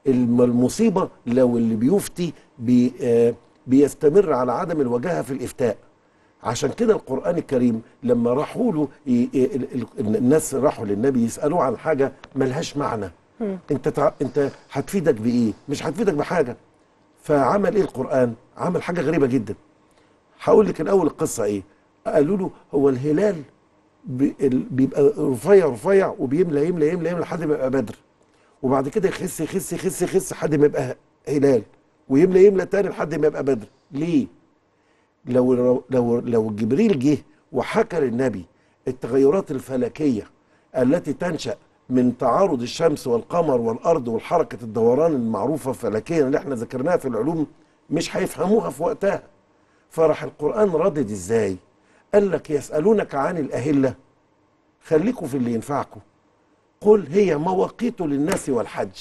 الم- المصيبه لو اللي بيفتي بي آه، بيستمر على عدم الوجاهه في الافتاء عشان كده القرآن الكريم لما راحوا له ي- ي- ال- ال- الناس راحوا للنبي يسألوه عن حاجة ملهاش معنى انت تع... انت هتفيدك بايه مش هتفيدك بحاجه فعمل ايه القران عمل حاجه غريبه جدا هقول لك الاول القصه ايه قالوا له هو الهلال بي- ال- بيبقى رفيع رفيع وبيملى يملى يملى يملى لحد ما يبقى بدر وبعد كده يخس يخس يخس يخس لحد ما يبقى هلال ويملى يملى تاني لحد ما يبقى بدر ليه لو لو لو جبريل جه وحكى للنبي التغيرات الفلكيه التي تنشا من تعارض الشمس والقمر والارض والحركه الدوران المعروفه فلكيا اللي احنا ذكرناها في العلوم مش هيفهموها في وقتها فراح القران ردد ازاي قال لك يسالونك عن الاهله خليكوا في اللي ينفعكم قل هي مواقيت للناس والحج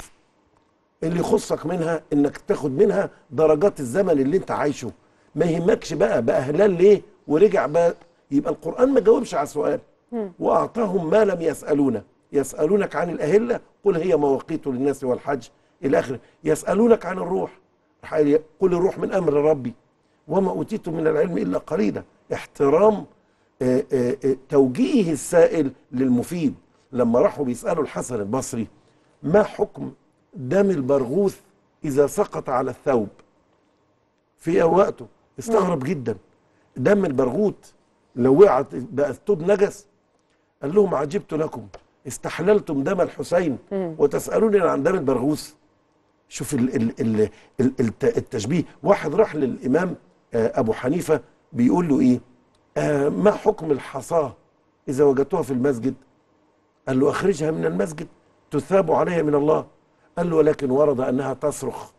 اللي يخصك منها انك تاخد منها درجات الزمن اللي انت عايشه ما يهمكش بقى بقى هلال ليه ورجع بقى يبقى القرآن ما جاوبش على السؤال وأعطاهم ما لم يسألونا يسألونك عن الأهلة قل هي مواقيت للناس والحج إلى آخره يسألونك عن الروح قل الروح من أمر ربي وما أوتيتم من العلم إلا قليلا احترام آه، آه، آه، توجيه السائل للمفيد لما راحوا بيسألوا الحسن البصري ما حكم دم البرغوث إذا سقط على الثوب في وقته استغرب جدا دم البرغوث لو وقعت بقى الثوب نجس قال لهم عجبت لكم استحللتم دم الحسين وتسألوني عن دم البرغوث شوف ال ال ال ال الت- التشبيه واحد راح للإمام آه، أبو حنيفة بيقول له إيه آه ما حكم الحصاة إذا وجدتها في المسجد قال له أخرجها من المسجد تثاب عليها من الله قال له ولكن ورد أنها تصرخ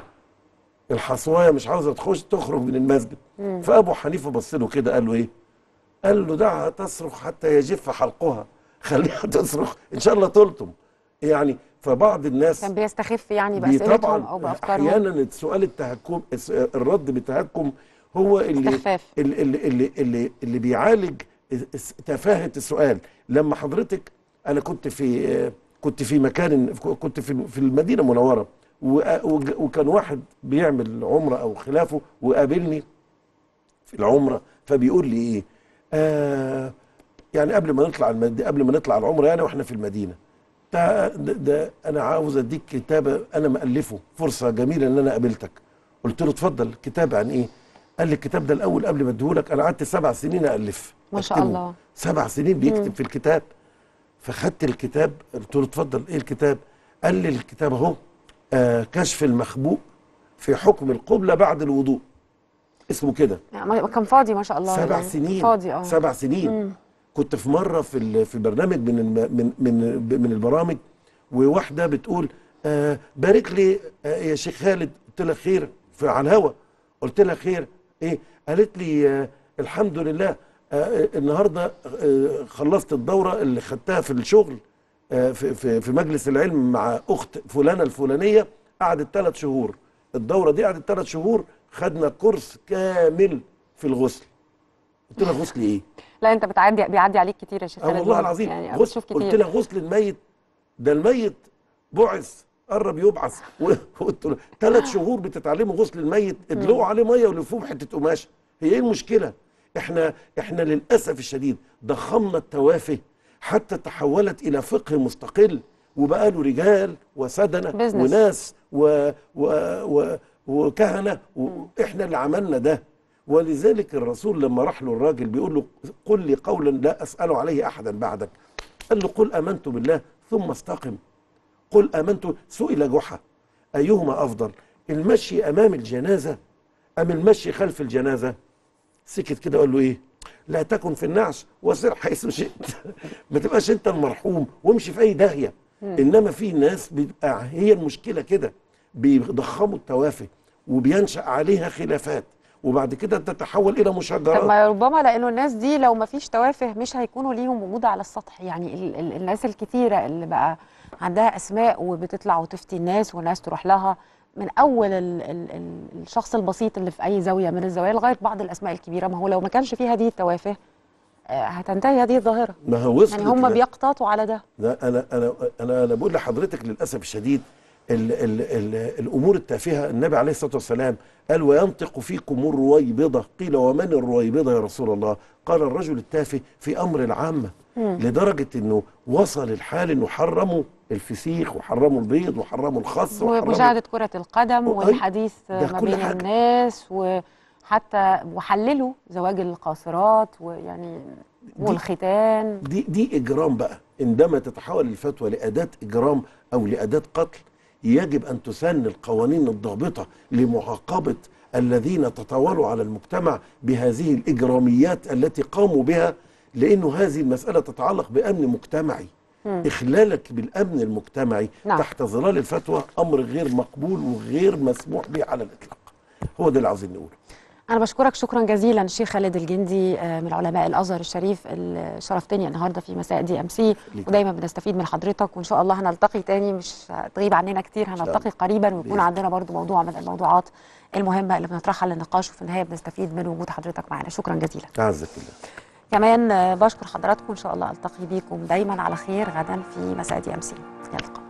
الحصوايه مش عاوزه تخش تخرج من المسجد مم. فابو حنيفه بص له كده قال له ايه قال له دعها تصرخ حتى يجف حلقها خليها تصرخ ان شاء الله تلطم يعني فبعض الناس كان بيستخف يعني بي- باسئلتهم طبعا او بافكارهم احيانا السؤال التهكم الس- الرد بتهكم هو اللي استخفاف. اللي اللي اللي, اللي, اللي بيعالج الس- تفاهه السؤال لما حضرتك انا كنت في كنت في مكان كنت في في المدينه المنوره وأ- وج- وكان واحد بيعمل عمره او خلافه وقابلني في العمره فبيقول لي ايه آه يعني قبل ما نطلع المد... قبل ما نطلع العمره يعني واحنا في المدينه ده, ده, ده انا عاوز اديك كتاب انا مالفه فرصه جميله ان انا قابلتك قلت له اتفضل كتاب عن ايه قال لي الكتاب ده الاول قبل ما اديهولك انا قعدت سبع سنين الف ما شاء أكتبه. الله. سبع سنين بيكتب مم. في الكتاب فخدت الكتاب قلت له اتفضل ايه الكتاب قال لي الكتاب اهو آه كشف المخبوء في حكم القبلة بعد الوضوء اسمه كده يعني ما- كان فاضي ما شاء الله سبع يعني. سنين فاضي اه سبع سنين مم. كنت في مره في ال- في برنامج من الم- من من من البرامج وواحده بتقول آه بارك لي آه يا شيخ خالد قلت لها خير في على الهوا قلت لها خير ايه قالت لي آه الحمد لله آه النهارده آه خلصت الدوره اللي خدتها في الشغل آه في في في مجلس العلم مع اخت فلانه الفلانيه قعدت ثلاث شهور الدوره دي قعدت ثلاث شهور خدنا كورس كامل في الغسل قلت لها غسل ايه لا انت بتعدي بيعدي عليك كتير يا شيخ اه خالد والله برضه. العظيم يعني غسل بتشوف قلت كتير لها غسل الميت ده الميت بعث قرب يبعث وقلت له ثلاث شهور بتتعلموا غسل الميت ادلقوا عليه ميه ولفوه بحته قماشه هي ايه المشكله؟ احنا احنا للاسف الشديد ضخمنا التوافه حتى تحولت الى فقه مستقل وبقى له رجال وسدنه Business. وناس و و و وكهنه واحنا اللي عملنا ده ولذلك الرسول لما راح له الراجل بيقول له قل لي قولا لا اسال عليه احدا بعدك قال له قل امنت بالله ثم استقم قل امنت سئل جحا ايهما افضل المشي امام الجنازه ام المشي خلف الجنازه سكت كده قال له ايه لا تكن في النعش وسر حيث شئت ما تبقاش انت المرحوم وامشي في اي داهيه مم. انما في ناس بيبقى هي المشكله كده بيضخموا التوافه وبينشا عليها خلافات وبعد كده تتحول الى طب مشاجرات ما ربما لانه الناس دي لو ما فيش توافه مش هيكونوا ليهم وجود على السطح يعني ال ال الناس الكتيره اللي بقى عندها اسماء وبتطلع وتفتي الناس والناس تروح لها من اول ال ال ال الشخص البسيط اللي في اي زاويه من الزوايا لغايه بعض الاسماء الكبيره ما هو لو ما كانش في هذه التوافه آه، هتنتهي هذه الظاهره ما هو وصلت يعني هم ل- بيقتطوا على ده لا انا انا انا انا بقول لحضرتك للاسف الشديد ال ال ال الامور التافهه النبي عليه الصلاه والسلام قال وينطق فيكم الرويبضه قيل ومن الرويبضه يا رسول الله قال الرجل التافه في امر العامه مم. لدرجه انه وصل الحال انه حرموا الفسيخ وحرموا البيض وحرموا الخس وحرموا ومشاهده كره القدم وأي- والحديث ده ما كل بين حاجة. الناس وحتى وحللوا زواج القاصرات ويعني والختان دي دي اجرام بقى عندما تتحول الفتوى لاداه اجرام او لاداه قتل يجب ان تسن القوانين الضابطه لمعاقبه الذين تطاولوا على المجتمع بهذه الاجراميات التي قاموا بها لانه هذه المساله تتعلق بامن مجتمعي مم. اخلالك بالامن المجتمعي نعم. تحت ظلال الفتوى امر غير مقبول وغير مسموح به على الاطلاق هو ده اللي عاوزين نقوله أنا بشكرك شكرا جزيلا الشيخ خالد الجندي آه، من علماء الأزهر الشريف اللي شرفتني النهارده في مساء دي أم سي ودايما بنستفيد من حضرتك وإن شاء الله هنلتقي تاني مش هتغيب عننا كتير هنلتقي قريبا ويكون بإذن عندنا برضو موضوع من الموضوعات المهمة اللي بنطرحها للنقاش وفي النهاية بنستفيد من وجود حضرتك معنا شكرا جزيلا اعزك الله كمان آه، بشكر حضراتكم إن شاء الله ألتقي بيكم دايما على خير غدا في مساء دي أم سي إلى اللقاء